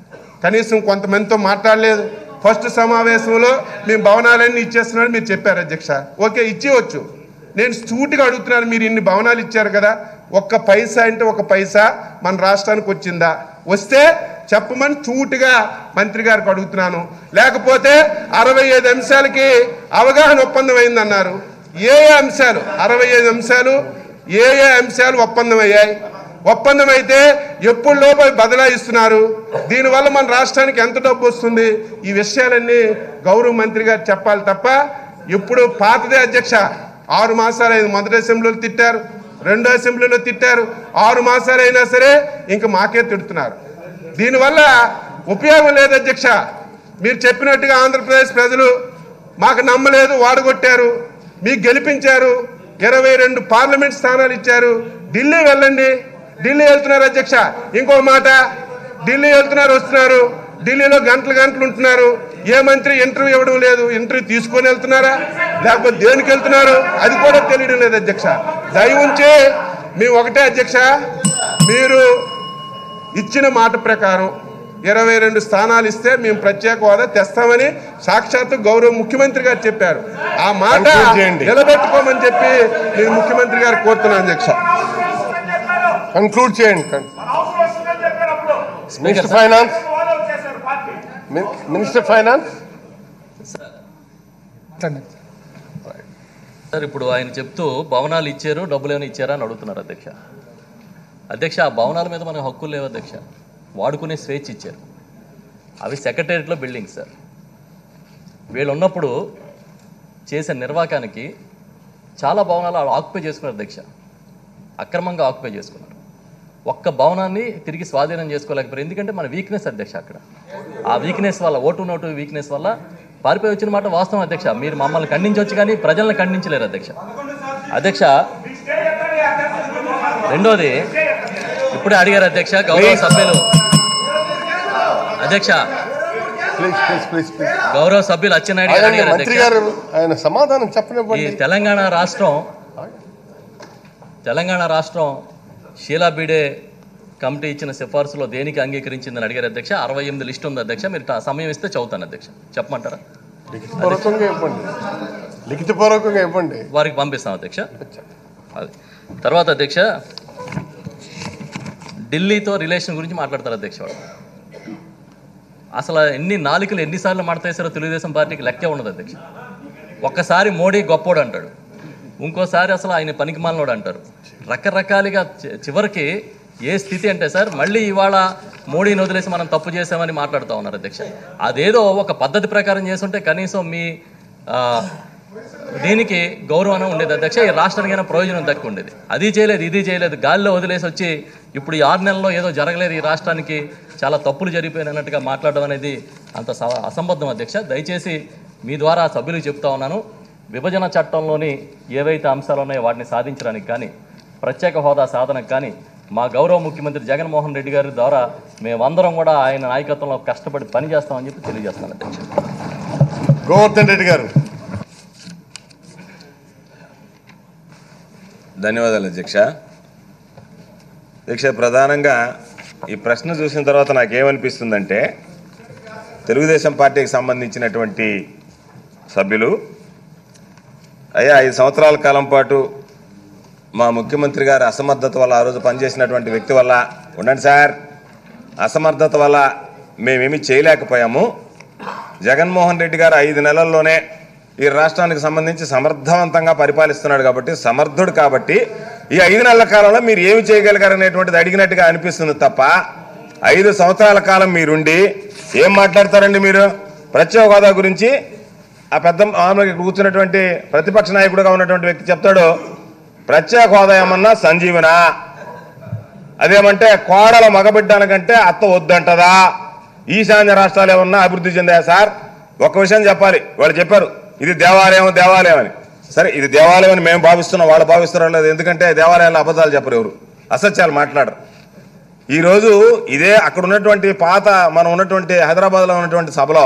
కనీసం కొంతమందితో మాట్లాడలేదు ఫస్ట్ సమావేశంలో మేము భవనాలన్నీ ఇచ్చేస్తున్నామని మీరు చెప్పారు అధ్యక్ష ఓకే ఇచ్చేయచ్చు నేను సూటిగా అడుగుతున్నాను మీరు ఇన్ని భవనాలు ఇచ్చారు కదా ఒక్క పైసా అంటే ఒక పైసా మన రాష్ట్రానికి వచ్చిందా వస్తే చెప్పమని సూటిగా మంత్రి గారికి అడుగుతున్నాను లేకపోతే అరవై ఐదు అంశాలకి అవగాహన ఒప్పందం అయిందన్నారు ఏ ఏ అంశాలు అరవై ఐదు అంశాలు ఏ ఏ అంశాలు ఒప్పందం అయ్యాయి ఒప్పందం అయితే ఎప్పుడు లోపు బదలాయిస్తున్నారు దీనివల్ల మన రాష్ట్రానికి ఎంత డబ్బు వస్తుంది ఈ విషయాలన్నీ గౌరవ మంత్రి గారు చెప్పాలి తప్ప ఇప్పుడు పాతదే అధ్యక్ష ఆరు మాసాలు అయింది మొదటి అసెంబ్లీలో తిట్టారు రెండో అసెంబ్లీలో తిట్టారు ఆరు మాసాలు అయినా సరే ఇంకా మాకే తిడుతున్నారు దీనివల్ల ఉపయోగం లేదు అధ్యక్ష మీరు చెప్పినట్టుగా ఆంధ్రప్రదేశ్ ప్రజలు మాకు నమ్మలేదు వాడగొట్టారు మీకు గెలిపించారు ఇరవై రెండు పార్లమెంట్ స్థానాలు ఇచ్చారు ఢిల్లీ వెళ్ళండి ఢిల్లీ వెళ్తున్నారు అధ్యక్ష ఇంకో మాట ఢిల్లీ వెళ్తున్నారు వస్తున్నారు ఢిల్లీలో గంటలు గంటలు ఉంటున్నారు ఏ మంత్రి ఇంటర్వ్యూ ఇవ్వడం లేదు ఇంటర్వ్యూ తీసుకొని వెళ్తున్నారా లేకపోతే దేనికి వెళ్తున్నారు అది కూడా తెలియడం లేదు అధ్యక్ష దయ ఉంచి మేము ఒకటే అధ్యక్ష మీరు ఇచ్చిన మాట ప్రకారం ఇరవై రెండు స్థానాలు ఇస్తే మేము ప్రత్యేక హోదా తెస్తామని సాక్షాత్తు గౌరవ ముఖ్యమంత్రి గారు చెప్పారు ఆ మాట Conclude చేయండి. నిలబెట్టుకోమని చెప్పి నేను ముఖ్యమంత్రి గారు కోరుతున్నాను అధ్యక్ష కంక్లూడ్ చేయండి minister finance minister finance sir ఇప్పుడు ఆయన చెప్తూ భవనాలు ఇచ్చారు డబ్బులు ఏమైనా ఇచ్చారా అని అడుగుతున్నారు అధ్యక్ష అధ్యక్ష ఆ భవనాల మీద మనకు హక్కులు లేవు అధ్యక్ష వాడుకునే స్వేచ్ఛ ఇచ్చారు అవి సెక్రటేరియట్లో బిల్డింగ్స్ సార్ వీళ్ళు ఉన్నప్పుడు చేసే నిర్వాకానికి చాలా భవనాలు వాళ్ళు ఆక్యుపై చేసుకున్నారు అధ్యక్ష అక్రమంగా ఆక్యుపై చేసుకున్నారు ఒక్క భవనాన్ని తిరిగి స్వాధీనం చేసుకోలేకపోయారు ఎందుకంటే మన వీక్నెస్ అధ్యక్ష అక్కడ ఆ వీక్నెస్ వల్ల ఓటు నోటు వీక్నెస్ వల్ల పారిపోయి వచ్చిన మాట వాస్తవం అధ్యక్ష మీరు మమ్మల్ని ఖండించవచ్చు కానీ ప్రజల్ని ఖండించలేరు అధ్యక్ష అధ్యక్ష రెండోది ఇప్పుడే అడిగారు అధ్యక్ష గౌరవ సభ్యులు అధ్యక్ష ప్లీజ్ ప్లీజ్ ప్లీజ్ ప్లీజ్ గౌరవ సభ్యులు అచ్చెన్నాయుడు గారు ఆయన అడిగారు మంత్రి అధ్యక్ష గారు ఆయన సమాధానం ఈ చెప్పనివ్వండి తెలంగాణ రాష్ట్రం తెలంగాణ రాష్ట్రం షీలా బీడే కమిటీ ఇచ్చిన సిఫార్సులో దేనికి అంగీకరించిందని అడిగారు అధ్యక్ష అరవై ఎనిమిది లిస్ట్ ఉంది అధ్యక్ష మీరు ట- సమయం ఇస్తే చదువుతాను అధ్యక్ష చెప్పమంటారా లిఖితపూర్వకంగా ఇవ్వండి లిఖితపూర్వకంగా ఇవ్వండి వారికి పంపిస్తాం అధ్యక్ష అది తర్వాత అధ్యక్ష ఢిల్లీతో రిలేషన్ గురించి మాట్లాడతారు అధ్యక్ష వాడు అసలు ఎన్ని నాలుకలు ఎన్నిసార్లు మాట్లాడేశారో తెలుగుదేశం పార్టీకి లెక్కే ఉండదు అధ్యక్ష ఒక్కసారి మోడీ గొప్పోడు అంటాడు ఇంకోసారి అసలు ఆయన పనికిమాలినోడు అంటారు రకరకాలుగా చి- చివరికి ఏ స్థితి అంటే సార్ మళ్ళీ ఇవాళ మోడీని వదిలేసి మనం తప్పు చేసామని మాట్లాడుతూ ఉన్నారు అధ్యక్ష అదేదో ఒక పద్ధతి ప్రకారం చేస్తుంటే కనీసం మీ ఆ, దీనికి గౌరవం ఉండేది అధ్యక్ష ఈ రాష్ట్రానికైనా ప్రయోజనం దక్కి ఉండేది అది చేయలేదు ఇది చేయలేదు గాలిలో వదిలేసి వచ్చి ఇప్పుడు ఈ ఆరు నెలల్లో ఏదో జరగలేదు ఈ రాష్ట్రానికి చాలా తప్పులు జరిగిపోయినట్టుగా మాట్లాడడం అనేది అంత స- అసంబద్ధం అధ్యక్ష దయచేసి మీ ద్వారా సభ్యులకు చెప్తా ఉన్నాను విభజన చట్టంలోని ఏవైతే అంశాలు ఉన్నాయో వాటిని సాధించడానికి కానీ ప్రత్యేక హోదా సాధనకు కానీ మా గౌరవ ముఖ్యమంత్రి జగన్మోహన్ రెడ్డి గారి ద్వారా మేమందరం కూడా ఆయన నాయకత్వంలో కష్టపడి పని చేస్తామని చెప్పి తెలియజేస్తాను అధ్యక్ష గోవర్ధన్ రెడ్డి గారు ధన్యవాదాలు అధ్యక్ష అధ్యక్ష ప్రధానంగా ఈ ప్రశ్న చూసిన తర్వాత నాకేమనిపిస్తుందంటే తెలుగుదేశం పార్టీకి సంబంధించినటువంటి సభ్యులు అయ్యా ఐదు సంవత్సరాల కాలం పాటు మా ముఖ్యమంత్రి గారి అసమర్థత వల్ల ఆ రోజు పనిచేసినటువంటి వ్యక్తి వల్ల ఉండండి సార్ అసమర్థత వల్ల మేమేమీ చేయలేకపోయాము జగన్మోహన్ రెడ్డి గారు ఐదు నెలల్లోనే ఈ రాష్ట్రానికి సంబంధించి సమర్థవంతంగా పరిపాలిస్తున్నాడు కాబట్టి సమర్థుడు కాబట్టి ఈ ఐదు నెలల కాలంలో మీరు ఏమి చేయగలిగారు అనేటువంటిది అడిగినట్టుగా అనిపిస్తుంది తప్ప ఐదు సంవత్సరాల కాలం మీరుండి ఏం మాట్లాడతారండి మీరు ప్రత్యేక హోదా గురించి ఆ పెద్ద ఆమె కూర్చున్నటువంటి ప్రతిపక్ష నాయకుడిగా ఉన్నటువంటి వ్యక్తి చెప్తాడు ప్రత్యేక హోదా ఏమన్నా సంజీవనా అదేమంటే కోడల మగబిడ్డానికంటే అత్త వద్దంటదా ఈశాన్య రాష్ట్రాలు ఏమన్నా అభివృద్ధి చెందాయా సార్ ఒక విషయం చెప్పాలి వాళ్ళు చెప్పారు ఇది దేవాలయం దేవాలయం అని సరే ఇది దేవాలయం అని మేము భావిస్తున్నాం వాళ్ళు భావిస్తున్నారో లేదు ఎందుకంటే దేవాలయాల్లో అబద్ధాలు చెప్పరు ఎవరు అసత్యాలు మాట్లాడరు ఈరోజు ఇదే అక్కడ ఉన్నటువంటి పాత మనం ఉన్నటువంటి హైదరాబాద్లో ఉన్నటువంటి సభలో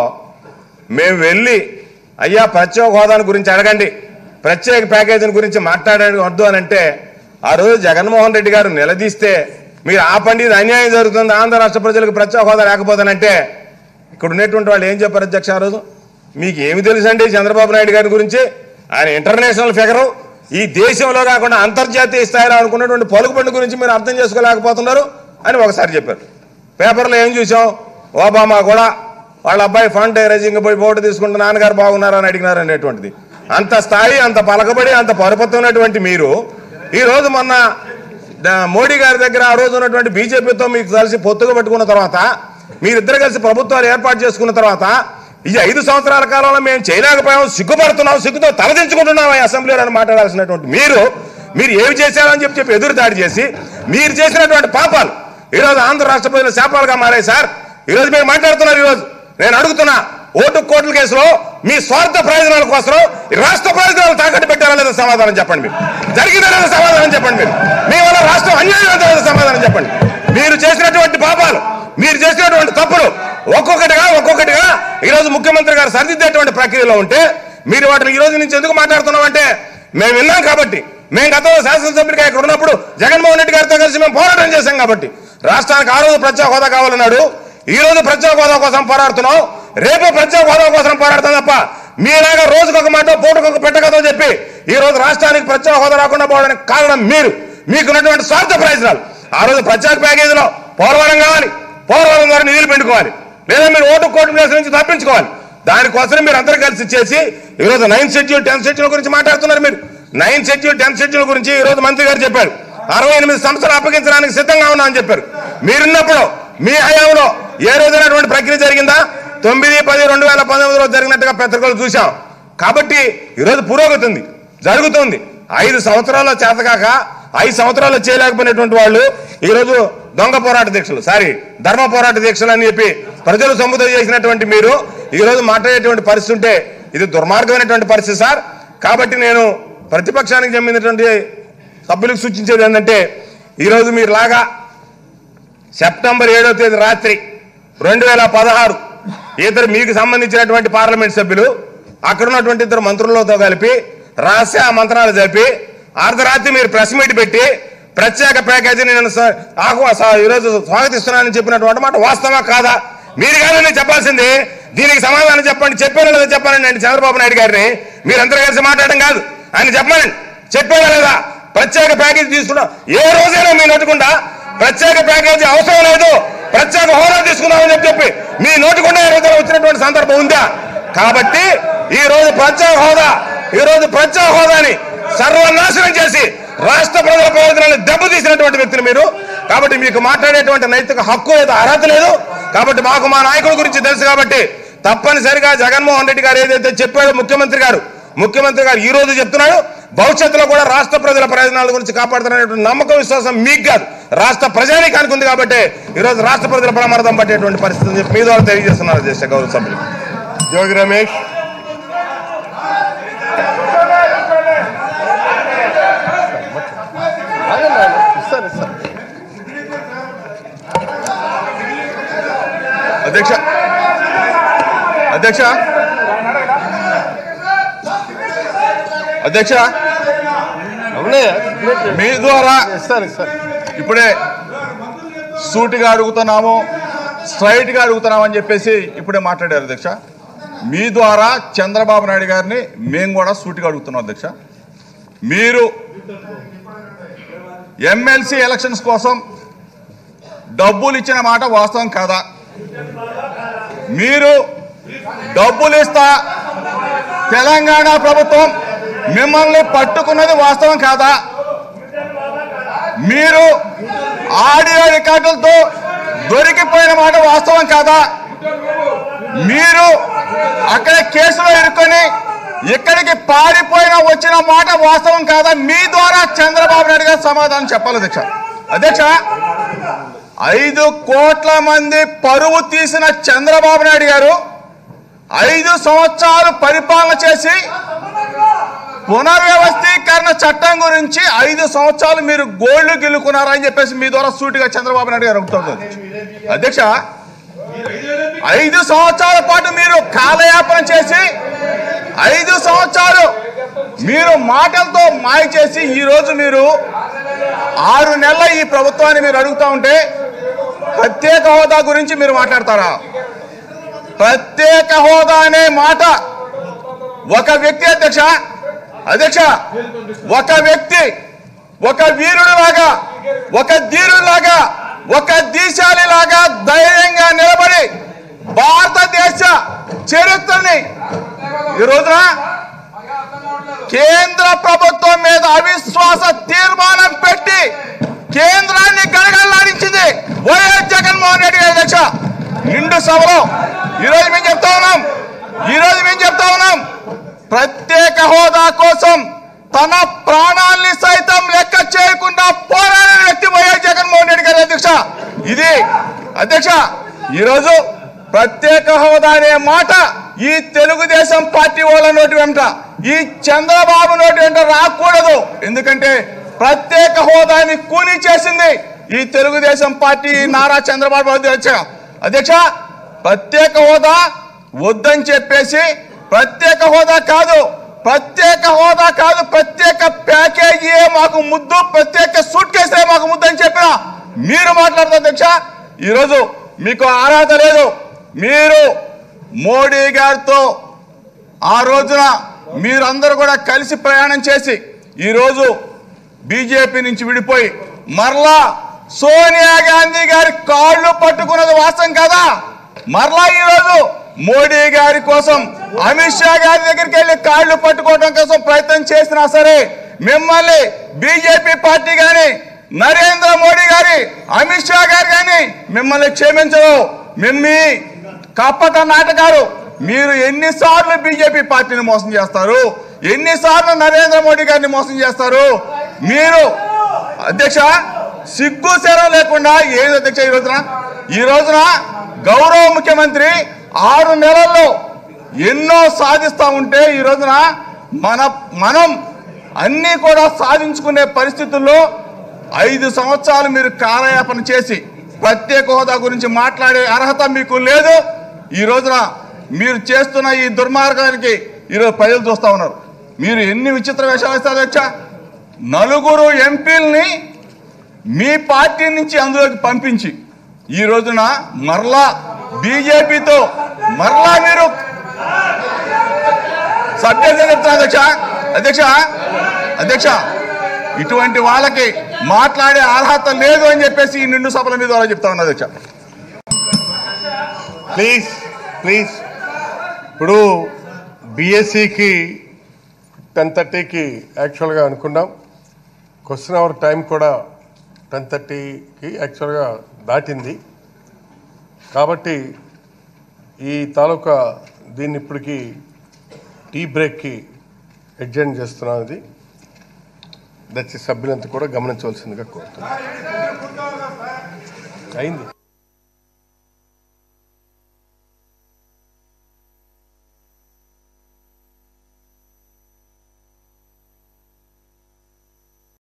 మేము వెళ్ళి అయ్యా ప్రత్యేక హోదాని గురించి అడగండి ప్రత్యేక ప్యాకేజీని గురించి మాట్లాడడం వద్దు అని అంటే ఆ రోజు జగన్మోహన్ రెడ్డి గారు నిలదీస్తే మీరు ఆపండి ఇది అన్యాయం జరుగుతుంది ఆంధ్ర రాష్ట్ర ప్రజలకు ప్రత్యేక హోదా లేకపోతానంటే ఇక్కడ ఉన్నటువంటి వాళ్ళు ఏం చెప్పారు అధ్యక్ష ఆ రోజు మీకు ఏమి తెలుసండి చంద్రబాబు నాయుడు గారి గురించి ఆయన ఇంటర్నేషనల్ ఫిగరు ఈ దేశంలో కాకుండా అంతర్జాతీయ స్థాయిలో అనుకున్నటువంటి పలుకుబడి గురించి మీరు అర్థం చేసుకోలేకపోతున్నారు అని ఒకసారి చెప్పారు పేపర్లో ఏం చూసాం ఓబామా కూడా వాళ్ళ అబ్బాయి ఫండ్ రైజింగ్ పోయి ఓటు తీసుకుంటే నాన్నగారు బాగున్నారా అని అడిగినారు అనేటువంటిది అంత స్థాయి అంత పలకబడి అంత పరుపత్తి ఉన్నటువంటి మీరు ఈ రోజు మొన్న ద- మోడీ గారి దగ్గర ఆ రోజు ఉన్నటువంటి బీజేపీతో మీకు కలిసి పొత్తుగా పెట్టుకున్న తర్వాత మీరిద్దరు కలిసి ప్రభుత్వాలు ఏర్పాటు చేసుకున్న తర్వాత ఈ ఐదు సంవత్సరాల కాలంలో మేము చేయలేకపోయాం సిగ్గుపడుతున్నాం సిగ్గుతో తలదించుకుంటున్నాం ఈ అసెంబ్లీలో అని మాట్లాడాల్సినటువంటి మీరు మీరు ఏమి చేశారని చెప్పి చెప్పి ఎదురు దాడి చేసి మీరు చేసినటువంటి పాపాలు ఈరోజు ఆంధ్ర రాష్ట్ర ప్రజలు శాపాలుగా మారాయి సార్ ఈరోజు మీరు మాట్లాడుతున్నారు ఈరోజు నేను అడుగుతున్నా ఓటు కోట్ల కేసులో మీ స్వార్థ ప్రయోజనాల కోసం ఈ రాష్ట్ర ప్రయోజనాలు తాకట్టు పెట్టారా లేదా సమాధానం చెప్పండి మీరు జరిగిందా లేదా సమాధానం చెప్పండి మీరు మీ వల్ల రాష్ట్రం అన్యాయం అవుతుందా లేదా సమాధానం చెప్పండి మీరు చేసినటువంటి పాపాలు మీరు చేసినటువంటి తప్పులు ఒక్కొక్కటిగా ఒక్కొక్కటిగా ఈరోజు ముఖ్యమంత్రి గారు సరిదిద్దేటువంటి ప్రక్రియలో ఉంటే మీరు వాటిని ఈ రోజు నుంచి ఎందుకు మాట్లాడుతున్నామంటే మేము విన్నాం కాబట్టి మేము గతంలో శాసనసభ్యుడిగా ఇక్కడ ఉన్నప్పుడు జగన్మోహన్ రెడ్డి గారితో కలిసి మేము పోరాటం చేశాం కాబట్టి రాష్ట్రానికి ఆ రోజు ప్రత్యేక హోదా కావాలన్నాడు ఈ రోజు ప్రత్యేక హోదా కోసం పోరాడుతున్నాం రేపు ప్రత్యేక హోదా కోసం పోరాడతాం తప్ప మీలాగా రోజుకొక మాట పూటకొక పెట్టకతో చెప్పి ఈ రోజు రాష్ట్రానికి ప్రత్యేక హోదా రాకుండా పోవడానికి కారణం మీరు మీకున్నటువంటి స్వార్థ ప్రయోజనాలు ఆ రోజు ప్రత్యేక ప్యాకేజీలో పోలవరం కావాలి పోలవరం ద్వారా నిధులు పెట్టుకోవాలి లేదా మీరు ఓటు కోర్టు కేసు నుంచి తప్పించుకోవాలి దానికోసం మీరు అందరూ కలిసి చేసి ఈరోజు నైన్ షెడ్యూల్ టెన్త్ షెడ్యూల్ గురించి మాట్లాడుతున్నారు మీరు నైన్ షెడ్యూల్ టెన్త్ షెడ్యూల్ గురించి ఈ రోజు మంత్రి గారు చెప్పారు అరవై ఎనిమిది సంవత్సరాలు అప్పగించడానికి సిద్ధంగా ఉన్నా అని చెప్పారు మీరున్నప్పుడు మీ హయాంలో ఏ రోజైనటువంటి ప్రక్రియ జరిగిందా తొమ్మిది పది రెండు వేల పంతొమ్మిదిలో జరిగినట్టుగా పత్రికలు చూశాం కాబట్టి ఈరోజు పురోగతి ఉంది జరుగుతుంది ఐదు సంవత్సరాల చేతకాక ఐదు సంవత్సరాలు చేయలేకపోయినటువంటి వాళ్ళు ఈరోజు దొంగ పోరాట దీక్షలు సారీ ధర్మ పోరాట దీక్షలు అని చెప్పి ప్రజలు సముద్రం చేసినటువంటి మీరు ఈరోజు మాట్లాడేటువంటి పరిస్థితి ఉంటే ఇది దుర్మార్గమైనటువంటి పరిస్థితి సార్ కాబట్టి నేను ప్రతిపక్షానికి చెందినటువంటి సభ్యులకు సూచించేది ఏంటంటే ఈరోజు మీరు లాగా సెప్టెంబర్ ఏడో తేదీ రాత్రి రెండు వేల పదహారు ఇద్దరు మీకు సంబంధించినటువంటి పార్లమెంట్ సభ్యులు అక్కడ ఉన్నటువంటి ఇద్దరు మంత్రులతో కలిపి రహస్య మంత్రాలు జరిపి అర్ధరాత్రి మీరు ప్రెస్ మీట్ పెట్టి ప్రత్యేక ప్యాకేజీని నేను స- ఆహ్వా- స- ఈరోజు స్వాగతిస్తున్నానని చెప్పినటువంటి మాట వాస్తవా కాదా మీరు కాదని చెప్పాల్సింది దీనికి సమాధానం చెప్పండి చెప్పారో లేదా చెప్పానండి అండి చంద్రబాబు నాయుడు గారిని మీరందరూ కలిసి మాట్లాడడం కాదు ఆయన చెప్పమనండి చెప్పారా లేదా ప్రత్యేక ప్యాకేజీ తీసుకున్నాం ఏ రోజైనా మీ నోటుకుండా ప్రత్యేక ప్యాకేజీ అవసరం లేదు ప్రత్యేక హోదా తీసుకుందామని చెప్పి చెప్పి మీ నోటికుండా ఏ రోజైనా వచ్చినటువంటి సందర్భం ఉందా కాబట్టి ఈ రోజు ప్రత్యేక హోదా ఈ రోజు ప్రత్యేక హోదాని సర్వనాశనం చేసి రాష్ట్ర ప్రజల ప్రయోజనాలను దెబ్బతీసినటువంటి వ్యక్తులు మీరు కాబట్టి మీకు మాట్లాడేటువంటి నైతిక హక్కు లేదా అర్హత లేదు కాబట్టి మాకు మా నాయకుడి గురించి తెలుసు కాబట్టి తప్పనిసరిగా జగన్మోహన్ రెడ్డి గారు ఏదైతే చెప్పాడో ముఖ్యమంత్రి గారు ముఖ్యమంత్రి గారు ఈ రోజు చెప్తున్నాడు భవిష్యత్తులో కూడా రాష్ట్ర ప్రజల ప్రయోజనాల గురించి కాపాడుతున్నటువంటి నమ్మకం విశ్వాసం మీకు కాదు రాష్ట్ర ప్రజానికి ఉంది కాబట్టి ఈ రోజు రాష్ట్ర ప్రజల ప్రమాదం పట్టేటువంటి పరిస్థితి అని చెప్పి మీ ద్వారా తెలియజేస్తున్నారు దేశ గౌరవ సభ్యులు జోగి రమేష్ అధ్యక్ష అధ్యక్ష అధ్యక్ష మీ ద్వారా ఇప్పుడే సూటిగా అడుగుతున్నాము స్ట్రైట్గా అడుగుతున్నాము అని చెప్పేసి ఇప్పుడే మాట్లాడారు అధ్యక్ష మీ ద్వారా చంద్రబాబు నాయుడు గారిని మేము కూడా సూటిగా అడుగుతున్నాం అధ్యక్ష మీరు ఎమ్మెల్సీ ఎలక్షన్స్ కోసం డబ్బులు ఇచ్చిన మాట వాస్తవం కాదా మీరు డబ్బులు ఇస్తా తెలంగాణ ప్రభుత్వం మిమ్మల్ని పట్టుకున్నది వాస్తవం కాదా మీరు ఆడియో రికార్డులతో దొరికిపోయిన మాట వాస్తవం కాదా మీరు అక్కడ కేసులో ఇరుక్కొని ఇక్కడికి పారిపోయిన వచ్చిన మాట వాస్తవం కాదా మీ ద్వారా చంద్రబాబు నాయుడు గారు సమాధానం చెప్పాలి అధ్యక్ష అధ్యక్ష ఐదు కోట్ల మంది పరువు తీసిన చంద్రబాబు నాయుడు గారు ఐదు సంవత్సరాలు పరిపాలన చేసి పునర్వ్యవస్థీకరణ చట్టం గురించి ఐదు సంవత్సరాలు మీరు గోళ్లు గెలుకున్నారని చెప్పేసి మీ ద్వారా సూటిగా చంద్రబాబు నాయుడు గారు అడుగుతుంది అధ్యక్ష ఐదు సంవత్సరాల పాటు మీరు కాలయాపన చేసి ఐదు సంవత్సరాలు మీరు మాటలతో మాయ చేసి ఈ రోజు మీరు ఆరు నెలల ఈ ప్రభుత్వాన్ని మీరు అడుగుతా ఉంటే ప్రత్యేక హోదా గురించి మీరు మాట్లాడతారా ప్రత్యేక హోదా అనే మాట ఒక వ్యక్తి అధ్యక్ష అధ్యక్ష ఒక వ్యక్తి ఒక వీరుడిలాగా ఒక ధీరులాగా ఒక దీశాలిలాగా ధైర్యంగా నిలబడి భారతదేశ చరిత్రని ఈ రోజున కేంద్ర ప్రభుత్వం మీద అవిశ్వాస తీర్మానం పెట్టి కేంద్రాన్ని గడగడలాడించింది వైఎస్ జగన్మోహన్ రెడ్డి గారి అధ్యక్ష నిండు సభలో ఈరోజు మేము చెప్తా ఉన్నాం ఈరోజు మేము చెప్తా ఉన్నాం ప్రత్యేక హోదా కోసం తన ప్రాణాల్ని సైతం లెక్క చేయకుండా పోరాడిన వ్యక్తి వైఎస్ జగన్మోహన్ రెడ్డి గారి అధ్యక్ష ఇది అధ్యక్ష ఈరోజు ప్రత్యేక హోదా అనే మాట ఈ తెలుగుదేశం పార్టీ వాళ్ళ నోటి వెంట ఈ చంద్రబాబు నోటి వెంట రాకూడదు ఎందుకంటే ప్రత్యేక హోదాని కూలీ చేసింది ఈ తెలుగుదేశం పార్టీ నారా చంద్రబాబు అధ్యక్ష అధ్యక్ష ప్రత్యేక హోదా వద్దని చెప్పేసి ప్రత్యేక హోదా కాదు ప్రత్యేక హోదా కాదు ప్రత్యేక ప్యాకేజీ మాకు ముద్దు ప్రత్యేక సూట్ కేసే మాకు ముద్దు అని చెప్పిన మీరు మాట్లాడతారు అధ్యక్ష ఈరోజు మీకు అర్హత లేదు మీరు మోడీ గారితో ఆ రోజున మీరందరూ కూడా కలిసి ప్రయాణం చేసి ఈరోజు బీజేపీ నుంచి విడిపోయి మరలా సోనియా గాంధీ గారి కాళ్ళు పట్టుకున్నది వాస్తవం కదా మరలా ఈరోజు మోడీ గారి కోసం అమిత్ షా గారి దగ్గరికి వెళ్ళి కాళ్ళు పట్టుకోవడం కోసం ప్రయత్నం చేసినా సరే మిమ్మల్ని బీజేపీ పార్టీ గాని నరేంద్ర మోడీ గారి అమిత్ షా గారు గాని మిమ్మల్ని క్షమించరు మిమ్మి కప్పట నాటకాలు మీరు ఎన్నిసార్లు బీజేపీ పార్టీని మోసం చేస్తారు ఎన్నిసార్లు నరేంద్ర మోడీ గారిని మోసం చేస్తారు మీరు అధ్యక్ష సిగ్గు శరం లేకుండా ఏది అధ్యక్ష ఈ రోజున ఈ రోజున గౌరవ ముఖ్యమంత్రి ఆరు నెలల్లో ఎన్నో సాధిస్తా ఉంటే ఈ రోజున మన మనం అన్నీ కూడా సాధించుకునే పరిస్థితుల్లో ఐదు సంవత్సరాలు మీరు కాలయాపన చేసి ప్రత్యేక హోదా గురించి మాట్లాడే అర్హత మీకు లేదు ఈ రోజున మీరు చేస్తున్న ఈ దుర్మార్గానికి ఈరోజు ప్రజలు చూస్తా ఉన్నారు మీరు ఎన్ని విచిత్ర వేషాలు వేస్తారు అధ్యక్ష నలుగురు ఎంపీల్ని మీ పార్టీ నుంచి అందులోకి పంపించి ఈ రోజున మరలా బీజేపీతో మరలా మీరు సభ్యత చెప్తున్నా అధ్యక్ష అధ్యక్ష అధ్యక్ష ఇటువంటి వాళ్ళకి మాట్లాడే అర్హత లేదు అని చెప్పేసి ఈ నిండు సభల మీద వాళ్ళకి చెప్తా ఉన్నా అధ్యక్ష ప్లీజ్ ప్లీజ్ ఇప్పుడు బీఎస్సీకి టెన్ థర్టీకి యాక్చువల్గా అనుకున్నాం క్వశ్చన్ అవర్ టైం కూడా టెన్ థర్టీకి యాక్చువల్గా దాటింది కాబట్టి ఈ తాలూకా దీన్ని ఇప్పటికి టీ బ్రేక్కి ఎడ్జెండ్ చేస్తున్నాం అది దయచేసి సభ్యులంతా కూడా గమనించవలసిందిగా కోరుతున్నాను అయింది